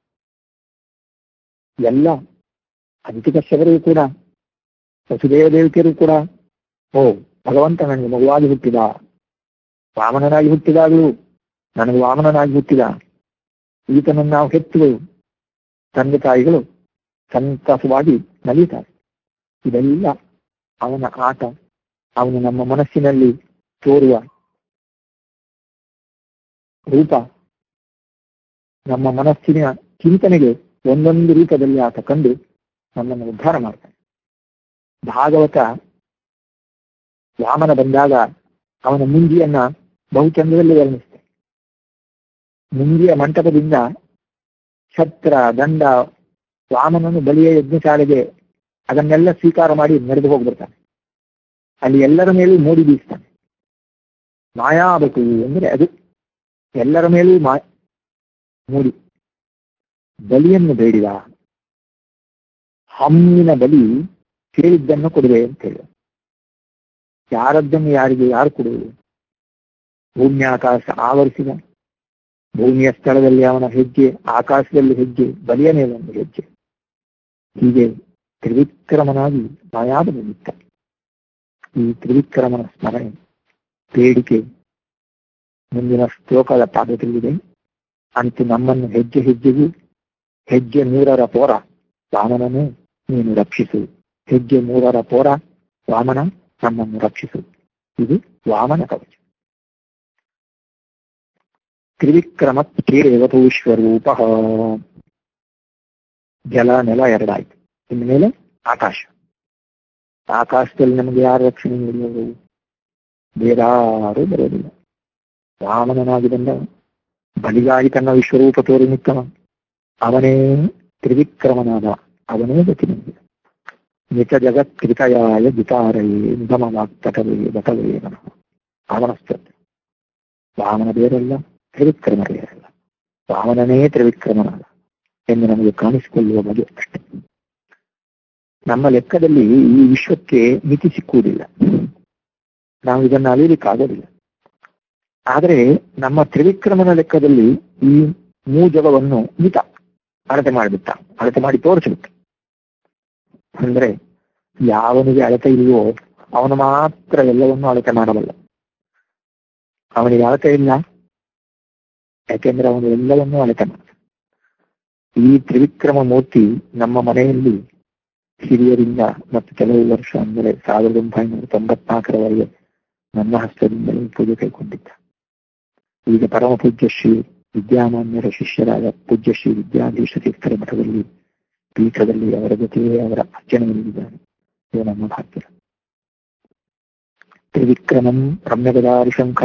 ಎಲ್ಲ ಅದಿತಿ ಕಶ್ಯಪರು ಕೂಡ ವಸುದೇವ ದೇವಕಿಯರು ಕೂಡ ಓ ಭಗವಂತ ನನಗೆ ಮಗುವಾಗಿ ಹುಟ್ಟಿದ ವಾಮನನಾಗಿ ಹುಟ್ಟಿದಾಗಲೂ ನನಗೆ ವಾಮನನಾಗಿ ಹುಟ್ಟಿದ ಈತನನ್ನು ನಾವು ಹೆತ್ತು ತಂದೆ ತಾಯಿಗಳು ಸಂತಸವಾಗಿ ನಲಿತಾರೆ ಇದೆಲ್ಲ ಅವನ ಆಟ ಅವನು ನಮ್ಮ ಮನಸ್ಸಿನಲ್ಲಿ ತೋರುವ ರೂಪ ನಮ್ಮ ಮನಸ್ಸಿನ ಚಿಂತನೆಗೆ ಒಂದೊಂದು ರೂಪದಲ್ಲಿ ಆತ ಕಂಡು ನಮ್ಮನ್ನು ಉದ್ಧಾರ ಮಾಡ್ತಾನೆ ಭಾಗವತ ವಾಮನ ಬಂದಾಗ ಅವನ ಮುಂಜಿಯನ್ನ ಬಹುಚಂದದಲ್ಲಿ ವರ್ಣಿಸ್ತೆ ಮುಂಜಿಯ ಮಂಟಪದಿಂದ ಛತ್ರ ದಂಡ ವಾಮನನು ಬಲಿಯ ಯಜ್ಞಶಾಲೆಗೆ ಅದನ್ನೆಲ್ಲ ಸ್ವೀಕಾರ ಮಾಡಿ ನಡೆದು ಹೋಗ್ಬಿಡ್ತಾನೆ ಅಲ್ಲಿ ಎಲ್ಲರ ಮೇಲೂ ಮೋಡಿ ಬೀಸ್ತಾನೆ ಮಾಯಾಬಕು ಅಂದ್ರೆ ಅದು ಎಲ್ಲರ ಮೇಲೂ ಮಾ ಮೂಡಿ ಬಲಿಯನ್ನು ಬೇಡಿದ ಹಮ್ಮಿನ ಬಲಿ ಕೇಳಿದ್ದನ್ನು ಕೊಡುವೆ ಅಂತ ಹೇಳಿ ಯಾರದ್ದನ್ನು ಯಾರಿಗೆ ಯಾರು ಕೊಡುವುದು ಭೂಮಿ ಆಕಾಶ ಆವರಿಸಿದ ಭೂಮಿಯ ಸ್ಥಳದಲ್ಲಿ ಅವನ ಹೆಜ್ಜೆ ಆಕಾಶದಲ್ಲಿ ಹೆಜ್ಜೆ ಬಲಿಯ ಮೇಲೊಂದು ಹೆಜ್ಜೆ ಹೀಗೆ ತ್ರಿವಿಕ್ರಮನಾಗಿ ಮಾಯಾದ ನಿಮಿತ್ತ ಈ ತ್ರಿವಿಕ್ರಮನ ಸ್ಮರಣೆ ಬೇಡಿಕೆ ಮುಂದಿನ ಶ್ಲೋಕದ ಪಾದದಲ್ಲಿದೆ ಅಂತೂ ನಮ್ಮನ್ನು ಹೆಜ್ಜೆ ಹೆಜ್ಜೆಗೂ ಹೆಜ್ಜೆ ಮೂರರ ಪೋರ ವಾಮನನು ನೀನು ರಕ್ಷಿಸು ಹೆಜ್ಜೆ ಮೂರರ ಪೋರ ವಾಮನ ನಮ್ಮನ್ನು ರಕ್ಷಿಸು ಇದು ವಾಮನ ಕವಚ ತ್ರಿವಿಕ್ರಮ ಕೇವತೂಶ್ವರೂಪ ಜಲ ನೆಲ ಎರಡಾಯ್ತು ಇನ್ನು ಮೇಲೆ ಆಕಾಶ ಆಕಾಶದಲ್ಲಿ ನಮಗೆ ಯಾರು ರಕ್ಷಣೆ ನೀಡುವರು ಬೇರಾರು ಬರೋದಿಲ್ಲ ವಾಮನನಾಗಿ ಬಂದ ಬಲಿಗಾಗಿ ತನ್ನ ವಿಶ್ವರೂಪ ತೋರಿ ನಿಕ್ಕವ ಅವನೇ ತ್ರಿವಿಕ್ರಮನಾದ ಅವನೇ ಗತಿ ನಮಗೆ ನಿತ ಜಗತ್ ಕೃತಯಾಯ ಗಿತಾರಯೇ ನಿಗಮವಾಗ್ತಟವೇ ಬಟವೇ ನಮಃ ಅವನ ಸ್ತೋತ್ರ ವಾಮನ ಬೇರಲ್ಲ ತ್ರಿವಿಕ್ರಮ ಬೇರಲ್ಲ ವಾಮನನೇ ತ್ರಿವಿಕ್ರಮನಾದ ಎಂದು ನಮಗೆ ಕಾಣಿಸಿಕೊಳ್ಳುವ ಬಗೆ ಅಷ್ಟೇ ನಮ್ಮ ಲೆಕ್ಕದಲ್ಲಿ ಈ ವಿಶ್ವಕ್ಕೆ ಮಿತಿ ಸಿಕ್ಕುವುದಿಲ್ಲ ನಾವು ಇದನ್ನು ಅಲಿಯಲಿಕ್ಕಾಗೋದಿಲ್ಲ ಆದರೆ ನಮ್ಮ ತ್ರಿವಿಕ್ರಮನ ಲೆಕ್ಕದಲ್ಲಿ ಈ ಮೂಜಗವನ್ನು ಮಿತ ಅಳತೆ ಮಾಡಿಬಿಟ್ಟ ಅಳತೆ ಮಾಡಿ ತೋರಿಸಿಬಿಟ್ಟ ಅಂದ್ರೆ ಯಾವನಿಗೆ ಅಳತೆ ಇಲ್ವೋ ಅವನು ಮಾತ್ರ ಎಲ್ಲವನ್ನು ಅಳತೆ ಮಾಡಬಲ್ಲ ಅವನಿಗೆ ಅಳತೆ ಇಲ್ಲ ಯಾಕೆಂದ್ರೆ ಅವನು ಎಲ್ಲವನ್ನೂ ಅಳತೆ ಮಾಡ ಈ ತ್ರಿವಿಕ್ರಮ ಮೂರ್ತಿ ನಮ್ಮ ಮನೆಯಲ್ಲಿ ಹಿರಿಯರಿಂದ ಮತ್ತು ಕೆಲವು ವರ್ಷ ಅಂದರೆ ಸಾವಿರದ ಒಂಬೈನೂರ ತೊಂಬತ್ನಾಲ್ಕರವರೆಗೆ ನನ್ನ ಹಸ್ತದಿಂದಲೇ ಪೂಜೆ ಕೈಗೊಂಡಿದ್ದ ಈಗ ಪರಮ ಪೂಜ್ಯ ಶ್ರೀ ವಿದ್ಯಾಮಾನ್ಯರ ಶಿಷ್ಯರಾದ ಪೂಜ್ಯ ಶ್ರೀ ವಿದ್ಯಾಧೀಶ ತೀರ್ಥರ ಮಠದಲ್ಲಿ ಪೀಠದಲ್ಲಿ ಅವರ ಜೊತೆಗೆ ಅವರ ಅರ್ಚನೆಯಲ್ಲಿದ್ದಾನೆ ಇದು ನಮ್ಮ ಭಾಗ್ಯ ತ್ರಿವಿಕ್ರಮಂ ರಮ್ಯಗದಾರಿಶಂಖ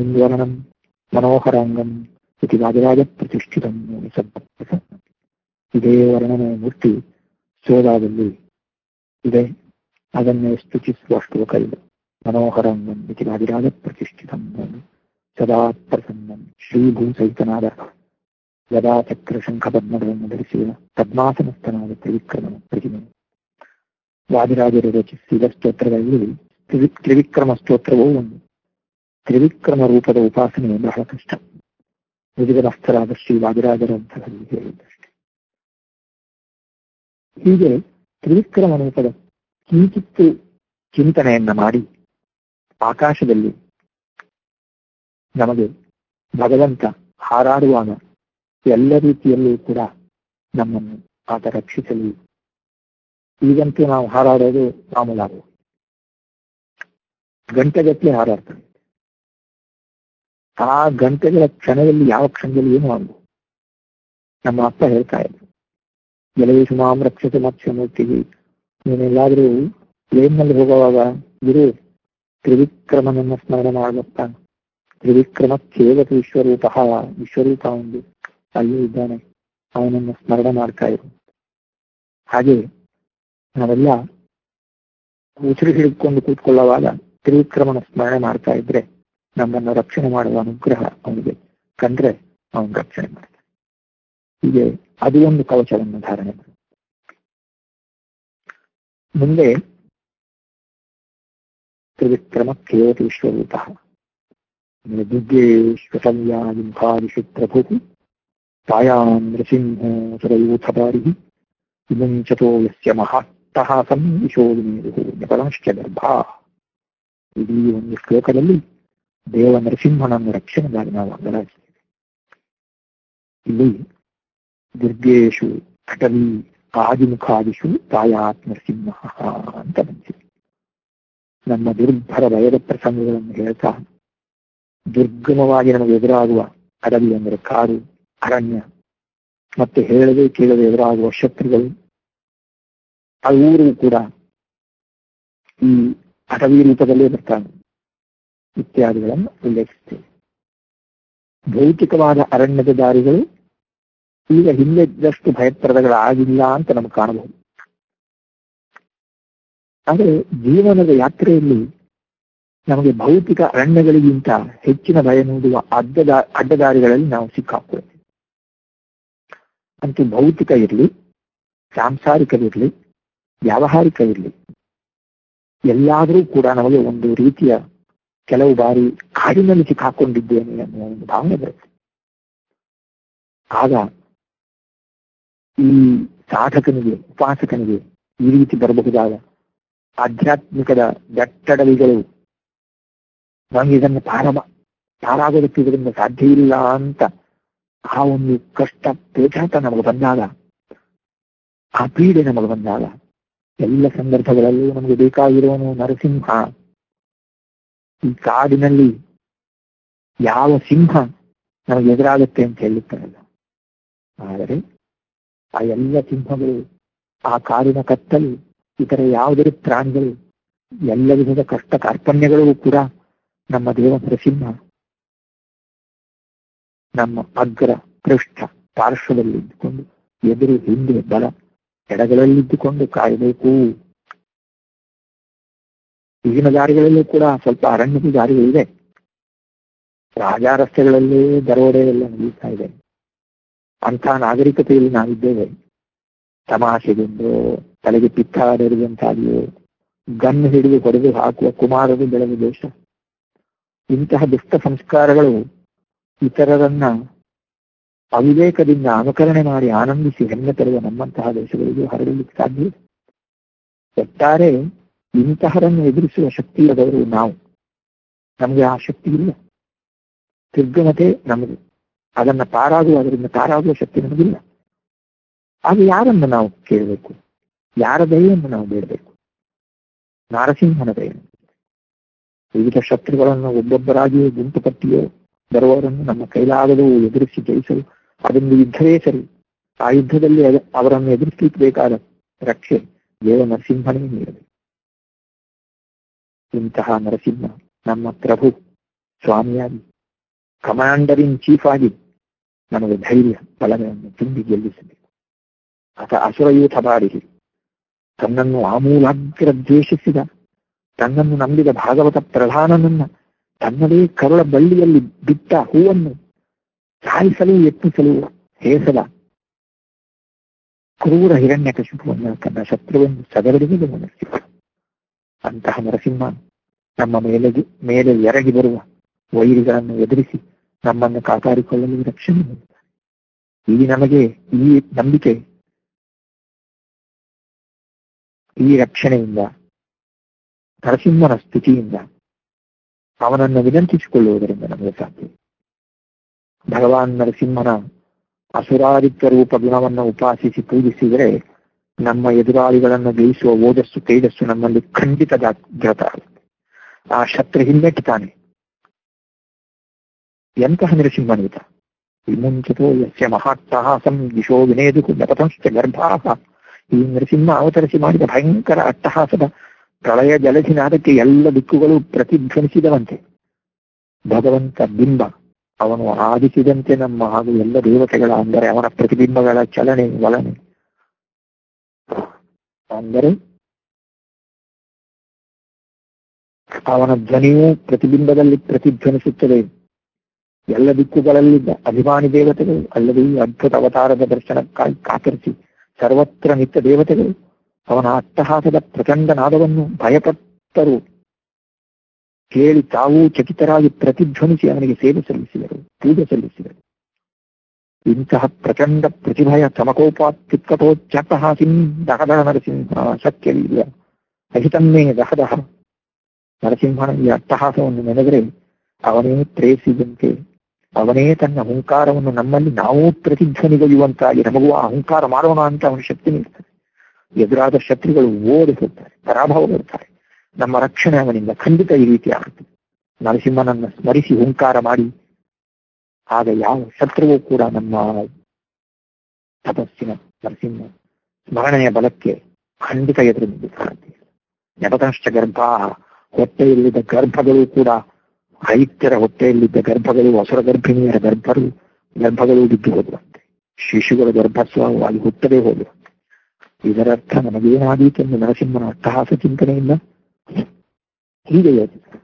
ಸರೋಜಮಾಲಾಧರಮಿಂದ್ವರಣಂ ಮನೋಹರಾಂಗಂ ಇತಿ ವಾಜರಾಜ ಪ್ರತಿಷ್ಠಿತಂ ಇದೇ ವರ್ಣನೆ ಮೂರ್ತಿ ಸೋದಾದಲ್ಲಿ ಇದೆ ಅದನ್ನೇ ಸ್ತುತಿಸುವ ಶ್ಲೋಕ ಇದೆ ಮನೋಹರಂ ಮಿತಿ ವಾದಿರಾಜ ಪ್ರತಿಷ್ಠಿತಂ ಸದಾ ಪ್ರಸನ್ನಂ ಶ್ರೀಭೂಸಹಿತನಾದ ಯದಾ ಚಕ್ರ ಶಂಖ ಪದ್ಮಗಳನ್ನು ಧರಿಸಿದ ಪದ್ಮಾಸನಸ್ಥನಾದ ತ್ರಿವಿಕ್ರಮನ ಪ್ರತಿಮೆ ವಾದಿರಾಜರು ರಚಿಸಿದ ಸ್ತೋತ್ರಗಳಲ್ಲಿ ತ್ರಿವಿ ತ್ರಿವಿಕ್ರಮ ಸ್ತೋತ್ರವೂ ಒಂದು ತ್ರಿವಿಕ್ರಮ ರೂಪದ ಉಪಾಸನೆ ಬಹಳ ಕಷ್ಟ ಮುಜುಗನಸ್ಥರಾದ ಶ್ರೀ ವಾದಿರಾಜರಂತಹಲ್ಲಿ ಹೇಳಿದ್ದಷ್ಟೇ ಹೀಗೆ ತ್ರಿವಿಕ್ರಮ ರೂಪದ ಕಿಂಚಿತ್ತು ಚಿಂತನೆಯನ್ನ ಮಾಡಿ ಆಕಾಶದಲ್ಲಿ ನಮಗೆ ಭಗವಂತ ಹಾರಾಡುವಾಗ ಎಲ್ಲ ರೀತಿಯಲ್ಲೂ ಕೂಡ ನಮ್ಮನ್ನು ಆತ ರಕ್ಷಿಸಲಿ ಈಗಂತೂ ನಾವು ಹಾರಾಡೋದು ಮಾಮೂಲಾಗು ಗಂಟೆಗಟ್ಟಲೆ ಹಾರಾಡ್ತಾನೆ ಆ ಗಂಟೆಗಳ ಕ್ಷಣದಲ್ಲಿ ಯಾವ ಕ್ಷಣದಲ್ಲಿ ಏನು ಆಗಬಹುದು ನಮ್ಮ ಅಪ್ಪ ಹೇಳ್ತಾ ಇದ್ರು ಜಲವೇಶು ಮಾಂ ರಕ್ಷತೆ ಮತ್ಸ್ಯಮೂರ್ತಿಗೆ ನೀನೆಲ್ಲಾದ್ರೂ ಪ್ಲೇನ್ನಲ್ಲಿ ಹೋಗುವಾಗ ಇರು ತ್ರಿವಿಕ್ರಮನನ್ನ ಸ್ಮರಣೆ ಮಾಡ್ಬೇಕಾ ತ್ರಿವಿಕ್ರಮ ಕೇವಲ ವಿಶ್ವರೂಪ ವಿಶ್ವರೂಪ ಒಂದು ಅಲ್ಲಿ ಇದ್ದಾನೆ ಅವನನ್ನು ಸ್ಮರಣೆ ಮಾಡ್ತಾ ಇರು ಹಾಗೆ ನಾವೆಲ್ಲ ಉಸಿರು ಹಿಡಿದುಕೊಂಡು ಕೂತ್ಕೊಳ್ಳುವಾಗ ತ್ರಿವಿಕ್ರಮನ ಸ್ಮರಣೆ ಮಾಡ್ತಾ ಇದ್ರೆ ನಮ್ಮನ್ನು ರಕ್ಷಣೆ ಮಾಡುವ ಅನುಗ್ರಹ ಅವನಿಗೆ ಕಂಡ್ರೆ ಅವನು ರಕ್ಷಣೆ ಮಾಡ್ತಾನೆ ಹೀಗೆ ಅದು ಒಂದು ಕವಚವನ್ನು ಧಾರಣೆ ಮಾಡಿ ಮುಂದೆ ತ್ರಿವಿಕ್ರಮ ಕೇವಲ ವಿಶ್ವರೂಪ ದುರ್ಗೇಶ್ವತಲ್ಯಾದಿ ಮುಖಾದಿಷು ಪ್ರಭು ತಾಯಾಂ ನೃಸಿಂಹೋ ಸುರಯೂಥಪಾರಿ ವಿಮುಂಚತೋ ಯಸ್ಯ ಮಹಾತ್ತಃ ಸಂವಿಶೋ ವಿಮೇರು ನಪರಂಶ್ಚ ಗರ್ಭಾ ಇಡೀ ಒಂದು ಶ್ಲೋಕದಲ್ಲಿ ದೇವ ನರಸಿಂಹನನ್ನು ರಕ್ಷಣೆಗಾಗಿ ನಾವು ಅಂಗಲಾಚಿದ್ದೇವೆ ಇಲ್ಲಿ ದುರ್ಗೇಶು ಕಟಲಿ ಆದಿಮುಖಾದಿಷು ತಾಯಾತ್ ನರಸಿಂಹ ಅಂತ ಬಂದಿದೆ ನಮ್ಮ ದುರ್ಭರ ಭಯದ ಪ್ರಸಂಗಗಳನ್ನು ಹೇಳ್ತಾ ದುರ್ಗಮವಾಗಿ ನಮಗೆ ಎದುರಾಗುವ ಅಡವಿ ಅಂದರೆ ಕಾಡು ಅರಣ್ಯ ಮತ್ತೆ ಹೇಳದೆ ಕೇಳದೆ ಎದುರಾಗುವ ಶತ್ರುಗಳು ಅವರು ಕೂಡ ಈ ಅಟವಿ ರೂಪದಲ್ಲೇ ಬರ್ತಾನೆ ಇತ್ಯಾದಿಗಳನ್ನು ಉಲ್ಲೇಖಿಸ್ತೇವೆ ಭೌತಿಕವಾದ ಅರಣ್ಯದ ದಾರಿಗಳು ಈಗ ಹಿಂದೆದ್ದಷ್ಟು ಭಯಪ್ರದಗಳಾಗಿಲ್ಲ ಅಂತ ನಮ್ಗೆ ಕಾಣಬಹುದು ಆದರೆ ಜೀವನದ ಯಾತ್ರೆಯಲ್ಲಿ ನಮಗೆ ಭೌತಿಕ ಅರಣ್ಯಗಳಿಗಿಂತ ಹೆಚ್ಚಿನ ಭಯ ನೀಡುವ ಅಡ್ಡದ ಅಡ್ಡದಾರಿಗಳಲ್ಲಿ ನಾವು ಸಿಕ್ಕಾಕೊಳ್ತೇವೆ ಅಂತೂ ಭೌತಿಕ ಇರಲಿ ಸಾಂಸಾರಿಕವಿರಲಿ ವ್ಯಾವಹಾರಿಕ ಇರಲಿ ಎಲ್ಲಾದರೂ ಕೂಡ ನಮಗೆ ಒಂದು ರೀತಿಯ ಕೆಲವು ಬಾರಿ ಕಾಡಿನಲ್ಲಿ ಸಿಕ್ಕಾಕೊಂಡಿದ್ದೇನೆ ಅನ್ನುವ ಒಂದು ಭಾವನೆ ಬರುತ್ತೆ ಆಗ ಈ ಸಾಧಕನಿಗೆ ಉಪಾಸಕನಿಗೆ ಈ ರೀತಿ ಬರಬಹುದಾದ ಆಧ್ಯಾತ್ಮಿಕದ ದಟ್ಟಡವಿಗಳು ನಮಗೆ ಇದನ್ನು ಪಾರ ಪಾರಾಗೋದಕ್ಕೆ ಇದರಿಂದ ಸಾಧ್ಯ ಇಲ್ಲ ಅಂತ ಆ ಒಂದು ಕಷ್ಟ ಪೇಚಾಟ ನಮಗೆ ಬಂದಾಗ ಆ ಪೀಡೆ ನಮಗೆ ಬಂದಾಗ ಎಲ್ಲ ಸಂದರ್ಭಗಳಲ್ಲೂ ನಮಗೆ ಬೇಕಾಗಿರುವನು ನರಸಿಂಹ ಈ ಕಾಡಿನಲ್ಲಿ ಯಾವ ಸಿಂಹ ನಮಗೆ ಎದುರಾಗುತ್ತೆ ಅಂತ ಹೇಳುತ್ತಾರಲ್ಲ ಆದರೆ ಆ ಎಲ್ಲ ಸಿಂಹಗಳು ಆ ಕಾಡಿನ ಕತ್ತಲು ಇತರ ಯಾವುದೇ ಪ್ರಾಣಿಗಳು ಎಲ್ಲ ವಿಧದ ಕಷ್ಟ ಕಾರ್ಪಣ್ಯಗಳು ಕೂಡ ನಮ್ಮ ದೇವ ನರಸಿಂಹ ನಮ್ಮ ಅಗ್ರ ಪೃಷ್ಠ ಪಾರ್ಶ್ವದಲ್ಲಿ ಇದ್ದುಕೊಂಡು ಎದುರು ಹಿಂದೆ ಬಲ ಎಡಗಳಲ್ಲಿದ್ದುಕೊಂಡು ಕಾಯಬೇಕು ಈಗಿನ ದಾರಿಗಳಲ್ಲೂ ಕೂಡ ಸ್ವಲ್ಪ ಅರಣ್ಯದ ದಾರಿಗಳಿದೆ ರಾಜಾ ರಸ್ತೆಗಳಲ್ಲಿ ದರೋಡೆ ಎಲ್ಲ ನಡೀತಾ ಇದೆ ಅಂಥ ನಾಗರಿಕತೆಯಲ್ಲಿ ನಾವಿದ್ದೇವೆ ತಮಾಷೆಗೆಂದು ತಲೆಗೆ ಪಿತ್ತಾಡಿರುವಂತಾಗಿಯೋ ಗನ್ ಹಿಡಿದು ಹೊಡೆದು ಹಾಕುವ ಕುಮಾರರು ಬೆಳೆದ ದೇಶ ಇಂತಹ ದುಷ್ಟ ಸಂಸ್ಕಾರಗಳು ಇತರರನ್ನ ಅವಿವೇಕದಿಂದ ಅನುಕರಣೆ ಮಾಡಿ ಆನಂದಿಸಿ ಹೆಮ್ಮೆ ತರುವ ನಮ್ಮಂತಹ ದೇಶಗಳಿಗೆ ಹರಡಲಿಕ್ಕೆ ಸಾಧ್ಯ ಒಟ್ಟಾರೆ ಇಂತಹರನ್ನು ಎದುರಿಸುವ ಶಕ್ತಿ ಇಲ್ಲದವರು ನಾವು ನಮಗೆ ಆ ಶಕ್ತಿ ಇಲ್ಲ ದುರ್ಗಮತೆ ನಮಗೆ ಅದನ್ನ ಪಾರಾಗುವ ಅದರಿಂದ ಪಾರಾಗುವ ಶಕ್ತಿ ನಮಗಿಲ್ಲ ಆಗ ಯಾರನ್ನು ನಾವು ಕೇಳಬೇಕು ಯಾರ ದಯೆಯನ್ನು ನಾವು ಬೇಡಬೇಕು ನಾರಸಿಂಹನ ದಯೆಯನ್ನು ವಿವಿಧ ಶತ್ರುಗಳನ್ನು ಒಬ್ಬೊಬ್ಬರಾಗಿಯೋ ಗುಂಪು ಕಟ್ಟಿಯೋ ಬರುವವರನ್ನು ನಮ್ಮ ಕೈಲಾಗದು ಎದುರಿಸಿ ಜಯಿಸಲು ಅದೊಂದು ಯುದ್ಧವೇ ಸರಿ ಆ ಯುದ್ಧದಲ್ಲಿ ಅವರನ್ನು ಎದುರಿಸಲಿಕ್ಕೆ ಬೇಕಾದ ರಕ್ಷೆ ದೇವ ನರಸಿಂಹನೇ ನೀಡಬೇಕು ಇಂತಹ ನರಸಿಂಹ ನಮ್ಮ ಪ್ರಭು ಸ್ವಾಮಿಯಾಗಿ ಕಮಾಂಡರ್ ಇನ್ ಚೀಫ್ ಆಗಿ ನಮಗೆ ಧೈರ್ಯ ಬಲಗಳನ್ನು ತುಂಬಿ ಗೆಲ್ಲಿಸಬೇಕು ಅಥ ಅಸುರಯೂಥ ಬಾಡಿ ತನ್ನನ್ನು ಆಮೂಲಾಗ್ರ ದ್ವೇಷಿಸಿದ ತನ್ನನ್ನು ನಂಬಿದ ಭಾಗವತ ಪ್ರಧಾನನನ್ನ ತನ್ನದೇ ಕರುಳ ಬಳ್ಳಿಯಲ್ಲಿ ಬಿಟ್ಟ ಹೂವನ್ನು ಸಾಯಿಸಲು ಯತ್ನಿಸಲು ಹೇಸದ ಕ್ರೂರ ಹಿರಣ್ಯಕಶಿಪುವನ್ನು ತನ್ನ ಶತ್ರುವನ್ನು ಸದರಡಿಗೆ ಮನಸ್ಸಿದ ಅಂತಹ ನರಸಿಂಹ ನಮ್ಮ ಮೇಲೆ ಮೇಲೆ ಎರಗಿ ಬರುವ ವೈರಿಗಳನ್ನು ಎದುರಿಸಿ ನಮ್ಮನ್ನು ಕಾಪಾಡಿಕೊಳ್ಳಲು ರಕ್ಷಣೆ ನೀಡುತ್ತಾರೆ ಈ ನಮಗೆ ಈ ನಂಬಿಕೆ ಈ ರಕ್ಷಣೆಯಿಂದ ನರಸಿಂಹನ ಸ್ತುತಿಯಿಂದ ಅವನನ್ನು ವಿನಂತಿಸಿಕೊಳ್ಳುವುದರಿಂದ ನಮಗೆ ಸಾಧ್ಯ ಭಗವಾನ್ ನರಸಿಂಹನ ಅಸುರಾದಿತ್ಯ ರೂಪ ಗುಣವನ್ನು ಉಪಾಸಿಸಿ ಪೂಜಿಸಿದರೆ ನಮ್ಮ ಎದುರಾಳಿಗಳನ್ನು ಜಯಿಸುವ ಓಜಸ್ಸು ತೇಜಸ್ಸು ನಮ್ಮಲ್ಲಿ ಖಂಡಿತ ಜಾಗೃತ ಆಗುತ್ತೆ ಆ ಶತ್ರು ಹಿಮ್ಮೆಟ್ಟುತ್ತಾನೆ ಎಂತಹ ನರಸಿಂಹನೀತ ವಿಮುಂಚಿತೋ ಯಸ್ಯ ಮಹಾಟ್ಟಹಾಸಂ ದಿಶೋ ವಿನೇದು ನಪತಂಶ್ಚ ಗರ್ಭಾಹ ಈ ನರಸಿಂಹ ಅವತರಿಸಿ ಮಾಡಿದ ಭಯಂಕರ ಅಟ್ಟಹಾಸದ ಪ್ರಳಯ ಜಲಧಿನಾದಕ್ಕೆ ಎಲ್ಲ ದಿಕ್ಕುಗಳು ಪ್ರತಿಧ್ವನಿಸಿದವಂತೆ ಭಗವಂತ ಬಿಂಬ ಅವನು ಆದಿಸಿದಂತೆ ನಮ್ಮ ಹಾಗೂ ಎಲ್ಲ ದೇವತೆಗಳ ಅಂದರೆ ಅವನ ಪ್ರತಿಬಿಂಬಗಳ ಚಲನೆ ವಲನೆ ಅಂದರೆ ಅವನ ಧ್ವನಿಯು ಪ್ರತಿಬಿಂಬದಲ್ಲಿ ಪ್ರತಿಧ್ವನಿಸುತ್ತದೆ ಎಲ್ಲ ದಿಕ್ಕುಗಳಲ್ಲಿದ್ದ ಅಭಿಮಾನಿ ದೇವತೆಗಳು ಅಲ್ಲದೆ ಈ ಅದ್ಭುತ ಅವತಾರದ ದರ್ಶನಕ್ಕಾಗಿ ಕಾತರಿಸಿ ಸರ್ವತ್ರ ನಿತ್ಯ ದೇವತೆಗಳು ಅವನ ಅಟ್ಟಹಾಸದ ಪ್ರಚಂಡ ನಾದವನ್ನು ಭಯಪಟ್ಟರು ಕೇಳಿ ತಾವೂ ಚಕಿತರಾಗಿ ಪ್ರತಿಧ್ವನಿಸಿ ಅವನಿಗೆ ಸೇವೆ ಸಲ್ಲಿಸಿದರು ಪೂಜೆ ಸಲ್ಲಿಸಿದರು ಇಂತಹ ಪ್ರಚಂಡ ಪ್ರತಿಭಯ ಚಮಕೋಪಾತ್ಯುತ್ಕಟೋಚ್ಚಟ್ಟಹಾಸಿಂ ದಹದಹ ನರಸಿಂಹ ಸತ್ಯವಿಲ್ಲ ಅಹಿತಮ್ಮೇ ದಹದಹ ನರಸಿಂಹನ ಈ ಅಟ್ಟಹಾಸವನ್ನು ನೆನೆದರೆ ಅವನೇ ಪ್ರೇಸಿದಂತೆ ಅವನೇ ತನ್ನ ಅಹಂಕಾರವನ್ನು ನಮ್ಮಲ್ಲಿ ನಾವು ಪ್ರತಿಧ್ವನಿಗೊಳ್ಳುವಂತಾಗಿ ನಮಗೂ ಆ ಅಹಂಕಾರ ಮಾಡೋಣ ಅಂತ ಅವನ ಶಕ್ತಿ ನೀಡ್ತಾರೆ ಎದುರಾದ ಶತ್ರುಗಳು ಓಡಿ ಹೋಗ್ತಾರೆ ಪರಾಭವಗೊಳ್ತಾರೆ ನಮ್ಮ ರಕ್ಷಣೆ ಅವನಿಂದ ಖಂಡಿತ ಈ ರೀತಿ ಆಗುತ್ತದೆ ನರಸಿಂಹನನ್ನು ಸ್ಮರಿಸಿ ಹುಂಕಾರ ಮಾಡಿ ಆಗ ಯಾವ ಶತ್ರುವು ಕೂಡ ನಮ್ಮ ತಪಸ್ಸಿನ ನರಸಿಂಹ ಸ್ಮರಣೆಯ ಬಲಕ್ಕೆ ಖಂಡಿತ ಎದುರು ನಿಲ್ಲುತ್ತೆ ನೆಪತಂಶ ಗರ್ಭ ಹೊಟ್ಟೆಯಲ್ಲಿದ್ದ ಗರ್ಭಗಳು ಕೂಡ ಐತ್ಯರ ಹೊಟ್ಟೆಯಲ್ಲಿದ್ದ ಗರ್ಭಗಳು ಹೊಸರ ಗರ್ಭಿಣಿಯರ ಗರ್ಭರು ಗರ್ಭಗಳು ಬಿದ್ದು ಹೋಗುವಂತೆ ಶಿಶುಗಳ ಗರ್ಭಸ್ವವಾಗಿ ಹುಟ್ಟದೇ ಹೋಗುವಂತೆ ಇದರರ್ಥ ನಮಗೇನಾದೀತೆಂದು ನರಸಿಂಹನ ಅಟ್ಟಹಾಸ ಚಿಂತನೆಯಿಂದ ಹೀಗೆ ಯೋಚಿಸ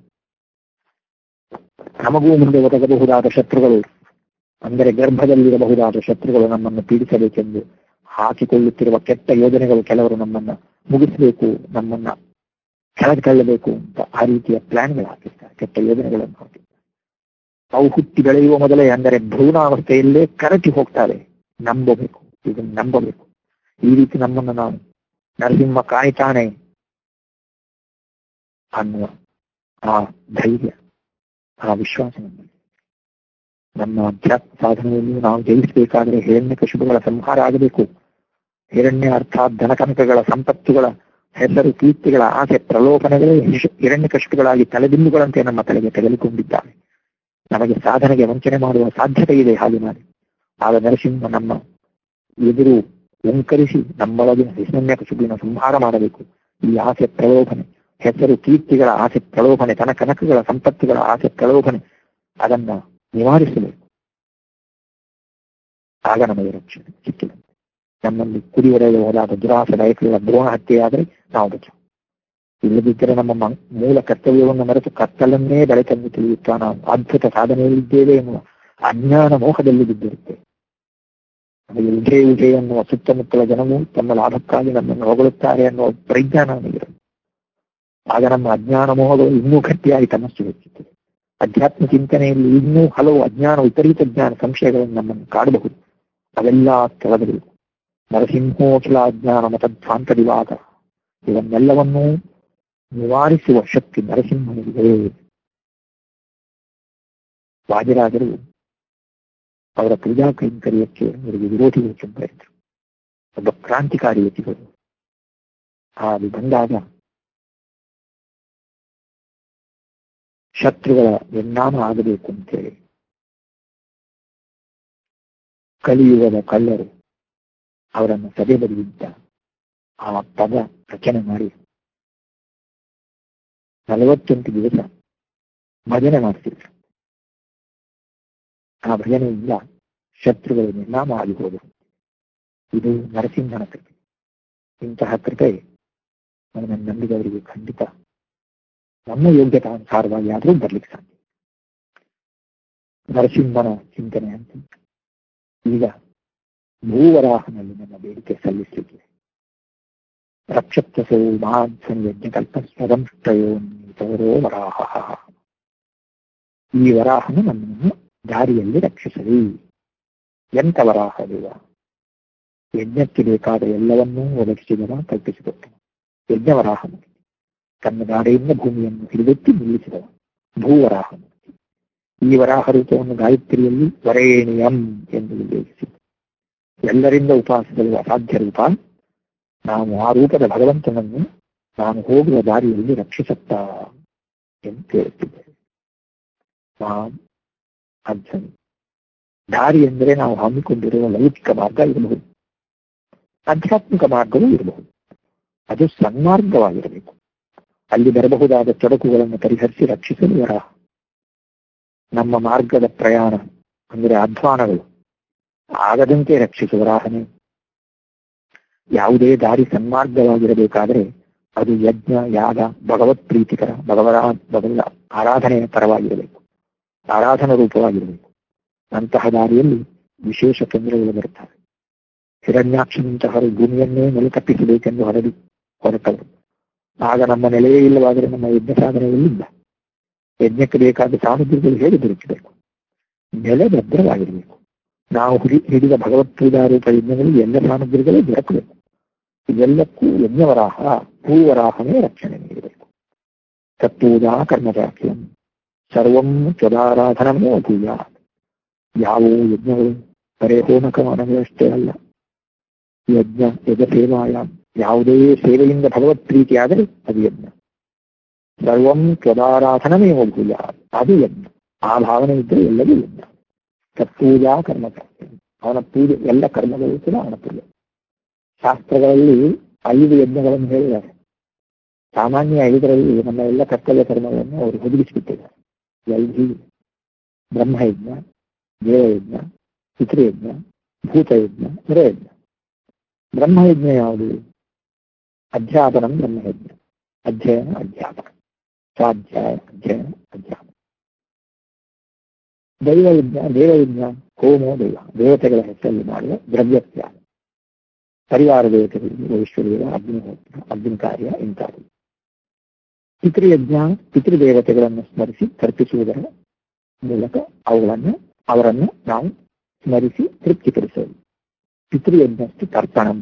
ನಮಗೂ ಮುಂದೆ ಒದಗಬಹುದಾದ ಶತ್ರುಗಳು ಅಂದರೆ ಗರ್ಭದಲ್ಲಿರಬಹುದಾದ ಶತ್ರುಗಳು ನಮ್ಮನ್ನು ಪೀಡಿಸಬೇಕೆಂದು ಹಾಕಿಕೊಳ್ಳುತ್ತಿರುವ ಕೆಟ್ಟ ಯೋಜನೆಗಳು ಕೆಲವರು ನಮ್ಮನ್ನ ಮುಗಿಸಬೇಕು ನಮ್ಮನ್ನ ಕೆಳಗೆ ತಳ್ಳಬೇಕು ಅಂತ ಆ ರೀತಿಯ ಪ್ಲಾನ್ಗಳು ಹಾಕಿರ್ತಾರೆ ಕೆಟ್ಟ ಯೋಜನೆಗಳನ್ನು ಹಾಕಿರ್ತಾರೆ ಅವು ಹುಟ್ಟಿ ಬೆಳೆಯುವ ಮೊದಲೇ ಅಂದರೆ ಭ್ರೂಣಾವಸ್ಥೆಯಲ್ಲೇ ಕರಟಿ ಹೋಗ್ತಾರೆ ನಂಬಬೇಕು ಇದನ್ನು ನಂಬಬೇಕು ಈ ರೀತಿ ನಮ್ಮನ್ನು ನಾವು ನರಸಿಂಹ ಕಾಯ್ತಾನೆ ಅನ್ನುವ ಆ ಧೈರ್ಯ ಆ ವಿಶ್ವಾಸ ನಮ್ಮಲ್ಲಿ ನಮ್ಮ ಅಧ್ಯಾತ್ಮ ಸಾಧನೆಯಲ್ಲಿ ನಾವು ಜಯಿಸಬೇಕಾದರೆ ಹಿರಣ್ಯ ಕಶುಬುಗಳ ಸಂಹಾರ ಆಗಬೇಕು ಹಿರಣ್ಯ ಅರ್ಥಾತ್ ಧನಕನಕಗಳ ಸಂಪತ್ತುಗಳ ಹೆಸರು ಕೀರ್ತಿಗಳ ಆಸೆ ಪ್ರಲೋಭನೆಗಳೇ ಹಿರಣ್ಯ ಕಶುಬುಗಳಾಗಿ ತಲೆದಿಂಬುಗಳಂತೆ ನಮ್ಮ ತಲೆಗೆ ತೆಗೆದುಕೊಂಡಿದ್ದಾರೆ ನಮಗೆ ಸಾಧನೆಗೆ ವಂಚನೆ ಮಾಡುವ ಸಾಧ್ಯತೆ ಇದೆ ಹಾಗೆ ಮಾಡಿ ಆಗ ನರಸಿಂಹ ನಮ್ಮ ಎದುರು ಓಂಕರಿಸಿ ನಮ್ಮೊಳಗಿನ ಹಿರಣ್ಯ ಕಶುಬಿನ ಸಂಹಾರ ಮಾಡಬೇಕು ಈ ಆಸೆ ಪ್ರಲೋಭನೆ ಹೆಸರು ಕೀರ್ತಿಗಳ ಆಸೆ ಪ್ರಲೋಭನೆ ತನ ಕನಕಗಳ ಸಂಪತ್ತುಗಳ ಆಸೆ ಪ್ರಲೋಭನೆ ಅದನ್ನ ನಿವಾರಿಸಬೇಕು ಆಗ ನಮಗೆ ರಕ್ಷಣೆ ಸಿಕ್ಕಿಲ್ಲ ನಮ್ಮಲ್ಲಿ ಕುಡಿಯೊಡೆಯಬಹುದಾದ ದುರಾಸ ಬಯಕೆಗಳ ದ್ರೋಣ ಹತ್ಯೆಯಾದರೆ ನಾವು ಬಚ್ಚ ಇಲ್ಲದಿದ್ದರೆ ನಮ್ಮ ಮ- ಮೂಲ ಕರ್ತವ್ಯವನ್ನು ಮರೆತು ಕತ್ತಲನ್ನೇ ಬೆಳಕನ್ನು ತಿಳಿಯುತ್ತಾ ನಾವು ಅದ್ಭುತ ಸಾಧನೆಯಲ್ಲಿದ್ದೇವೆ ಎನ್ನುವ ಅಜ್ಞಾನ ಮೋಹದಲ್ಲಿ ಬಿದ್ದಿರುತ್ತೆ ನಮಗೆ ಉಜೆ ಉಜೆ ಎನ್ನುವ ಸುತ್ತಮುತ್ತಲ ಜನರು ತಮ್ಮ ಲಾಭಕ್ಕಾಗಿ ನಮ್ಮನ್ನು ಹೊಗಳುತ್ತಾರೆ ಅನ್ನುವ ಪರಿಜ್ಞಾನ ನಮಗಿರುತ್ತೆ ಆಗ ನಮ್ಮ ಅಜ್ಞಾನ ಮೋಹಗಳು ಇನ್ನೂ ಗಟ್ಟಿಯಾಗಿ ತಮಸ್ಸು ಹೆಚ್ಚುತ್ತದೆ ಅಧ್ಯಾತ್ಮ ಚಿಂತನೆಯಲ್ಲಿ ಇನ್ನೂ ಹಲವು ಅಜ್ಞಾನ ವಿಪರೀತ ಜ್ಞಾನ ಸಂಶಯಗಳನ್ನು ನಮ್ಮನ್ನು ಕಾಡಬಹುದು ಅವೆಲ್ಲ ತೊಲಗಬೇಕು ನರಸಿಂಹೋಖಿಲ ಅಜ್ಞಾನ ಮತಧ್ವಾಂತ ದಿವಾಕ ಇವನ್ನೆಲ್ಲವನ್ನೂ ನಿವಾರಿಸುವ ಶಕ್ತಿ ನರಸಿಂಹನಿಗಿದೆ ವಾದಿರಾಜರು ಅವರ ಪೂಜಾ ಕೈಂಕರ್ಯಕ್ಕೆ ಅವರಿಗೆ ವಿರೋಧಿ ಕೆಂಪ ಇದ್ರು ಒಬ್ಬ ಕ್ರಾಂತಿಕಾರಿ ವ್ಯಕ್ತಿಗಳು ಅದು ಬಂದಾಗ ಶತ್ರುಗಳ ನಿರ್ನಾಮ ಆಗಬೇಕು ಅಂತೇಳಿ ಕಲಿಯುಗದ ಕಳ್ಳರು ಅವರನ್ನು ಸದೆ ಬದಿಗಿದ್ದ ಆ ಪದ ರಚನೆ ಮಾಡಿ ನಲವತ್ತೆಂಟು ದಿವಸ ಭಜನೆ ಮಾಡ್ತಿದ್ರು ಆ ಭಜನೆಯಿಂದ ಶತ್ರುಗಳು ನಿರ್ನಾಮ ಆಗಿ ಹೋದರು ಇದು ನರಸಿಂಹನ ಕೃಪೆ ಇಂತಹ ಕೃಪೆ ನನ್ನ ನಂಬಿದವರಿಗೆ ಖಂಡಿತ ನಮ್ಮ ಯೋಗ್ಯತಾನುಸಾರವಾಗಿ ಆದರೂ ಬರ್ಲಿಕ್ಕೆ ಸಾಧ್ಯ ನರಸಿಂಹನ ಚಿಂತನೆ ಅಂತ ಈಗ ಭೂವರಾಹನಲ್ಲಿ ನನ್ನ ಬೇಡಿಕೆ ಸಲ್ಲಿಸಲಿಕ್ಕಿದೆ ರಕ್ಷತ್ವಸೋ ಮಹಾನ್ ಸಂಯಜ್ಞಕಲ್ಪ ಸ್ವದಂಷ್ಟಯೋನ್ನಿತವರೋ ವರಾಹ ಈ ವರಾಹನ ನನ್ನನ್ನು ದಾರಿಯಲ್ಲಿ ರಕ್ಷಿಸಲಿ ಎಂತ ವರಾಹ ದೇವ ಯಜ್ಞಕ್ಕೆ ಬೇಕಾದ ಎಲ್ಲವನ್ನೂ ಒದಗಿಸಿದವ ಕಲ್ಪಿಸಿಕೊಟ್ಟನು ಯಜ್ಞವರಾಹಮೂರ್ತಿ ತನ್ನ ದಾರಿಯಿಂದ ಭೂಮಿಯನ್ನು ಹಿಡಿದೆತ್ತಿ ನಿಲ್ಲಿಸಿದವ ಭೂವರಾಹಮೂರ್ತಿ ಈ ವರಾಹ ರೂಪವನ್ನು ಗಾಯತ್ರಿಯಲ್ಲಿ ವರೇಣಿಯಂ ಎಂದು ಉಲ್ಲೇಖಿಸಿದೆ ಎಲ್ಲರಿಂದ ಉಪಾಸಿಸಲು ಅಸಾಧ್ಯ ರೂಪ ನಾವು ಆ ರೂಪದ ಭಗವಂತನನ್ನು ನಾನು ಹೋಗುವ ದಾರಿಯಲ್ಲಿ ರಕ್ಷಿಸುತ್ತಾ ಎಂದು ಕೇಳುತ್ತಿದ್ದೇವೆ ಮಾಂ ಅರ್ಜುನ್ ದಾರಿ ಎಂದರೆ ನಾವು ಹಮ್ಮಿಕೊಂಡಿರುವ ಲೌಕಿಕ ಮಾರ್ಗ ಇರಬಹುದು ಆಧ್ಯಾತ್ಮಿಕ ಮಾರ್ಗವೂ ಇರಬಹುದು ಅದು ಸನ್ಮಾರ್ಗವಾಗಿರಬೇಕು ಅಲ್ಲಿ ಬರಬಹುದಾದ ತೊಡಕುಗಳನ್ನು ಪರಿಹರಿಸಿ ರಕ್ಷಿಸಲು ವರಾಹ ನಮ್ಮ ಮಾರ್ಗದ ಪ್ರಯಾಣ ಅಂದರೆ ಅಧ್ವಾನಗಳು ಆಗದಂತೆ ರಕ್ಷಿಸುವ ವರಾಹನೆ ಯಾವುದೇ ದಾರಿ ಸನ್ಮಾರ್ಗವಾಗಿರಬೇಕಾದರೆ ಅದು ಯಜ್ಞ ಯಾಗ ಭಗವತ್ ಪ್ರೀತಿಕರ ಭಗವರ ಭಗವ ಆರಾಧನೆಯ ಪರವಾಗಿರಬೇಕು ಆರಾಧನಾ ರೂಪವಾಗಿರಬೇಕು ಅಂತಹ ದಾರಿಯಲ್ಲಿ ವಿಶೇಷ ತೊಂದರೆಗಳು ಬರುತ್ತವೆ ಹಿರಣ್ಯಾಕ್ಷನಂತಹರು ಭೂಮಿಯನ್ನೇ ನೆಲೆತಪ್ಪಿಸಬೇಕೆಂದು ಹೊರಡಿ ಹೊರಟವರು ಆಗ ನಮ್ಮ ನೆಲೆಯೇ ಇಲ್ಲವಾದರೆ ನಮ್ಮ ಯಜ್ಞ ಸಾಧನೆ ಎಲ್ಲಿಂದ ಯಜ್ಞಕ್ಕೆ ಬೇಕಾದ ಸಾಮಗ್ರಿಗಳು ಹೇಗೆ ದೊರಕಬೇಕು ನೆಲೆ ಭದ್ರವಾಗಿರಬೇಕು ನಾವು ಹುಡಿ ಹಿಡಿದ ಭಗವತ್ ಪೂಜಾರೂಪ ಯಜ್ಞಗಳಿಗೆ ಎಲ್ಲ ಸಾಮಗ್ರಿಗಳೇ ದೊರಕಬೇಕು ಇದೆಲ್ಲಕ್ಕೂ ಯಜ್ಞವರಾಹ ಭೂವರಾಹನೇ ರಕ್ಷಣೆ ನೀಡಬೇಕು ತತ್ಪೂಜಾ ಕರ್ಮಚಾಕ್ಯಂ ಸರ್ವಂ ತ್ವದಾರಾಧನಮೋ ಭೂಯ ಯಾವುವು ಯಜ್ಞಗಳು ಬರೇ ಹೋಮಕ ಮನಗಳಷ್ಟೇ ಅಲ್ಲ ಯಜ್ಞ ಯಜ ಸೇವಾಯ ಯಾವುದೇ ಸೇವೆಯಿಂದ ಭಗವತ್ ಪ್ರೀತಿಯಾದರೆ ಅದು ಯಜ್ಞ ಸರ್ವಂ ತ್ವದಾರಾಧನಮೇ ಭೂಯ ಅದು ಯಜ್ಞ ಆ ಭಾವನೆ ಇದ್ದರೆ ಎಲ್ಲವೂ ಯಜ್ಞ ತತ್ಪೂಜಾ ಕರ್ಮಚಾಕ್ಯ ಅವನ ಪೂಜೆ ಎಲ್ಲ ಕರ್ಮಗಳು ಕೂಡ ಅವನ ಪೂಜೆ ಶಾಸ್ತ್ರಗಳಲ್ಲಿ ಐದು ಯಜ್ಞಗಳನ್ನು ಹೇಳಿದ್ದಾರೆ ಸಾಮಾನ್ಯ ಐದರಲ್ಲಿ ನಮ್ಮ ಎಲ್ಲ ಕರ್ತವ್ಯ ಕರ್ಮಗಳನ್ನು ಅವರು ಒದಗಿಸಿಬಿಟ್ಟಿದ್ದಾರೆ ಐದು ಬ್ರಹ್ಮಯಜ್ಞ ದೇವಯಜ್ಞ ಪಿತೃಯಜ್ಞ ಭೂತಯಜ್ಞ ನರಯಜ್ಞ ಬ್ರಹ್ಮಯಜ್ಞ ಯಾವುದು ಅಧ್ಯಾಪನಂ ಬ್ರಹ್ಮಯಜ್ಞ ಅಧ್ಯಯನ ಅಧ್ಯಾಪನ ಸ್ವಾಧ್ಯಾಯ ಅಧ್ಯಯನ ಅಧ್ಯಾಪನ ದೈವಯಜ್ಞ ದೇವಯಜ್ಞ ಹೋಮೋ ದೈವ ದೇವತೆಗಳ ಹೆಸರಲ್ಲಿ ಮಾಡುವ ದ್ರವ್ಯತ್ಯಾಗ ಪರಿವಾರ ದೇವತೆಗಳಿಗೆ ವೈಶ್ವದೇವ ಅಗ್ನಿಹೋತ್ರ ಅಗ್ನಿ ಕಾರ್ಯ ಇಂಥವು ಪಿತೃಯಜ್ಞ ಪಿತೃದೇವತೆಗಳನ್ನು ಸ್ಮರಿಸಿ ತರ್ಪಿಸುವುದರ ಮೂಲಕ ಅವುಗಳನ್ನು ಅವರನ್ನು ನಾವು ಸ್ಮರಿಸಿ ತೃಪ್ತಿಪಡಿಸೋದು ಪಿತೃಯಜ್ಞಸ್ತು ತರ್ಪಣಂ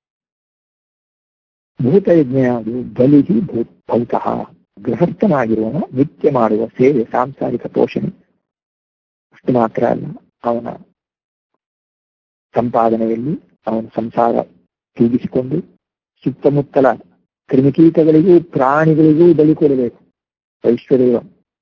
ಭೂತಯಜ್ಞ ಅದು ಬಲಿಹಿ ಭೂ ಭೌತಃ ಗೃಹಸ್ಥನಾಗಿರುವವ ನಿತ್ಯ ಮಾಡುವ ಸೇವೆ ಸಾಂಸಾರಿಕ ಪೋಷಣೆ ಅಷ್ಟು ಮಾತ್ರ ಅಲ್ಲ ಅವನ ಸಂಪಾದನೆಯಲ್ಲಿ ಅವನ ಸಂಸಾರ ತೂಗಿಸಿಕೊಂಡು ಸುತ್ತಮುತ್ತಲ ಕ್ರಿಮಿಕೀಟಗಳಿಗೂ ಪ್ರಾಣಿಗಳಿಗೂ ಬಲಿ ಕೊಡಬೇಕು ವೈಶ್ವದೇವ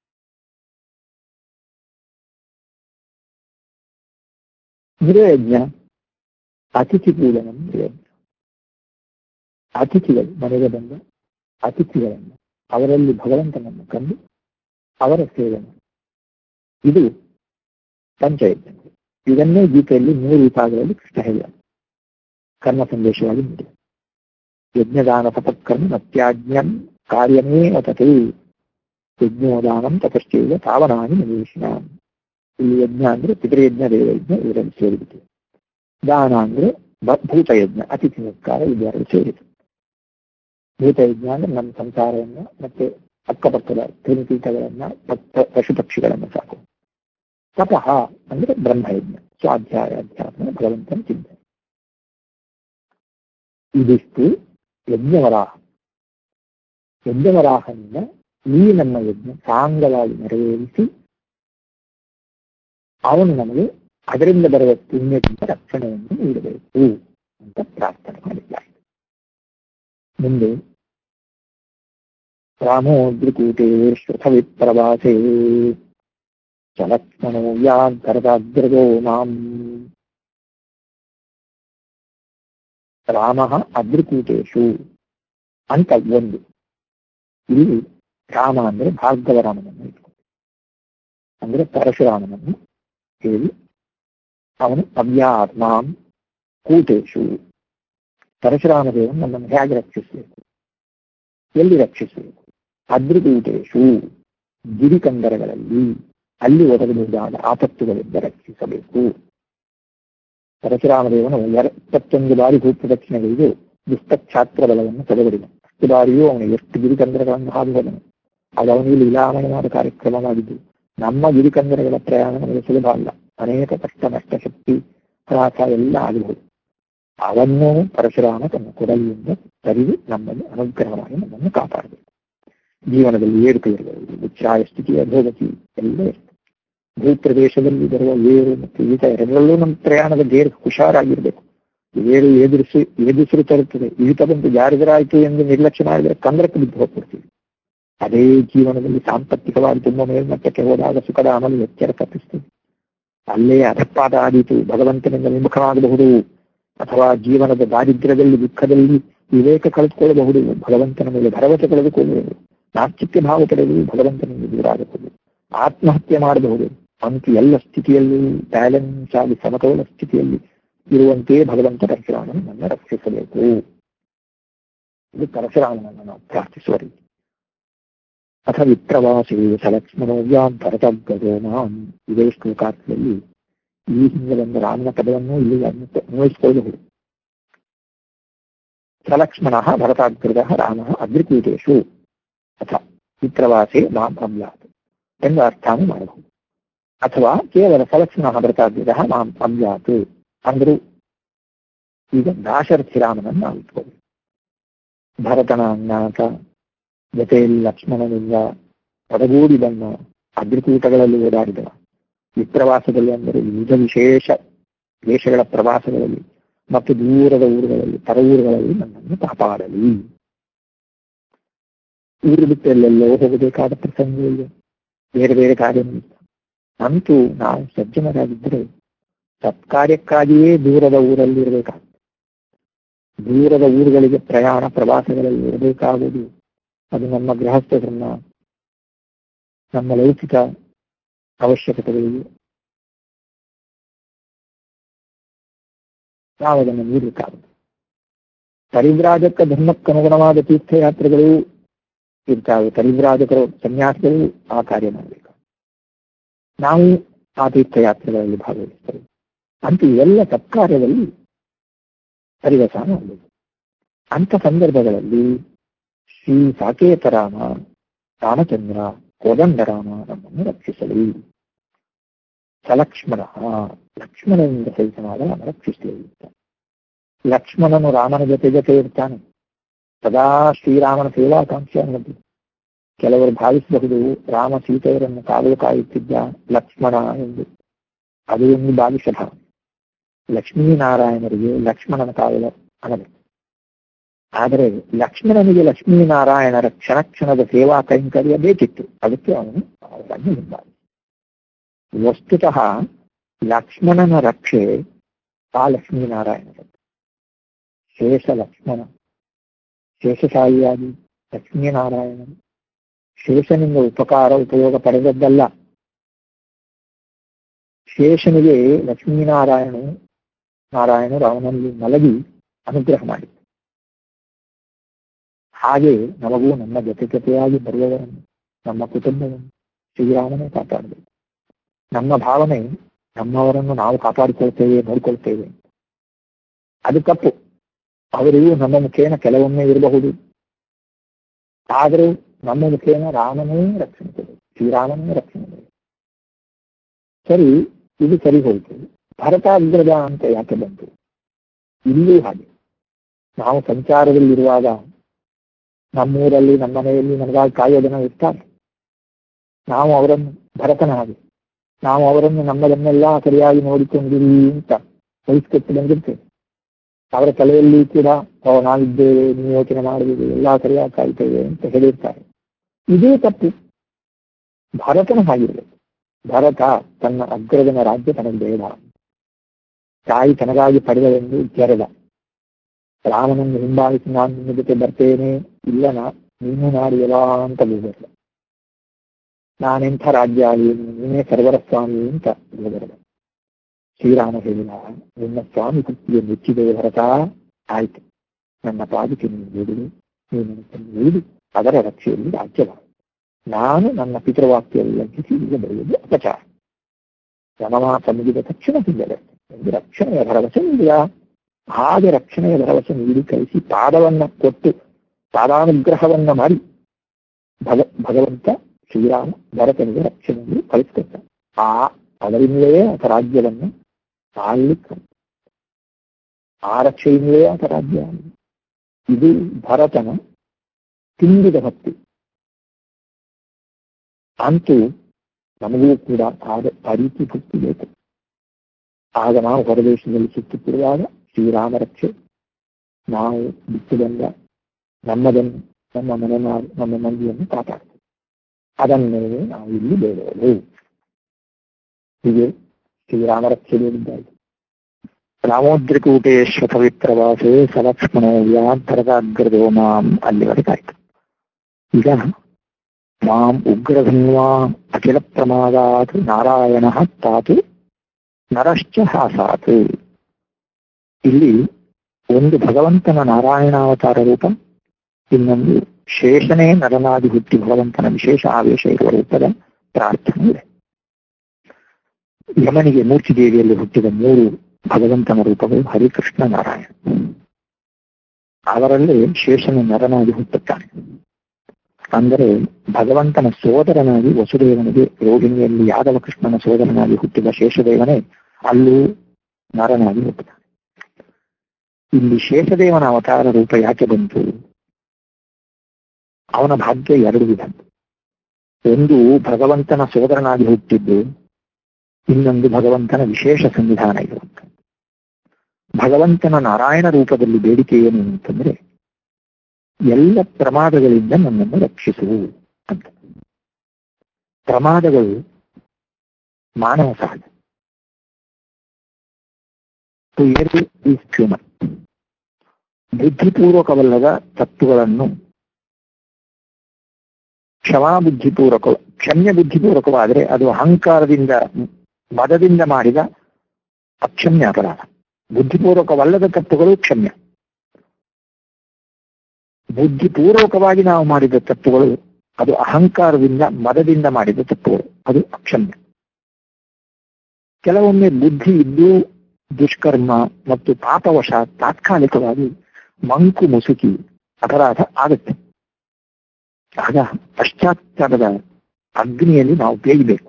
ಗೃಹಯಜ್ಞ ಅತಿಥಿ ಪೂಜನ ಗೃಹಯಜ್ಞ ಅತಿಥಿಗಳು ಮನೆಗೆ ಬಂದ ಅತಿಥಿಗಳನ್ನು ಅವರಲ್ಲಿ ಭಗವಂತನನ್ನು ಕಂಡು ಅವರ ಸೇವನೆ ಇದು ಪಂಚಯಜ್ಞ ಇದನ್ನೇ ಗೀತೆಯಲ್ಲಿ ಮೂರು ವಿಭಾಗದಲ್ಲಿ ಕೃಷ್ಣ ಹೇಳಿದ ಕರ್ಮ ಸಂದೇಶವಾಗಿ ನೀಡಿದ ಯಜ್ಞದಾನ ತಪಕರ್ಮ ಮತ್ಯಾಜ್ಞಂ ಕಾರ್ಯಮೇ ತತೆ ಯಜ್ಞೋದಾನಂ ತಪಶ್ಚೈವ ತಾವನಾನಿ ಮನೀಷಿನ ಇಲ್ಲಿ ಯಜ್ಞ ಅಂದ್ರೆ ಪಿತೃಯಜ್ಞ ದೇವಯಜ್ಞ ಇದರಲ್ಲಿ ಸೇರಿಬಿಟ್ಟಿದೆ ದಾನ ಅಂದ್ರೆ ಭೂತಯಜ್ಞ ಅತಿಥಿ ಸತ್ಕಾರ ಇದರಲ್ಲಿ ಸೇರಿತು ಭೂತಯಜ್ಞ ಅಂದ್ರೆ ನಮ್ಮ ಸಂಸಾರವನ್ನ ಮತ್ತೆ ಅಕ್ಕಪಕ್ಕದ ಕ್ರಿಮಿಕೀಟಗಳನ್ನ ಪಶು ಪಕ್ಷಿಗಳನ್ನ ಸಾಕು ತಪಃ ಅಂದ್ರೆ ಬ್ರಹ್ಮಯಜ್ಞ ಸ್ವಾಧ್ಯಾಯ ಅಧ್ಯಾತ್ಮ ಭಗವಂತನ ಚಿಂತನೆ ಇದಿಷ್ಟು ಯಜ್ಞವರಾಹ ಯಜ್ಞವರಾಹನಿಂದ ಈ ನಮ್ಮ ಯಜ್ಞ ಸಾಂಗವಾಗಿ ನೆರವೇರಿಸಿ ಅವನು ನಮಗೆ ಅದರಿಂದ ಬರುವ ಪುಣ್ಯದಿಂದ ರಕ್ಷಣೆಯನ್ನು ನೀಡಬೇಕು ಅಂತ ಪ್ರಾರ್ಥನೆ ಮಾಡಿದ್ದಾರೆ ಮುಂದೆ ರಾಮೋದ್ರಿಕೂಟೇ ಶ್ರುತವಿಪ್ರವಾಸೇ ಚಲಕ್ಷ್ಮಣೋ ಯಾಗ್ರದಾಗ್ರಗೋ ಮಾಂ ರಾಮ ಅದ್ರಿಕೂಟೇಶು ಅಂತ ಒಂದು ಇಲ್ಲಿ ರಾಮ ಅಂದ್ರೆ ಭಾರ್ಗವರಾಮನನ್ನು ಇಟ್ಕೊಂಡು ಅಂದ್ರೆ ಪರಶುರಾಮನನ್ನು ಹೇಳಿ ಅವನು ಅವ್ಯಾತ್ಮಾಂ ಕೂಟೇಶು ಪರಶುರಾಮ ದೇವನು ನಮ್ಮನ್ನು ಹೇಗೆ ರಕ್ಷಿಸಬೇಕು ಎಲ್ಲಿ ರಕ್ಷಿಸಬೇಕು ಅದ್ರಿಕೂಟೇಶು ಗಿರಿಕಂದರಗಳಲ್ಲಿ ಅಲ್ಲಿ ಒದಗಬಹುದಾದ ಆಪತ್ತುಗಳಿಂದ ರಕ್ಷಿಸಬೇಕು ಪರಶುರಾಮ ದೇವನು ಎಪ್ಪತ್ತೊಂದು ಬಾರಿ ಭೂಪ್ರದಕ್ಷಿಣೆಗಳಿಗೆ ದುಷ್ಟಛಾತ್ರ ಬಲವನ್ನು ತೆಗೆದಿಲ್ಲ ಅಷ್ಟು ಬಾರಿಯೂ ಅವನು ಎಷ್ಟು ಗಿರಿಕಂದರಗಳನ್ನು ಹಾದು ಹೋದನು ಅದು ಅವನಿಗೆ ಲೀಲಾಮಯವಾದ ಕಾರ್ಯಕ್ರಮವಾಗಿದ್ದು ನಮ್ಮ ಗಿರಿಕಂದರಗಳ ಪ್ರಯಾಣ ನಮಗೆ ಸುಲಭ ಅಲ್ಲ ಅನೇಕ ಕಷ್ಟ ನಷ್ಟ ಶಕ್ತಿ ಪ್ರಾಸ ಎಲ್ಲ ಆಗಬಹುದು ಅವನ್ನು ಪರಶುರಾಮ ತನ್ನ ಕೊಡಲಿಯಿಂದ ಸರಿದು ನಮ್ಮಲ್ಲಿ ಅನುಗ್ರಹವಾಗಿ ನಮ್ಮನ್ನು ಕಾಪಾಡಬೇಕು ಜೀವನದಲ್ಲಿ ಏರುಕ ಇರಬಹುದು ಉಚ್ಚಾಯ ಸ್ಥಿತಿ ಅಧೋಗತಿ ಎಲ್ಲ ಇರ್ತದೆ ಭೂಪ್ರದೇಶದಲ್ಲಿ ಬರುವ ಏರು ಮತ್ತು ಈತ ಎರಡರಲ್ಲೂ ನಮ್ಮ ಪ್ರಯಾಣದ ಗೇರು ಹುಷಾರಾಗಿರ್ಬೇಕು ಏರು ಎದುರಿಸಿ ಎದುರಿಸಲು ತರುತ್ತದೆ ಈತ ಬಂದು ಜಾರಿದರಾಯಿತು ಎಂದು ನಿರ್ಲಕ್ಷ್ಯ ಮಾಡಿದರೆ ಕಂದ್ರಕ್ಕೆ ಬಿದ್ದು ಹೋಗ್ಬಿಡ್ತೀವಿ ಅದೇ ಜೀವನದಲ್ಲಿ ಸಾಂಪತ್ತಿಕವಾಗಿ ತುಂಬ ಮೇಲ್ಮಟ್ಟಕ್ಕೆ ಹೋದಾಗ ಸುಖದ ಅಮಲು ಎಚ್ಚರ ತಪ್ಪಿಸ್ತದೆ ಅಲ್ಲೇ ಅಧಪಾದ ಆದೀತು ಭಗವಂತನಿಂದ ವಿಮುಖವಾಗಬಹುದು ಅಥವಾ ಜೀವನದ ದಾರಿದ್ರ್ಯದಲ್ಲಿ ದುಃಖದಲ್ಲಿ ವಿವೇಕ ಕಳೆದುಕೊಳ್ಳಬಹುದು ಭಗವಂತನ ಮೇಲೆ ಭರವಸೆ ಕಳೆದುಕೊಳ್ಳಬಹುದು ನಾಸ್ತಿಕ್ಯ ಭಾವ ಪಡೆದು ಭಗವಂತನಿಂದ ದೂರ ಆಗಬಹುದು ಆತ್ಮಹತ್ಯೆ ಮಾಡಬಹುದು ಅಂತೂ ಎಲ್ಲ ಸ್ಥಿತಿಯಲ್ಲೂ ಬ್ಯಾಲೆನ್ಸ್ ಆಗಿ ಸಮತೋಲ ಸ್ಥಿತಿಯಲ್ಲಿ ಇರುವಂತೆಯೇ ಭಗವಂತ ಪರಶುರಾಮನು ನನ್ನ ರಕ್ಷಿಸಬೇಕು ಇದು ಪರಶುರಾಮನನ್ನು ನಾವು ಪ್ರಾರ್ಥಿಸುವ ರೀತಿ ಅಥ ವಿಪ್ರವಾಸಿ ಸಲಕ್ಷ್ಮಣೋ ವ್ಯಾಂ ಭರತಗ್ಗದೋ ಮಾಂ ಇದೇ ಶ್ಲೋಕಾರ್ಥದಲ್ಲಿ ಈ ಹಿಂದೆ ಬಂದ ರಾಮನ ಪದವನ್ನು ಇಲ್ಲಿ ಅನ್ವಯಿಸಿಕೊಳ್ಳಬಹುದು ಸಲಕ್ಷ್ಮಣ ಭರತಾಗ್ರದ ರಾಮ ಅದ್ರಿಕೂಟೇಶು ಅಥ ವಿಪ್ರವಾಸೆ ಮಾಂ ಅಮ್ಯಾತ್ ಎಂದು ಅರ್ಥಾನು ಮಾಡಬಹುದು ಅಥವಾ ಕೇವಲ ಸಲಕ್ಷ್ಮಣ ಭರತಾಗ್ರದ ಮಾಂ ಅಮ್ಯಾತ್ ಅಂದ್ರು ಈಗ ದಾಶರಥಿ ರಾಮನನ್ನು ನಾವು ಇಟ್ಕೋಬೇಕು ಭರತನ ಅಜ್ಞಾತ ಜೊತೆಯಲ್ಲಿ ಲಕ್ಷ್ಮಣನಿಂದ ಒಡಗೂಡಿ ಬಂದ ಅಗ್ರಿಕೂಟಗಳಲ್ಲಿ ಓಡಾಡಿದವ ವಿಪ್ರವಾಸದಲ್ಲಿ ಅಂದರೆ ವಿವಿಧ ವಿಶೇಷ ದೇಶಗಳ ಪ್ರವಾಸಗಳಲ್ಲಿ ಮತ್ತು ದೂರದ ಊರುಗಳಲ್ಲಿ ಪರ ಊರುಗಳಲ್ಲಿ ನನ್ನನ್ನು ಕಾಪಾಡಲಿ ಊರು ಬಿಟ್ಟು ಎಲ್ಲೆಲ್ಲೋ ಹೋಗಬೇಕಾದ ಪ್ರಸಂಗವಿಲ್ಲ ಬೇರೆ ಬೇರೆ ಕಾರ್ಯ ಅಂತೂ ನಾವು ಸಜ್ಜನರಾಗಿದ್ದರೆ ಸತ್ಕಾರ್ಯಕ್ಕಾಗಿಯೇ ದೂರದ ಊರಲ್ಲಿ ಇರಬೇಕಾಗ್ತದೆ ದೂರದ ಊರುಗಳಿಗೆ ಪ್ರಯಾಣ ಪ್ರವಾಸಗಳಲ್ಲಿ ಇರಬೇಕಾಗುವುದು ಅದು ನಮ್ಮ ಗೃಹಸ್ಥ ಧರ್ಮ ನಮ್ಮ ಲೌಕಿಕ ಅವಶ್ಯಕತೆಗಳಿಗೆ ನಾವು ಅದನ್ನು ನೀಡಬೇಕಾಗುತ್ತೆ ಪರಿವ್ರಾಜಕ ಧರ್ಮಕ್ಕನುಗುಣವಾದ ತೀರ್ಥಯಾತ್ರೆಗಳು ಇರ್ತಾವೆ ಪರಿವ್ರಾಜಕರು ಸನ್ಯಾಸಿಗಳು ಆ ಕಾರ್ಯ ಮಾಡಬೇಕು ನಾವು ಆ ತೀರ್ಥಯಾತ್ರೆಗಳಲ್ಲಿ ಭಾಗವಹಿಸ್ತೇವೆ ಅಂತ ಎಲ್ಲ ಸತ್ಕಾರ್ಯದಲ್ಲಿ ಪರಿವಸಾನ ಆಗಬೇಕು ಅಂಥ ಸಂದರ್ಭಗಳಲ್ಲಿ ಶ್ರೀ ಸಾಕೇತರಾಮ ರಾಮಚಂದ್ರ ಕೋದಂಡರಾಮ ನಮ್ಮನ್ನು ರಕ್ಷಿಸಲಿ ಸಲಕ್ಷ್ಮಣ ಲಕ್ಷ್ಮಣನಿಂದ ಸಹಿತನಾದ ರಾಮ ರಕ್ಷಿಸಲಿ ಲಕ್ಷ್ಮಣನು ರಾಮನ ಜೊತೆ ಜೊತೆ ಇರ್ತಾನೆ ಸದಾ ಶ್ರೀರಾಮನ ಸೇವಾಕಾಂಕ್ಷೆ ಅನ್ನೋದು ಕೆಲವರು ಭಾವಿಸಬಹುದು ರಾಮ ಸೀತೆಯರನ್ನು ಕಾವಲು ಕಾಯುತ್ತಿದ್ದ ಲಕ್ಷ್ಮಣ ಎಂದು ಅದು ಒಂದು ಬಾಲಿಶ ಭಾವ ಲಕ್ಷ್ಮೀನಾರಾಯಣರಿಗೆ ಲಕ್ಷ್ಮಣನ ಕಾವಲು ಅನ್ನಬೇಕು ಆದರೆ ಲಕ್ಷ್ಮಣನಿಗೆ ಲಕ್ಷ್ಮೀನಾರಾಯಣರ ಕ್ಷಣ ಕ್ಷಣದ ಸೇವಾ ಕೈಂಕರ್ಯ ಬೇಕಿತ್ತು ಅದಕ್ಕೆ ಅವನು ಅವರನ್ನು ಹಿಂಬಾಲಿ ವಸ್ತುತಃ ಲಕ್ಷ್ಮಣನ ರಕ್ಷೆ ಆ ಲಕ್ಷ್ಮೀನಾರಾಯಣರ ಶೇಷ ಲಕ್ಷ್ಮಣ ಶೇಷಶಾಹಿಯಾಗಿ ಲಕ್ಷ್ಮೀನಾರಾಯಣನು ಶೇಷನಿಂದ ಉಪಕಾರ ಉಪಯೋಗ ಪಡೆದದ್ದಲ್ಲ ಶೇಷನಿಗೆ ಲಕ್ಷ್ಮೀನಾರಾಯಣ ನಾರಾಯಣರು ಅವನಲ್ಲಿ ಮಲಗಿ ಅನುಗ್ರಹ ಮಾಡಿದರು ಹಾಗೆ ನಮಗೂ ನಮ್ಮ ಜೊತೆ ಜೊತೆಯಾಗಿ ಬರುವವರನ್ನು ನಮ್ಮ ಕುಟುಂಬವನ್ನು ಶ್ರೀರಾಮನೇ ಕಾಪಾಡಬೇಕು ನಮ್ಮ ಭಾವನೆ ನಮ್ಮವರನ್ನು ನಾವು ಕಾಪಾಡಿಕೊಳ್ತೇವೆ ನೋಡ್ಕೊಳ್ತೇವೆ ಅದು ತಪ್ಪು ಅವರು ನಮ್ಮ ಮುಖೇನ ಕೆಲವೊಮ್ಮೆ ಇರಬಹುದು ಆದರೂ ನಮ್ಮ ಮುಖೇನ ರಾಮನೇ ರಕ್ಷಣೆ ಕೊಡಬೇಕು ಶ್ರೀರಾಮನೇ ರಕ್ಷಣೆ ಕೊಡಬೇಕು ಸರಿ ಇದು ಸರಿ ಹೋಯ್ತು ಭರತಾಗ್ರದ ಅಂತ ಯಾಕೆ ಬಂತು ಇಲ್ಲೂ ಹಾಗೆ ನಾವು ಸಂಚಾರದಲ್ಲಿರುವಾಗ ನಮ್ಮೂರಲ್ಲಿ ನಮ್ಮ ಮನೆಯಲ್ಲಿ ನಮಗಾಗಿ ಕಾಯೋ ಜನ ಇರ್ತಾರೆ ನಾವು ಅವರನ್ನು ಭರತನ ಹಾಗೆ ನಾವು ಅವರನ್ನು ನಮ್ಮದನ್ನೆಲ್ಲ ಸರಿಯಾಗಿ ನೋಡಿಕೊಂಡಿರಿ ಅಂತ ವಹಿಸ್ಕೊಟ್ಟು ಬಂದಿರ್ತೇವೆ ಅವರ ತಲೆಯಲ್ಲಿ ಕೂಡ ಓ ನಾವಿದ್ದೇವೆ ನೀವು ಯೋಚನೆ ಮಾಡಬೇಕು ಎಲ್ಲ ಸರಿಯಾಗಿ ಕಾಯ್ತೇವೆ ಅಂತ ಹೇಳಿರ್ತಾರೆ ಇದೇ ತಪ್ಪು ಭರತನ ಹಾಗಿರ್ಬೇಕು ಭರತ ತನ್ನ ಅಗ್ರಜನ ರಾಜ್ಯ ತನಗೆ ಬೇಡ ತಾಯಿ ತನಗಾಗಿ ಪಡೆದವೆಂದು ಜರದ ರಾಮನನ್ನು ಹಿಂಬಾಲಿಸಿ ನಾನು ನಿನ್ನ ಜೊತೆ ಬರ್ತೇನೆ ಇಲ್ಲ ನಾ ನೀನು ನಾಡಿಯಲ್ಲ ಅಂತ ಬೀಳಬಾರದು ನಾನೆಂಥ ರಾಜ್ಯ ಆಗಲಿ ನೀನೇ ಸರ್ವರ ಸ್ವಾಮಿ ಅಂತ ಬೀಳಬಾರದು ಶ್ರೀರಾಮ ಹೇಳಿದ ನಿನ್ನ ಸ್ವಾಮಿ ಭಕ್ತಿಗೆ ಮೆಚ್ಚಿದೆ ಹೊರತ ಆಯ್ತು ನನ್ನ ಪಾದಿಕೆ ನೀನು ನೀಡಿದೆ ನೀನು ನೀಡಿ ಅದರ ರಕ್ಷೆಯಲ್ಲಿ ರಾಜ್ಯವ ನಾನು ನನ್ನ ಪಿತೃವಾಕ್ಯ ಉಲ್ಲಂಘಿಸಿ ಈಗ ಬರೆಯುವುದು ಅಪಚಾರ ಯಮಮಾಸ ಮುಗಿದ ತಕ್ಷಣ ತಿಂದರೆ ಎಂದು ರಕ್ಷಣೆಯ ಭರವಸೆ ನೀಡಿದ ಹಾಗೆ ರಕ್ಷಣೆಯ ಭರವಸೆ ನೀಡಿ ಕಳಿಸಿ ಪಾದವನ್ನ ಕೊಟ್ಟು ಪಾದಾನುಗ್ರಹವನ್ನ ಮಾಡಿ ಭಗ ಭಗವಂತ ಶ್ರೀರಾಮ ಭರತನಿಗೆ ರಕ್ಷಣೆಯಲ್ಲಿ ಕಳಿಸ್ಕೊಟ್ಟ ಆ ಅದರಿಂದಲೇ ಆತ ರಾಜ್ಯವನ್ನು ಆಳ್ಲಿಕ್ಕೆ ಆ ರಕ್ಷೆಯಿಂದಲೇ ಆತ ರಾಜ್ಯ ಆಳಿದ. ಇದು ಭರತನ ತುಂಬಿದ ಭಕ್ತಿ ಅಂತೂ ನಮಗೂ ಕೂಡ ಆದ ಆ ರೀತಿ ಭಕ್ತಿ ಬೇಕು ಆಗ ನಾವು ಹೊರದೇಶದಲ್ಲಿ ಸುತ್ತುತ್ತಿರುವಾಗ ಶ್ರೀರಾಮ ರಕ್ಷೆ ನಾವು ಬಿಟ್ಟು ಬಂದ ನಮ್ಮದನ್ನು ನಮ್ಮ ಮನೆ ನಮ್ಮ ಮಂದಿಯನ್ನು ಕಾಪಾಡ್ತೇವೆ ಅದನ್ನೇ ನಾವು ಇಲ್ಲಿ ಬೇಡೋದು ಹೀಗೆ ಶ್ರೀರಾಮ ರಕ್ಷೆ ಬೇಡಿದ್ದಾಯಿತು ರಾಮೋದ್ರಿಕೂಟೇಶ್ವ ಪವಿತ್ರವಾಸೆ ಸಲಕ್ಷ್ಮಣೋ ವ್ಯಾಂತರದಾಗ್ರದೋ ಮಾಂ ಅಲ್ಲಿವರೆಗಾಯ್ತು ಈಗ ಮಾಂ ಉಗ್ರಧನ್ವಾ ಅಖಿಲ ಪ್ರಮಾದಾತ್ ನಾರಾಯಣ ತಾತು ನರಶ್ಚ ಹಾಸಾತ್ ಇಲ್ಲಿ ಒಂದು ಭಗವಂತನ ನಾರಾಯಣಾವತಾರ ರೂಪ ಇನ್ನೊಂದು ಶೇಷನೇ ನರನಾದಿ ಹುಟ್ಟಿ ಭಗವಂತನ ವಿಶೇಷ ಆವೇಶ ಇರುವ ರೂಪದ ಪ್ರಾರ್ಥನೆ ಇದೆ ಯಮನಿಗೆ ಮೂರ್ತಿದೇವಿಯಲ್ಲಿ ಹುಟ್ಟಿದ ಮೂರು ಭಗವಂತನ ರೂಪಗಳು ಹರಿಕೃಷ್ಣ ನಾರಾಯಣ ಅವರಲ್ಲಿ ಶೇಷನ ನರನಾಗಿ ಹುಟ್ಟುತ್ತಾನೆ ಅಂದರೆ ಭಗವಂತನ ಸೋದರನಾಗಿ ವಸುದೇವನಿಗೆ ರೋಹಿಣಿಯಲ್ಲಿ ಯಾದವ ಕೃಷ್ಣನ ಸೋದರನಾಗಿ ಹುಟ್ಟಿದ ಶೇಷದೇವನೇ ಅಲ್ಲೂ ನರನಾಗಿ ಹುಟ್ಟುತ್ತಾನೆ ಇಲ್ಲಿ ಶೇಷದೇವನ ಅವತಾರ ರೂಪ ಯಾಕೆ ಬಂತು ಅವನ ಭಾಗ್ಯ ಎರಡು ವಿಧ ಒಂದು ಭಗವಂತನ ಸೋದರನಾಗಿ ಹುಟ್ಟಿದ್ದು ಇನ್ನೊಂದು ಭಗವಂತನ ವಿಶೇಷ ಸಂವಿಧಾನ ಇರುವಂತ ಭಗವಂತನ ನಾರಾಯಣ ರೂಪದಲ್ಲಿ ಬೇಡಿಕೆ ಏನು ಅಂತಂದ್ರೆ ಎಲ್ಲ ಪ್ರಮಾದಗಳಿಂದ ನನ್ನನ್ನು ರಕ್ಷಿಸು ಅಂತ ಪ್ರಮಾದಗಳು ಮಾನವ ಸಹಜ ಟು ಈಸ್ ಹ್ಯೂಮನ್ ಬುದ್ಧಿಪೂರ್ವಕವಲ್ಲದ ತತ್ವಗಳನ್ನು ಕ್ಷಮಾ ಬುದ್ಧಿಪೂರ್ವಕ ಕ್ಷಮ್ಯ ಬುದ್ಧಿಪೂರ್ವಕವಾದರೆ ಅದು ಅಹಂಕಾರದಿಂದ ಮದದಿಂದ ಮಾಡಿದ ಅಕ್ಷಮ್ಯ ಅಪರಾಧ ಬುದ್ಧಿಪೂರ್ವಕವಲ್ಲದ ತಪ್ಪುಗಳು ಕ್ಷಮ್ಯ ಬುದ್ಧಿಪೂರ್ವಕವಾಗಿ ನಾವು ಮಾಡಿದ ತಪ್ಪುಗಳು ಅದು ಅಹಂಕಾರದಿಂದ ಮದದಿಂದ ಮಾಡಿದ ತಪ್ಪುಗಳು ಅದು ಅಕ್ಷಮ್ಯ ಕೆಲವೊಮ್ಮೆ ಬುದ್ಧಿ ಇದ್ದು ದುಷ್ಕರ್ಮ ಮತ್ತು ಪಾಪವಶ ತಾತ್ಕಾಲಿಕವಾಗಿ ಮಂಕು ಮುಸುಕಿ ಅಪರಾಧ ಆಗುತ್ತೆ ಆಗ ಪಶ್ಚಾತ್ತಾಪದ ಅಗ್ನಿಯಲ್ಲಿ ನಾವು ಬೇಯಬೇಕು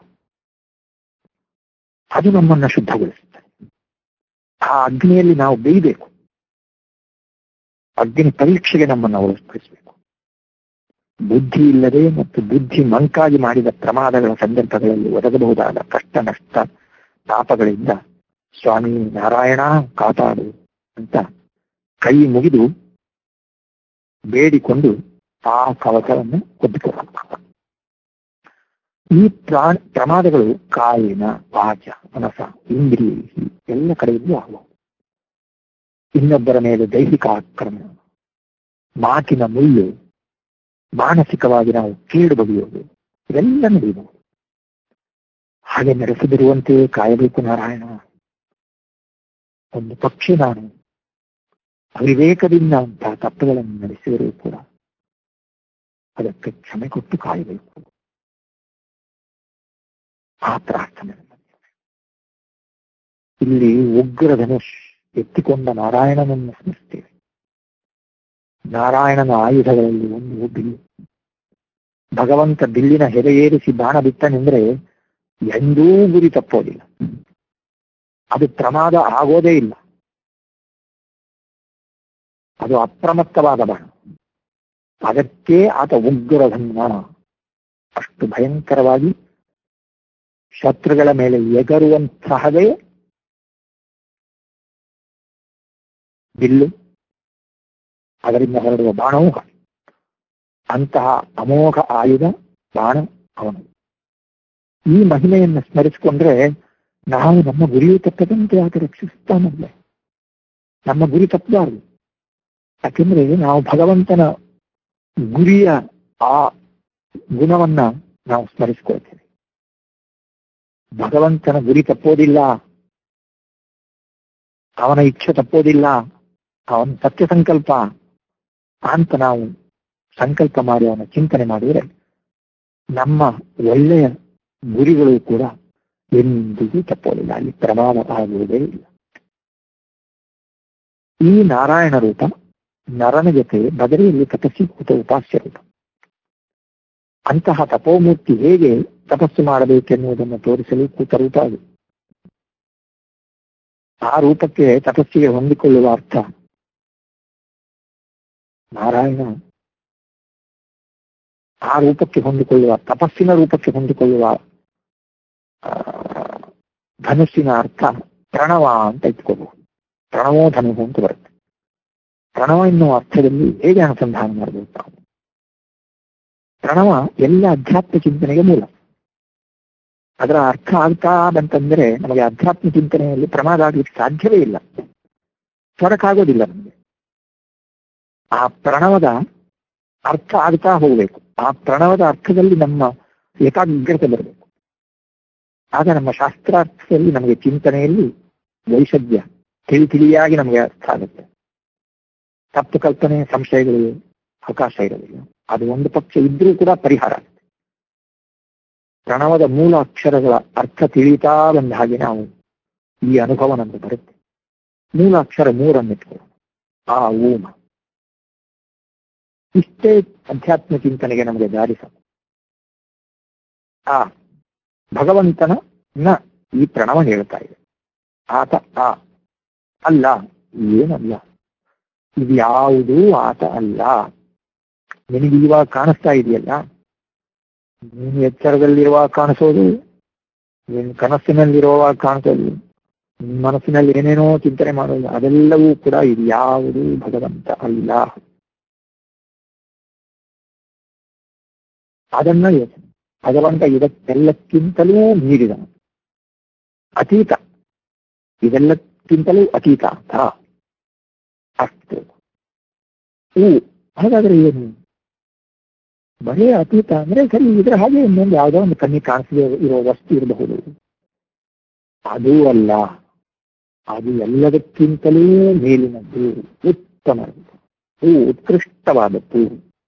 ಅದು ನಮ್ಮನ್ನ ಶುದ್ಧಗೊಳಿಸುತ್ತದೆ ಆ ಅಗ್ನಿಯಲ್ಲಿ ನಾವು ಬೇಯಬೇಕು ಅಗ್ನಿ ಪರೀಕ್ಷೆಗೆ ನಮ್ಮನ್ನು ಒಳಪಡಿಸಬೇಕು ಬುದ್ಧಿ ಇಲ್ಲದೆ ಮತ್ತು ಬುದ್ಧಿ ಮಂಕಾಗಿ ಮಾಡಿದ ಪ್ರಮಾದಗಳ ಸಂದರ್ಭಗಳಲ್ಲಿ ಒದಗಬಹುದಾದ ಕಷ್ಟ ನಷ್ಟ ಪಾಪಗಳಿಂದ ಸ್ವಾಮಿ ನಾರಾಯಣ ಕಾಪಾಡು ಅಂತ ಕೈ ಮುಗಿದು ಬೇಡಿಕೊಂಡು ಆ ಕವಚವನ್ನು ಒದ್ದುಕೊಳ್ಳಬೇಕು ಈ ಪ್ರಾಣ ಪ್ರಮಾದಗಳು ಕಾಯಿನ ವಾಚ ಮನಸ ಇಂದ್ರಿಯ ಎಲ್ಲ ಕಡೆಯಲ್ಲೂ ಆಗುವ ಇನ್ನೊಬ್ಬರ ಮೇಲೆ ದೈಹಿಕ ಆಕ್ರಮಣ ಮಾತಿನ ಮುಳ್ಳು ಮಾನಸಿಕವಾಗಿ ನಾವು ಕೇಡು ಬಗೆಯೋದು ಇವೆಲ್ಲ ನಡೆಯಬಹುದು ಹಾಗೆ ನಡೆಸದಿರುವಂತೆಯೇ ಕಾಯಬೇಕು ನಾರಾಯಣ ಒಂದು ಪಕ್ಷಿ ನಾನು ಅವಿವೇಕದಿಂದ ಅಂತಹ ತಪ್ಪುಗಳನ್ನು ನಡೆಸಿದರೂ ಕೂಡ ಅದಕ್ಕೆ ಕ್ಷಮೆ ಕೊಟ್ಟು ಕಾಯಬೇಕು ಆ ಪ್ರಾರ್ಥನೆ ಇಲ್ಲಿ ಉಗ್ರ ಧನುಷ್ ಎತ್ತಿಕೊಂಡ ನಾರಾಯಣನನ್ನು ಸ್ಮರಿಸ್ತೇವೆ ನಾರಾಯಣನ ಆಯುಧಗಳಲ್ಲಿ ಒಂದು ಬಿಲ್ಲು ಭಗವಂತ ಬಿಲ್ಲಿನ ಹೆರೆಯೇರಿಸಿ ಬಾಣ ಬಿಟ್ಟನೆಂದ್ರೆ ಎಂದೂ ಗುರಿ ತಪ್ಪೋದಿಲ್ಲ ಅದು ಪ್ರಮಾದ ಆಗೋದೇ ಇಲ್ಲ ಅದು ಅಪ್ರಮತ್ತವಾದ ಬಾಣ ಅದಕ್ಕೆ ಆತ ಉಗ್ರಧನ್ಮ ಅಷ್ಟು ಭಯಂಕರವಾಗಿ ಶತ್ರುಗಳ ಮೇಲೆ ಎಗರುವಂತಹದೇ ಬಿಲ್ಲು ಅದರಿಂದ ಹೊರಡುವ ಬಾಣವೂ ಹಾಗೆ ಅಂತಹ ಅಮೋಘ ಆಯುಧ ಬಾಣ ಅವನು ಈ ಮಹಿಮೆಯನ್ನು ಸ್ಮರಿಸಿಕೊಂಡ್ರೆ ನಾವು ನಮ್ಮ ಗುರಿಯು ತಕ್ಕದಂತೆ ಆತ ರಕ್ಷಿಸುತ್ತಾನಲ್ಲ ನಮ್ಮ ಗುರಿ ತಪ್ಪಬಾರದು ಯಾಕೆಂದ್ರೆ ನಾವು ಭಗವಂತನ ಗುರಿಯ ಆ ಗುಣವನ್ನ ನಾವು ಸ್ಮರಿಸ್ಕೊಳ್ತೇವೆ ಭಗವಂತನ ಗುರಿ ತಪ್ಪೋದಿಲ್ಲ ಅವನ ಇಚ್ಛೆ ತಪ್ಪೋದಿಲ್ಲ ಅವನ ಸತ್ಯ ಸಂಕಲ್ಪ ಅಂತ ನಾವು ಸಂಕಲ್ಪ ಮಾಡಿ ಅವನ ಚಿಂತನೆ ಮಾಡಿದರೆ ನಮ್ಮ ಒಳ್ಳೆಯ ಗುರಿಗಳು ಕೂಡ ಎಂದಿಗೂ ತಪ್ಪೋದಿಲ್ಲ ಅಲ್ಲಿ ಪ್ರಮಾದ ಆಗುವುದೇ ಇಲ್ಲ ಈ ನಾರಾಯಣ ರೂಪ ನರನ ಜೊತೆ ಬದರಿಯಲ್ಲಿ ತಪಸ್ಸೀಕೃತ ಉಪಾಸ್ಯ ರೂಪ ಅಂತಹ ತಪೋಮೂರ್ತಿ ಹೇಗೆ ತಪಸ್ಸು ಮಾಡಬೇಕೆನ್ನುವುದನ್ನು ತೋರಿಸಲು ಕೂತ ರೂಪ ಅದು ಆ ರೂಪಕ್ಕೆ ತಪಸ್ಸಿಗೆ ಹೊಂದಿಕೊಳ್ಳುವ ಅರ್ಥ ನಾರಾಯಣ ಆ ರೂಪಕ್ಕೆ ಹೊಂದಿಕೊಳ್ಳುವ ತಪಸ್ಸಿನ ರೂಪಕ್ಕೆ ಹೊಂದಿಕೊಳ್ಳುವ ಆ, ಧನುಸ್ಸಿನ ಅರ್ಥ ಪ್ರಣವ ಅಂತ ಇಟ್ಕೋಬಹುದು ಪ್ರಣವೋ ಧನುವು ಅಂತ ಬರುತ್ತೆ ಪ್ರಣವ ಎನ್ನುವ ಅರ್ಥದಲ್ಲಿ ಹೇಗೆ ಅನುಸಂಧಾನ ಮಾಡಬೇಕು ನಾವು ಪ್ರಣವ ಎಲ್ಲ ಅಧ್ಯಾತ್ಮ ಚಿಂತನೆಗೆ ಮೂಲ ಅದರ ಅರ್ಥ ಆಗ್ತಾ ಬಂತಂದ್ರೆ ನಮಗೆ ಅಧ್ಯಾತ್ಮ ಚಿಂತನೆಯಲ್ಲಿ ಪ್ರಮಾದ ಆಗ್ಲಿಕ್ಕೆ ಸಾಧ್ಯವೇ ಇಲ್ಲ ಸ್ವರಕ್ಕಾಗೋದಿಲ್ಲ ನಮಗೆ ಆ ಪ್ರಣವದ ಅರ್ಥ ಆಗ್ತಾ ಹೋಗ್ಬೇಕು ಆ ಪ್ರಣವದ ಅರ್ಥದಲ್ಲಿ ನಮ್ಮ ಏಕಾಗ್ರತೆ ಬರಬೇಕು ಆಗ ನಮ್ಮ ಶಾಸ್ತ್ರಾರ್ಥದಲ್ಲಿ ನಮಗೆ ಚಿಂತನೆಯಲ್ಲಿ ವೈಷಮ್ಯ ತಿಳಿ ತಿಳಿಯಾಗಿ ನಮಗೆ ಅರ್ಥ ಆಗುತ್ತೆ ತಪ್ಪು ಕಲ್ಪನೆ ಸಂಶಯಗಳಿಗೆ ಅವಕಾಶ ಇರೋದಿಲ್ಲ ಅದು ಒಂದು ಪಕ್ಷ ಇದ್ರೂ ಕೂಡ ಪರಿಹಾರ ಆಗುತ್ತೆ ಪ್ರಣವದ ಮೂಲ ಅಕ್ಷರಗಳ ಅರ್ಥ ತಿಳಿತಾ ಬಂದ ಹಾಗೆ ನಾವು ಈ ಅನುಭವ ನಮಗೆ ಬರುತ್ತೆ ಮೂಲ ಅಕ್ಷರ ಮೂರನ್ನಿಟ್ಕೊಳ್ಳೋಣ ಆ ಓಮ ಇಷ್ಟೇ ಅಧ್ಯಾತ್ಮ ಚಿಂತನೆಗೆ ನಮಗೆ ದಾರಿ ಸಾಕು ಆ ಭಗವಂತನ ನ ಈ ಪ್ರಣವ ಹೇಳ್ತಾ ಇದೆ ಆತ ಆ ಅಲ್ಲ ಏನಲ್ಲ ಇದು ಯಾವುದೂ ಆತ ಅಲ್ಲ ನಿನಗೆ ಇವಾಗ ಕಾಣಿಸ್ತಾ ಇದೆಯಲ್ಲ ನೀನು ಎಚ್ಚರದಲ್ಲಿರುವಾಗ ಕಾಣಿಸೋದು ನೀನು ಕನಸಿನಲ್ಲಿರುವಾಗ ಕಾಣಿಸೋದು ನಿನ್ನ ಮನಸ್ಸಿನಲ್ಲಿ ಏನೇನೋ ಚಿಂತನೆ ಮಾಡೋದು ಅದೆಲ್ಲವೂ ಕೂಡ ಇದು ಯಾವುದೂ ಭಗವಂತ ಅಲ್ಲ ಅದನ್ನ ಯೋಚನೆ ಭಗವಂತ ಇದಕ್ಕೆಲ್ಲಕ್ಕಿಂತಲೂ ಮೀರಿದ ಅತೀತ ಇದೆಲ್ಲಕ್ಕಿಂತಲೂ ಅತೀತ ಅಂತ ಅಷ್ಟು ಹೂ ಹಾಗಾದ್ರೆ ಏನು ಬರೀ ಅತೀತ ಅಂದ್ರೆ ಸರಿ ಇದ್ರ ಹಾಗೆ ಇನ್ನೊಂದು ಯಾವುದೋ ಒಂದು ಕಣ್ಣಿಗೆ ಕಾಣಿಸದೆ ಇರೋ ವಸ್ತು ಇರಬಹುದು ಅದೂ ಅಲ್ಲ ಅದು ಎಲ್ಲದಕ್ಕಿಂತಲೂ ಮೇಲಿನದ್ದು ಉತ್ತಮವಾದದ್ದು ಹೂ ಉತ್ಕೃಷ್ಟವಾದದ್ದು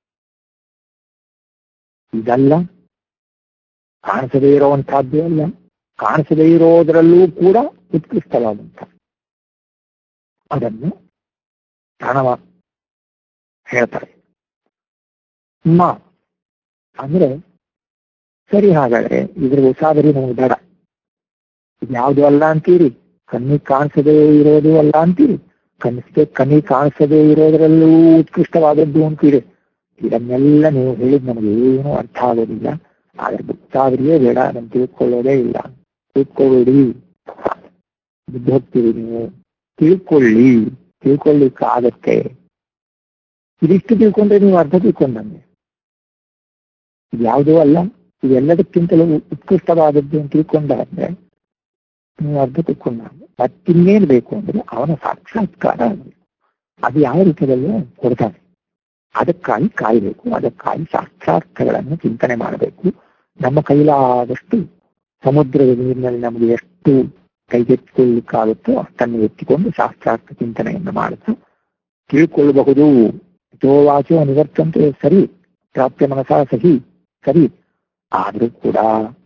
ಇದಲ್ಲ ಕಾಣಿಸದೇ ಇರುವಂತಹದ್ದು ಅಲ್ಲ ಕಾಣಿಸದೇ ಇರೋದರಲ್ಲೂ ಕೂಡ ಉತ್ಕೃಷ್ಟವಾದಂಥ ಅದನ್ನು ಪ್ರಣವ ಹೇಳ್ತಾರೆ ಮ ಅಂದ್ರೆ ಸರಿ ಹಾಗಾದ್ರೆ ಇದ್ರ ಉಸಾಬರಿ ನಮಗೆ ಬೇಡ ಯಾವುದು ಅಲ್ಲ ಅಂತೀರಿ ಕಣ್ಣಿಗೆ ಕಾಣಿಸದೇ ಇರೋದು ಅಲ್ಲ ಅಂತೀರಿ ಕನಿಷ್ಠ ಕಣ್ಣಿಗೆ ಕಾಣಿಸದೇ ಇರೋದ್ರಲ್ಲೂ ಉತ್ಕೃಷ್ಟವಾದದ್ದು ಅಂತೀರಿ ಇದನ್ನೆಲ್ಲ ನೀವು ಹೇಳಿದ್ ನಮಗೆ ಏನೂ ಅರ್ಥ ಆಗೋದಿಲ್ಲ ಆದ್ರೆ ಗೊತ್ತಾದ್ರಿಯೇ ಬೇಡ ಅದನ್ನು ತಿಳ್ಕೊಳ್ಳೋದೇ ಇಲ್ಲ ತಿಳ್ಕೊಳ್ಳಿ ಬಿದ್ದು ಹೋಗ್ತೀರಿ ನೀವು ತಿಳ್ಕೊಳ್ಳಿ ತಿಳ್ಕೊಳ್ಳಿಕ್ಕೆ ಆಗತ್ತೆ ಇದಿಷ್ಟು ತಿಳ್ಕೊಂಡ್ರೆ ನೀವು ಅರ್ಧ ತಿಳ್ಕೊಂಡಂಗೆ ಇದು ಯಾವುದೂ ಅಲ್ಲ ಇದೆಲ್ಲದಕ್ಕಿಂತಲೂ ಉತ್ಕೃಷ್ಟವಾದದ್ದು ಅಂತ ತಿಳ್ಕೊಂಡಾದ್ರೆ ನೀವು ಅರ್ಧ ತಿಳ್ಕೊಂಡ ಮತ್ತಿನ್ನೇನು ಬೇಕು ಅಂದ್ರೆ ಅವನ ಸಾಕ್ಷಾತ್ಕಾರ ಆಗ್ಬೇಕು. ಅದು ಯಾವ ರೂಪದಲ್ಲಿ ಕೊಡ್ತಾನೆ ಅದಕ್ಕಾಗಿ ಕಾಯಬೇಕು ಅದಕ್ಕಾಗಿ ಶಾಸ್ತ್ರಾರ್ಥಗಳನ್ನು ಚಿಂತನೆ ಮಾಡಬೇಕು ನಮ್ಮ ಕೈಲಾದಷ್ಟು ಸಮುದ್ರದ ನೀರಿನಲ್ಲಿ ನಮಗೆ ಎಷ್ಟು ಕೈಗೆತ್ತಿಕೊಳ್ಳಿಕ್ಕಾಗುತ್ತೋ ಅಷ್ಟನ್ನು ಎತ್ತಿಕೊಂಡು ಶಾಸ್ತ್ರಾರ್ಥ ಚಿಂತನೆಯನ್ನು ಮಾಡುತ್ತಾ ತಿಳ್ಕೊಳ್ಳಬಹುದು ಯಥೋವಾಚೋ ನಿವರ್ತಂತೆ ಸರಿ ಪ್ರಾಪ್ಯ ಮನಸ ಸಹಿ ಸರಿ ಆದರೂ ಕೂಡ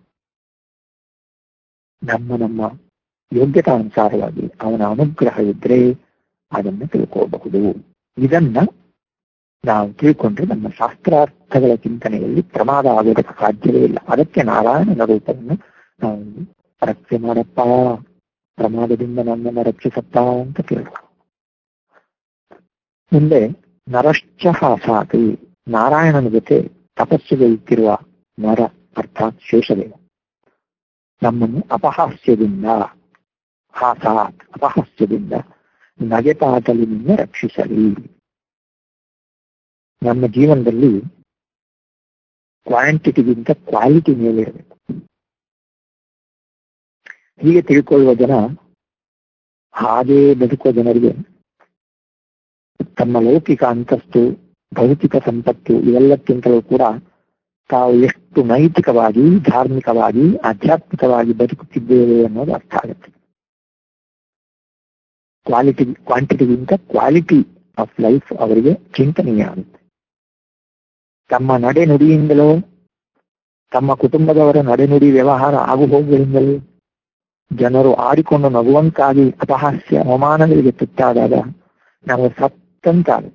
ನಮ್ಮ ನಮ್ಮ ಯೋಗ್ಯತಾನುಸಾರವಾಗಿ ಅವನ ಅನುಗ್ರಹ ಇದ್ರೆ ಅದನ್ನು ತಿಳ್ಕೋಬಹುದು ಇದನ್ನ ನಾವು ತಿಳ್ಕೊಂಡ್ರೆ ನಮ್ಮ ಶಾಸ್ತ್ರಾರ್ಥಗಳ ಚಿಂತನೆಯಲ್ಲಿ ಪ್ರಮಾದ ಆಗೋದಕ್ಕೆ ಸಾಧ್ಯವೇ ಇಲ್ಲ ಅದಕ್ಕೆ ನಾರಾಯಣನ ರೂಪವನ್ನು ನಾವು ರಕ್ಷೆ ಮಾಡಪ್ಪ ಪ್ರಮಾದದಿಂದ ನನ್ನನ್ನು ರಕ್ಷಿಸಪ್ಪ ಅಂತ ಕೇಳಬೇಕು ಮುಂದೆ ನರಶ್ಚ ಹಾಸಾತಿ ನಾರಾಯಣನ ಜೊತೆ ತಪಸ್ಸಿಗೆ ಇಟ್ಟಿರುವ ನರ ಅರ್ಥಾತ್ ಶೇಷದೇವ ನಮ್ಮನ್ನು ಅಪಹಾಸ್ಯದಿಂದ ಹಾಸಾತ್ ಅಪಹಾಸ್ಯದಿಂದ ನಗೆಪಾಟಲಿನಿಂದ ರಕ್ಷಿಸಲಿ ನಮ್ಮ ಜೀವನದಲ್ಲಿ ಕ್ವಾಂಟಿಟಿಗಿಂತ ಕ್ವಾಲಿಟಿ ಮೇಲಿರಬೇಕು ಹೀಗೆ ತಿಳ್ಕೊಳ್ಳುವ ಜನ ಹಾಗೇ ಬದುಕುವ ಜನರಿಗೆ ತಮ್ಮ ಲೌಕಿಕ ಅಂತಸ್ತು ಭೌತಿಕ ಸಂಪತ್ತು ಇವೆಲ್ಲಕ್ಕಿಂತಲೂ ಕೂಡ ತಾವು ಎಷ್ಟು ನೈತಿಕವಾಗಿ ಧಾರ್ಮಿಕವಾಗಿ ಆಧ್ಯಾತ್ಮಿಕವಾಗಿ ಬದುಕುತ್ತಿದ್ದೇವೆ ಅನ್ನೋದು ಅರ್ಥ ಆಗುತ್ತೆ ಕ್ವಾಲಿಟಿ ಕ್ವಾಂಟಿಟಿಗಿಂತ ಕ್ವಾಲಿಟಿ ಆಫ್ ಲೈಫ್ ಅವರಿಗೆ ಚಿಂತನೀಯ ಆಗುತ್ತೆ ತಮ್ಮ ನಡೆ ನುಡಿಯಿಂದಲೋ ತಮ್ಮ ಕುಟುಂಬದವರ ನಡೆನುಡಿ ವ್ಯವಹಾರ ಆಗುಹೋಗುಗಳಿಂದಲೂ ಜನರು ಆಡಿಕೊಂಡು ನಗುವಂತಾಗಿ ಅಪಹಾಸ್ಯ ಅವಮಾನಗಳಿಗೆ ತುತ್ತಾದಾಗ ನಾವು ಸತ್ತಂತಾಗುತ್ತೆ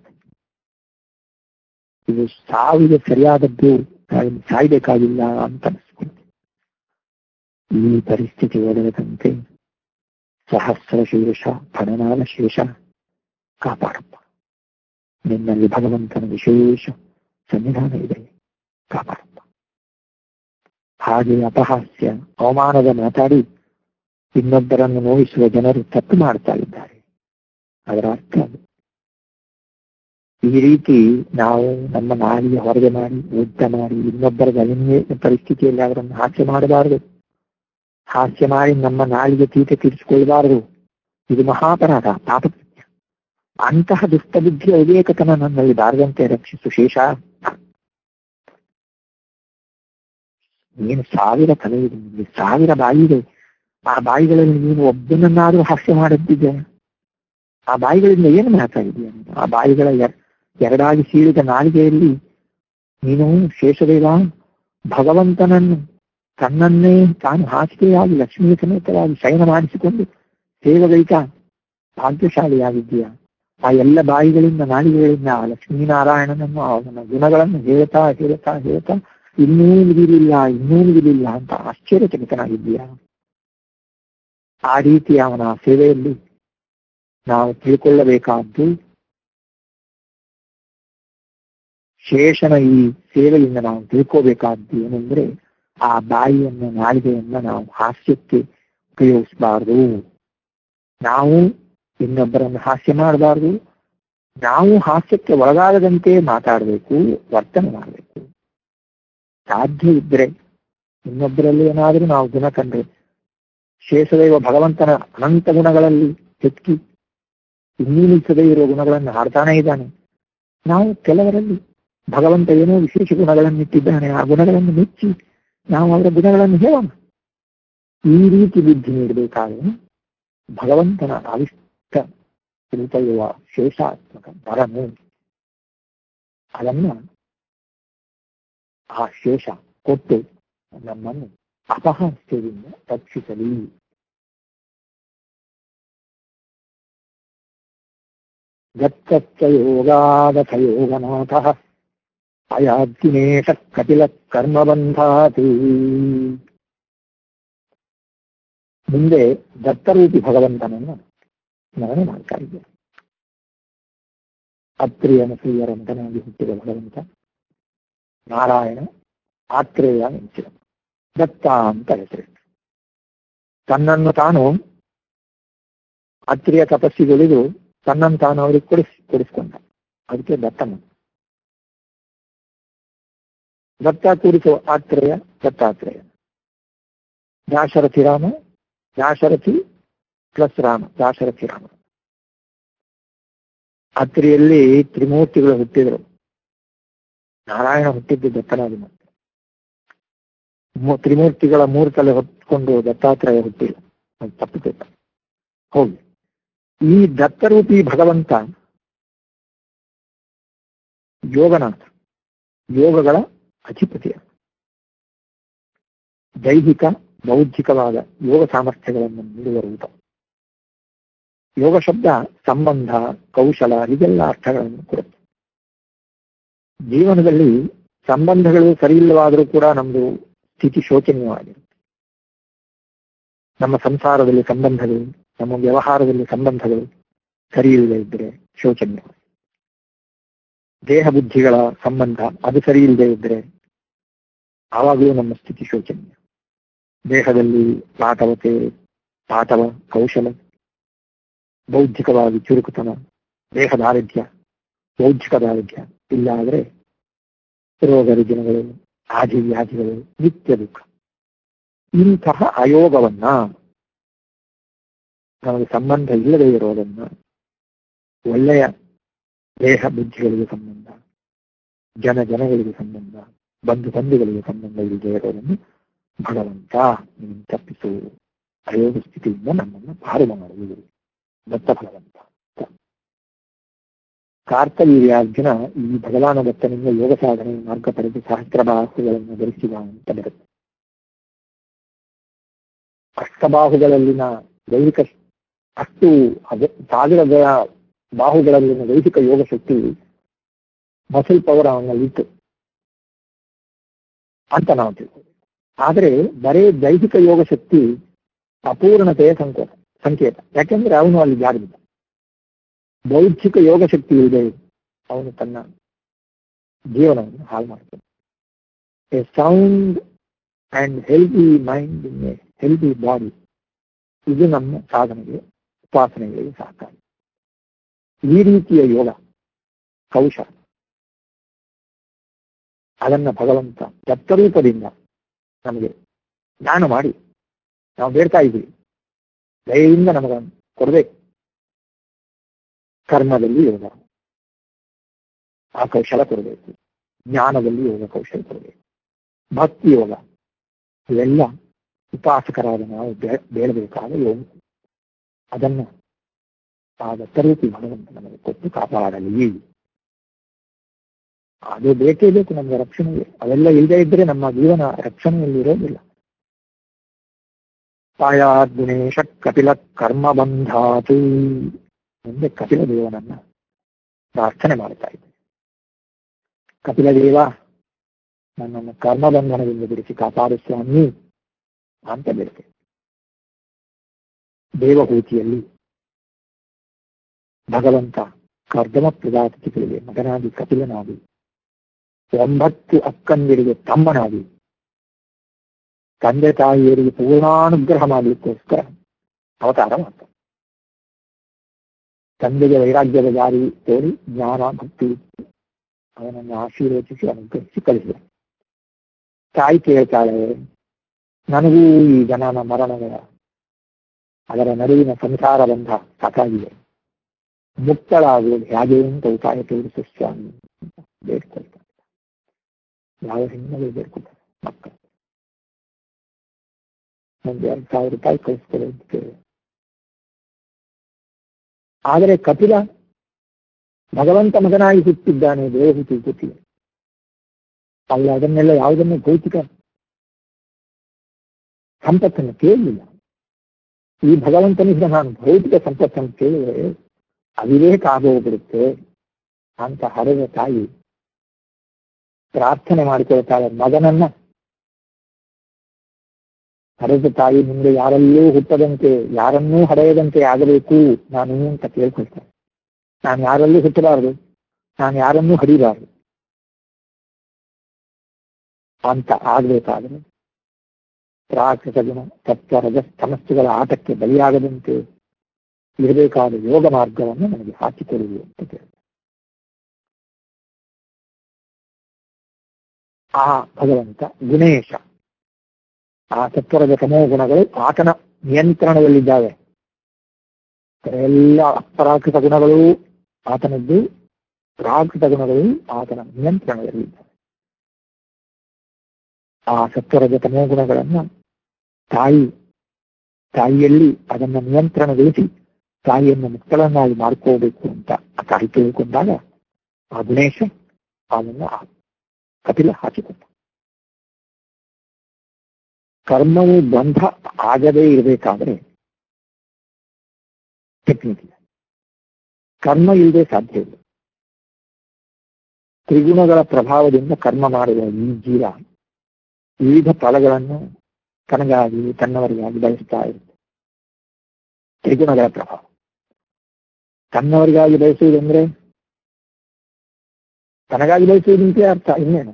ಇದು ಸಾವಿಗೆ ಸರಿಯಾದದ್ದು ನಾವಿನ್ನು ಸಾಯ್ಬೇಕಾಗಿಲ್ಲ ಅಂತ ಅನಿಸ್ಕೊಳ್ತೀವಿ ಈ ಪರಿಸ್ಥಿತಿ ಒದಗದಂತೆ ಸಹಸ್ರ ಶೇಷ ಫಣನಾದ ಶೇಷ ಕಾಪಾಡಪ್ಪ ನಿನ್ನಲ್ಲಿ ಭಗವಂತನ ವಿಶೇಷ ಸನ್ನಿಧಾನ ಇದೆ ಕಾಪಾಡಪ್ಪ ಹಾಗೆ ಅಪಹಾಸ್ಯ ಅವಮಾನದ ಮಾತಾಡಿ ಇನ್ನೊಬ್ಬರನ್ನು ನೋವಿಸುವ ಜನರು ತಪ್ಪು ಮಾಡ್ತಾ ಇದ್ದಾರೆ ಅದರ ಅರ್ಥ ಅದು ಈ ರೀತಿ ನಾವು ನಮ್ಮ ನಾಲಿಗೆ ಹೊರಗೆ ಮಾಡಿ ಯುದ್ಧ ಮಾಡಿ ಇನ್ನೊಬ್ಬರ ಗಣನೀಯ ಪರಿಸ್ಥಿತಿಯಲ್ಲಿ ಅವರನ್ನು ಹಾಸ್ಯ ಮಾಡಬಾರದು ಹಾಸ್ಯ ಮಾಡಿ ನಮ್ಮ ನಾಲಿಗೆ ತೀಟೆ ತೀರಿಸಿಕೊಳ್ಳಬಾರದು ಇದು ಮಹಾಪರಾಧ ಪಾಪಕೃತ್ಯ ಅಂತಹ ದುಷ್ಟಬುದ್ಧಿಯ ವಿವೇಕತನ ನನ್ನಲ್ಲಿ ಬಾರದಂತೆ ರಕ್ಷಿಸು ಶೇಷ ನೀನು ಸಾವಿರ ತಲೆ ಇದೆ ನಿನಗೆ ಸಾವಿರ ಬಾಯಿ ಇದೆ ಆ ಬಾಯಿಗಳಲ್ಲಿ ನೀನು ಒಬ್ಬನನ್ನಾದ್ರೂ ಹಾಸ್ಯ ಮಾಡುತ್ತಿದ್ದೆ ಆ ಬಾಯಿಗಳಿಂದ ಏನು ಮಾತಾಡಿದೀಯ ನೀನು ಆ ಬಾಯಿಗಳ ಎರ- ಎರಡಾಗಿ ಸೀಳಿದ ನಾಲಿಗೆಯಲ್ಲಿ ನೀನು ಶೇಷದೇವ ಭಗವಂತನನ್ನು ತನ್ನನ್ನೇ ತಾನು ಹಾಸಿಗೆಯಾಗಿ ಲಕ್ಷ್ಮೀ ಸಮೇತವಾಗಿ ಶಯನ ಮಾಡಿಸಿಕೊಂಡು ಸೇವಗೈತ ಭಾಗ್ಯಶಾಲಿಯಾಗಿದ್ದೀಯ ಆ ಎಲ್ಲ ಬಾಯಿಗಳಿಂದ ನಾಲಿಗೆಗಳಿಂದ ಆ ಲಕ್ಷ್ಮೀನಾರಾಯಣನನ್ನು ಅವನ ಗುಣಗಳನ್ನು ಹೇಳ್ತಾ ಹೇಳ್ತಾ ಹೇಳ್ತಾ ಇನ್ನೂ ಮುಗಿಲಿಲ್ಲ ಇನ್ನೂ ಮುಗಿಲಿಲ್ಲ ಅಂತ ಆಶ್ಚರ್ಯಚಕಿತನಾಗಿದ್ದೀಯ ಆ ರೀತಿ ಅವನ ಸೇವೆಯಲ್ಲಿ ನಾವು ತಿಳ್ಕೊಳ್ಳಬೇಕಾದ್ದು ಶೇಷನ ಈ ಸೇವೆಯಿಂದ ನಾವು ತಿಳ್ಕೋಬೇಕಾದ್ದು ಏನಂದ್ರೆ ಆ ಬಾಯಿಯನ್ನ ನಾಲಿಗೆಯನ್ನ ನಾವು ಹಾಸ್ಯಕ್ಕೆ ಉಪಯೋಗಿಸಬಾರದು ನಾವು ಇನ್ನೊಬ್ಬರನ್ನು ಹಾಸ್ಯ ಮಾಡಬಾರದು ನಾವು ಹಾಸ್ಯಕ್ಕೆ ಒಳಗಾಗದಂತೆ ಮಾತಾಡಬೇಕು ವರ್ತನೆ ಮಾಡಬೇಕು ಸಾಧ್ಯ ಇದ್ರೆ ಇನ್ನೊಬ್ಬರಲ್ಲಿ ಏನಾದರೂ ನಾವು ಗುಣ ಕಂಡ್ರೆ ಶೇಷದೈವ ಭಗವಂತನ ಅನಂತ ಗುಣಗಳಲ್ಲಿ ಹೆಚ್ಚಿ ಇನ್ನೀನಿಸದೇ ಇರುವ ಗುಣಗಳನ್ನು ಹಾಡ್ತಾನೇ ಇದ್ದಾನೆ ನಾವು ಕೆಲವರಲ್ಲಿ ಭಗವಂತ ಏನೋ ವಿಶೇಷ ಗುಣಗಳನ್ನು ಇಟ್ಟಿದ್ದಾನೆ ಆ ಗುಣಗಳನ್ನು ಮೆಚ್ಚಿ ನಾವು ಅವರ ಗುಣಗಳನ್ನು ಹೇಳೋಣ ಈ ರೀತಿ ಬುದ್ಧಿ ನೀಡಬೇಕಾದ್ರೆ ಭಗವಂತನ ಅವಿಷ್ಟ ರೂಪಯುವ ಶೇಷಾತ್ಮಕ ವರನು ಅದನ್ನ ಆ ಶೇಷ ಕೊಟ್ಟು ನಮ್ಮನ್ನು ಅಪಹಾಸ್ಯದಿಂದ ರಕ್ಷಿಸಲಿ ಗಚ್ಚ ಯೋಗಾದಥ ಯೋಗನಾಥ ಅಯಾದ್ದಿನೇಶ ಕಪಿಲ ಕರ್ಮಬಂಧಾತಿ ಮುಂದೆ ದತ್ತರೂಪಿ ಭಗವಂತನನ್ನು ಸ್ಮರಣೆ ಮಾಡ್ತಾ ಇದ್ದಾರೆ ಅತ್ರಿಯನ ಶ್ರೀಯರಂತನಾಗಿ ಹುಟ್ಟಿದ ಭಗವಂತ ನಾರಾಯಣ ಆತ್ರೇಯ ಎಂಚಿದ ದತ್ತ ಅಂತ ಹೆಸರಿಟ್ಟು ತನ್ನನ್ನು ತಾನು ಅತ್ರಿಯ ತಪಸ್ಸಿಗೊಳಿದು ತನ್ನನ್ನು ತಾನು ಅವರಿಗೆ ಕೊಡಿಸ್ ಕೊಡಿಸ್ಕೊಂಡ ಅದಕ್ಕೆ ದತ್ತನ ದತ್ತ ಕೂಡಿಸುವ ಆತ್ರೇಯ ದತ್ತಾತ್ರೇಯ ದಾಶರಥಿ ರಾಮ ದಾಶರಥಿ ಪ್ಲಸ್ ರಾಮ ದಾಶರಥಿ ರಾಮ ಅತ್ರಿಯಲ್ಲಿ ತ್ರಿಮೂರ್ತಿಗಳು ಹುಟ್ಟಿದ್ರು ನಾರಾಯಣ ಹುಟ್ಟಿದ್ದು ದತ್ತನಾಗಿ ಮತ್ತೆ ಮೂ- ತ್ರಿಮೂರ್ತಿಗಳ ಮೂರು ತಲೆ ಹೊತ್ಕೊಂಡು ದತ್ತಾತ್ರೇಯ ಹುಟ್ಟಿಲ್ಲ ಅದು ತಪ್ಪು ತಿಳ್ಕ. ಹೋಗಿ ಈ ದತ್ತರೂಪಿ ಭಗವಂತ ಯೋಗನಾಥ ಯೋಗಗಳ ಅಧಿಪತಿಯ ದೈಹಿಕ ಬೌದ್ಧಿಕವಾದ ಯೋಗ ಸಾಮರ್ಥ್ಯಗಳನ್ನು ನೀಡುವ ರೂಪ ಯೋಗ ಶಬ್ದ ಸಂಬಂಧ ಕೌಶಲ ಹೀಗೆಲ್ಲ ಅರ್ಥಗಳನ್ನು ಕೊಡುತ್ತೆ ಜೀವನದಲ್ಲಿ ಸಂಬಂಧಗಳು ಸರಿಯಿಲ್ಲವಾದರೂ ಕೂಡ ನಮ್ದು ಸ್ಥಿತಿ ಶೋಚನೀಯವಾಗಿರುತ್ತೆ ನಮ್ಮ ಸಂಸಾರದಲ್ಲಿ ಸಂಬಂಧಗಳು ನಮ್ಮ ವ್ಯವಹಾರದಲ್ಲಿ ಸಂಬಂಧಗಳು ಸರಿಯಿಲ್ಲದೆ ಇದ್ದರೆ ಶೋಚನೀಯ ದೇಹ ಬುದ್ಧಿಗಳ ಸಂಬಂಧ ಅದು ಸರಿ ಇಲ್ಲದೆ ಇದ್ರೆ ಆವಾಗಲೂ ನಮ್ಮ ಸ್ಥಿತಿ ಶೋಚನೀಯ ದೇಹದಲ್ಲಿ ಪಾಠವತೆ ಪಾಠವ ಕೌಶಲ ಬೌದ್ಧಿಕವಾಗಿ ಚುರುಕುತನ ದೇಹ ದಾರಿದ್ರ್ಯ ಬೌದ್ಧಿಕ ದಾರಿದ್ರ್ಯ ಇಲ್ಲ ಆದ್ರೆ ರೋಗ ರುಜಿನಗಳು ಆದಿ ವ್ಯಾಧಿಗಳು ನಿತ್ಯ ದುಃಖ ಇಂತಹ ಅಯೋಗವನ್ನ ನಮಗೆ ಸಂಬಂಧ ಇಲ್ಲದೆ ಇರೋದನ್ನ ಒಳ್ಳೆಯ ದೇಹ ಬುದ್ಧಿಗಳಿಗೆ ಸಂಬಂಧ ಜನ ಜನಗಳಿಗೆ ಸಂಬಂಧ ಬಂಧು ಬಂಧುಗಳಿಗೆ ಸಂಬಂಧ ಇಲ್ಲದೆ ಇರೋದನ್ನು ಭಗವಂತ ನೀನು ತಪ್ಪಿಸು ಅಯೋಗ ಸ್ಥಿತಿಯಿಂದ ನಮ್ಮನ್ನು ಪಾರು ಮಾಡುವುದು ದತ್ತ ಭಗವಂತ ಕಾರ್ತವೀರ್ಯಾರ್ಜುನ ಈ ಭಗವಾನ ದತ್ತನಿಂದ ಯೋಗ ಸಾಧನೆ ಮಾರ್ಗ ಪಡೆದು ಸಹಸ್ರ ಬಾಹುಗಳನ್ನು ಧರಿಸಿದ ಅಂತ ಬರುತ್ತೆ ಅಷ್ಟಬಾಹುಗಳಲ್ಲಿನ ದೈಹಿಕ ಅಷ್ಟು ಅದ ಸಾವಿರದ ಬಾಹುಗಳಲ್ಲಿನ ದೈಹಿಕ ಯೋಗ ಶಕ್ತಿ ಮಸಲ್ ಪವರ್ ಅವನಲ್ಲಿತ್ತು ಅಂತ ನಾವು ತಿಳ್ಕೊಬೇಕು ಆದರೆ ಬರೇ ದೈಹಿಕ ಯೋಗ ಶಕ್ತಿ ಅಪೂರ್ಣತೆಯ ಸಂಕೇತ ಸಂಕೇತ ಯಾಕೆಂದ್ರೆ ಅವನು ಅಲ್ಲಿ ಜಾರಿಲ್ಲ ಬೌದ್ಧಿಕ ಯೋಗ ಶಕ್ತಿ ಇದೆ ಅವನು ತನ್ನ ಜೀವನವನ್ನು ಹಾಳು ಮಾಡ್ತಾನೆ a sound and healthy mind in a healthy body ಇದು ನಮ್ಮ ಸಾಧನೆಗೆ ಉಪಾಸನೆಗಳಿಗೆ ಸಹಕಾರಿ ಈ ರೀತಿಯ ಯೋಗ ಕೌಶಲ ಅದನ್ನ ಭಗವಂತ ದತ್ತರೂಪದಿಂದ ನಮಗೆ ಜ್ಞಾನ ಮಾಡಿ ನಾವು ಬೇಡ್ತಾ ಇದ್ದೀವಿ ದಯೆಯಿಂದ ನಮಗನ್ನು ಕೊಡಬೇಕು ಕರ್ಮದಲ್ಲಿ ಯೋಗ ಆ ಕೌಶಲ ಕೊಡಬೇಕು ಜ್ಞಾನದಲ್ಲಿ ಯೋಗ ಕೌಶಲ ಕೊಡಬೇಕು ಭಕ್ತಿ ಯೋಗ ಇವೆಲ್ಲ ಉಪಾಸಕರಾದ ನಾವು ಬೇಡಬೇಕಾದ ಯೋಗ ಅದನ್ನ ಆ ದತ್ತರೂಪಿ ಭಗವಂತ ನಮಗೆ ಕೊಟ್ಟು ಕಾಪಾಡಲಿ ಅದು ಬೇಕೇ ಬೇಕು ನಮಗೆ ರಕ್ಷಣೆಗೆ ಅವೆಲ್ಲ ಇಲ್ಲದೆ ಇದ್ರೆ ನಮ್ಮ ಜೀವನ ರಕ್ಷಣೆಯಲ್ಲಿ ಇರೋದಿಲ್ಲ ಪಾಯಾದ್ ಗುಣೇಶ ಕಪಿಲ ಕರ್ಮ ಬಂಧಾತು ಮುಂದೆ ಕಪಿಲ ದೇವನನ್ನ ಪ್ರಾರ್ಥನೆ ಮಾಡ್ತಾ ಇದ್ದೆ ಕಪಿಲ ದೇವ ನನ್ನನ್ನು ಕರ್ಮಬಂಧನದಿಂದ ಬಿಡಿಸಿ ಕಾಪಾಡು ಸ್ವಾಮಿ ಅಂತ ಬೇಡ್ತೆ ದೇವಹೂತಿಯಲ್ಲಿ ಭಗವಂತ ಕರ್ದಮ ಪ್ರಜಾಪತಿಗಳಿಗೆ ಮಗನಾಗಿ ಕಪಿಲನಾಗಿ ಒಂಬತ್ತು ಅಕ್ಕಂದಿರಿಗೆ ತಮ್ಮನಾಗಿ ತಂದೆ ತಾಯಿಯರಿಗೆ ಪೂರ್ಣಾನುಗ್ರಹ ಮಾಡಲಿಕ್ಕೋಸ್ಕರ ಅವತಾರ ಮಾಡ್ತಾರೆ ತಂದೆಗೆ ವೈರಾಗ್ಯದ ದಾರಿ ತೋರಿ ಜ್ಞಾನ ಭಕ್ತಿ ಅವನನ್ನು ಆಶೀರ್ವದಿಸಿ ಅನುಗ್ರಹಿಸಿ ಕಳಿಸಿದ ತಾಯಿ ಕೇಳ್ತಾಳೆ ನನಗೂ ಈ ಜನನ ಮರಣಗಳ ಅದರ ನಡುವಿನ ಸಂಸಾರ ಬಂಧ ಸಾಕಾಗಿದೆ ಮುಕ್ತಳಾಗುವುದು ಹೇಗೆ ಅಂತ ಉಪಾಯ ತೋರಿಸು ಸ್ವಾಮಿ ಬೇಡ್ಕೊಳ್ತಾರೆ ಯಾವ ಹೆಣ್ಣಲ್ಲಿ ಬೇಡ್ಕೊಳ್ತಾರೆ ಮಕ್ಕಳು ಒಂದು ಎರಡು ಸಾವಿರ ರೂಪಾಯಿ ಕಳಿಸ್ಕೊಳ್ಳೋದಕ್ಕೆ ಆದರೆ ಕಪಿಲ ಭಗವಂತ ಮಗನಾಗಿ ಹುಟ್ಟಿದ್ದಾನೆ ದೇವಹೂತಿ ಗೊತ್ತಿಲ್ಲ ಅವಳು ಅದನ್ನೆಲ್ಲ ಯಾವುದನ್ನು ಭೌತಿಕ ಸಂಪತ್ತನ್ನು ಕೇಳಲಿಲ್ಲ ಈ ಭಗವಂತನಿಂದ ನಾನು ಭೌತಿಕ ಸಂಪತ್ತನ್ನು ಕೇಳಿದರೆ ಅವಿವೇಕ ಆಗೋಗ್ಬಿಡುತ್ತೆ ಅಂತ ಹರೆದ ತಾಯಿ ಪ್ರಾರ್ಥನೆ ಮಾಡಿಕೊಳ್ತಾಳೆ ಮಗನನ್ನ ಹರೆದ ತಾಯಿ ಮುಂದೆ ಯಾರಲ್ಲೂ ಹುಟ್ಟದಂತೆ ಯಾರನ್ನೂ ಹಡೆಯದಂತೆ ಆಗಬೇಕು ನಾನು ಅಂತ ಕೇಳ್ಕೊಳ್ತೇನೆ ನಾನು ಯಾರಲ್ಲೂ ಹುಟ್ಟಬಾರದು ನಾನು ಯಾರನ್ನೂ ಹಡಿಬಾರದು ಅಂತ ಆಗ್ಬೇಕಾದ್ರೆ ಪ್ರಾಕೃತ ಗುಣ ತತ್ವ ರಜ ಸಮಸ್ಯೆಗಳ ಆಟಕ್ಕೆ ಬಲಿಯಾಗದಂತೆ ಇರಬೇಕಾದ ಯೋಗ ಮಾರ್ಗವನ್ನು ನನಗೆ ಹಾಕಿಕೊಡುವುದು ಅಂತ ಕೇಳ್ತಾರೆ ಆ ಭಗವಂತ ಗುಣೇಶ ಆ ತತ್ವರದ ತಮೋ ಗುಣಗಳು ಆತನ ನಿಯಂತ್ರಣದಲ್ಲಿದ್ದಾವೆ ಎಲ್ಲ ಅಪ್ರಾಕೃತ ಗುಣಗಳು ಆತನದ್ದು ಪ್ರಾಕೃತ ಗುಣಗಳು ಆತನ ನಿಯಂತ್ರಣದಲ್ಲಿದ್ದಾವೆ ಆ ಸತ್ವರದ ತಮೋ ಗುಣಗಳನ್ನ ತಾಯಿ ತಾಯಿಯಲ್ಲಿ ಅದನ್ನ ನಿಯಂತ್ರಣಗೊಳಿಸಿ ತಾಯಿಯನ್ನು ಮುಕ್ತಳನ್ನಾಗಿ ಮಾಡ್ಕೋಬೇಕು ಅಂತ ಆ ತಾಯಿ ತಿಳ್ಕೊಂಡಾಗ ಆ ಗುಣೇಶ ಅವನ್ನ ಕಪಿಲ ಹಾಕಿಕೊಂಡ ಕರ್ಮವು ಬಂಧ ಆಗದೇ ಇರಬೇಕಾದ್ರೆ ಟೆಕ್ನಿಕ್ ಇದೆ ಕರ್ಮ ಇಲ್ಲದೆ ಸಾಧ್ಯ ಇಲ್ಲ ತ್ರಿಗುಣಗಳ ಪ್ರಭಾವದಿಂದ ಕರ್ಮ ಮಾಡುವ ಈ ಜೀವ ವಿವಿಧ ಫಲಗಳನ್ನು ತನಗಾಗಿ ತನ್ನವರಿಗಾಗಿ ಬಯಸ್ತಾ ಇರುತ್ತೆ ತ್ರಿಗುಣಗಳ ಪ್ರಭಾವ ತನ್ನವರಿಗಾಗಿ ಬಯಸುವುದಂದ್ರೆ ತನಗಾಗಿ ಬಯಸುವುದಂತೆ ಅರ್ಥ ಇನ್ನೇನು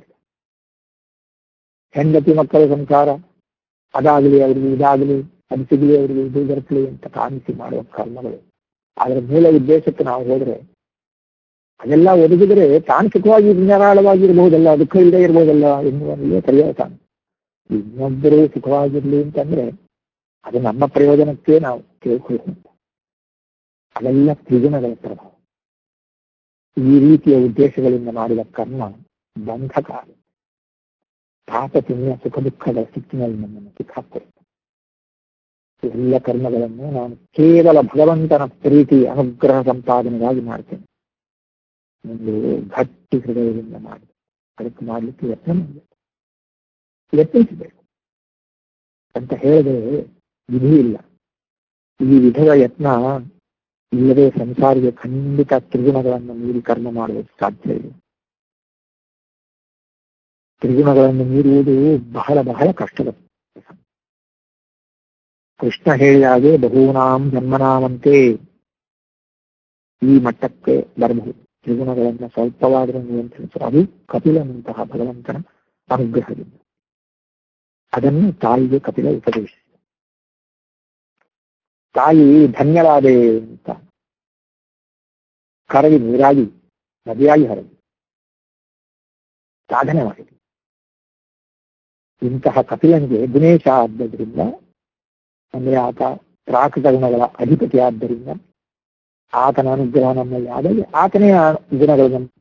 ಹೆಂಡತಿ ಮಕ್ಕಳ ಸಂಸಾರ ಅದಾಗಲಿ ಅವರಿಗೆ ಇದಾಗಲಿ ಅದು ಸಿಗಲಿ ಅವರಿಗೆ ಇದು ದೊರಕಲಿ ಅಂತ ಕಾಣಿಸಿ ಮಾಡುವ ಕರ್ಮಗಳು ಅದರ ಮೂಲ ಉದ್ದೇಶಕ್ಕೆ ನಾವು ಹೋದ್ರೆ ಅದೆಲ್ಲ ಒದಗಿದ್ರೆ ತಾನು ಸುಖವಾಗಿ ನಿರಾಳವಾಗಿರ್ಬಹುದಲ್ಲ ದುಃಖ ಇಲ್ಲದೆ ಇರ್ಬೋದಲ್ಲ ಎನ್ನುವಲ್ಲಿಯೇ ಪರ್ಯಾಯ ತಾನು ಇನ್ನೊಬ್ಬರು ಸುಖವಾಗಿರ್ಲಿ ಅಂತಂದ್ರೆ ಅದು ನಮ್ಮ ಪ್ರಯೋಜನಕ್ಕೆ ನಾವು ಕೇಳ್ಕೊಳ್ಬೇಕು ಅದೆಲ್ಲ ತ್ರಿಗುಣಗಳ ಪ್ರಭಾವ ಈ ರೀತಿಯ ಉದ್ದೇಶಗಳಿಂದ ಮಾಡಿದ ಕರ್ಮ ಬಂಧಕಾರ ಪಾಪ ಪುಣ್ಯ ಸುಖ ದುಃಖದ ಸ್ಥಿತಿನಲ್ಲಿ ನಮ್ಮನ್ನು ಸಿಕ್ಕಾಕೊಳ್ತಾರೆ ಎಲ್ಲ ಕರ್ಮಗಳನ್ನು ನಾನು ಕೇವಲ ಭಗವಂತನ ಪ್ರೀತಿ ಅನುಗ್ರಹ ಸಂಪಾದನೆಗಾಗಿ ಮಾಡ್ತೇನೆ ಒಂದು ಗಟ್ಟಿ ಹೃದಯದಿಂದ ಮಾಡಿ ಅದಕ್ಕೆ ಮಾಡಲಿಕ್ಕೆ ಯತ್ನ ಮಾಡಬೇಕು ಯತ್ನಿಸಬೇಕು ಅಂತ ಹೇಳಿದ್ರೆ ವಿಧಿ ಇಲ್ಲ ಈ ವಿಧದ ಯತ್ನ ಇಲ್ಲದೆ ಸಂಸಾರಿಗೆ ಖಂಡಿತ ತ್ರಿಗುಣಗಳನ್ನು ಮೀರಿ ಕರ್ಮ ಮಾಡುವುದಕ್ಕೆ ಸಾಧ್ಯ ಇಲ್ಲ ತ್ರಿಗುಣಗಳನ್ನು ಮೀರುವುದು ಬಹಳ ಬಹಳ ಕಷ್ಟದ ಕೆಲಸ. ಕೃಷ್ಣ ಹೇಳಿದ ಹಾಗೆ ಬಹೂನಾಂ ಜನ್ಮನಾಮಂತೆ ಈ ಮಟ್ಟಕ್ಕೆ ಬರಬಹುದು ತ್ರಿಗುಣಗಳನ್ನು ಸ್ವಲ್ಪವಾದರೂ ನಿಯಂತ್ರಿಸುವ ಅದು ಕಪಿಲನಂತಹ ಭಗವಂತನ ಅನುಗ್ರಹದಿಂದ ಅದನ್ನು ತಾಯಿಗೆ ಕಪಿಲ ಉಪದೇಶಿಸಿದ ತಾಯಿ ಧನ್ಯವಾದೆ ಅಂತ ಕರಗಿ ನೀರಾಗಿ ನದಿಯಾಗಿ ಹರಡಿ ಸಾಧನೆ ಮಾಡಿದೆ ಇಂತಹ ಕಪಿಲನಿಗೆ ದಿನೇಶ ಆದ್ದರಿಂದ ಅಂದ್ರೆ ಆತ ಪ್ರಾಕೃತ ಗುಣಗಳ ಅಧಿಪತಿ ಆದ್ದರಿಂದ ಆತನ ಅನುಗ್ರಹ ನಮ್ಮಲ್ಲಿ ಆದಾಗ ಆತನೇ ಆ ಗುಣಗಳನ್ನು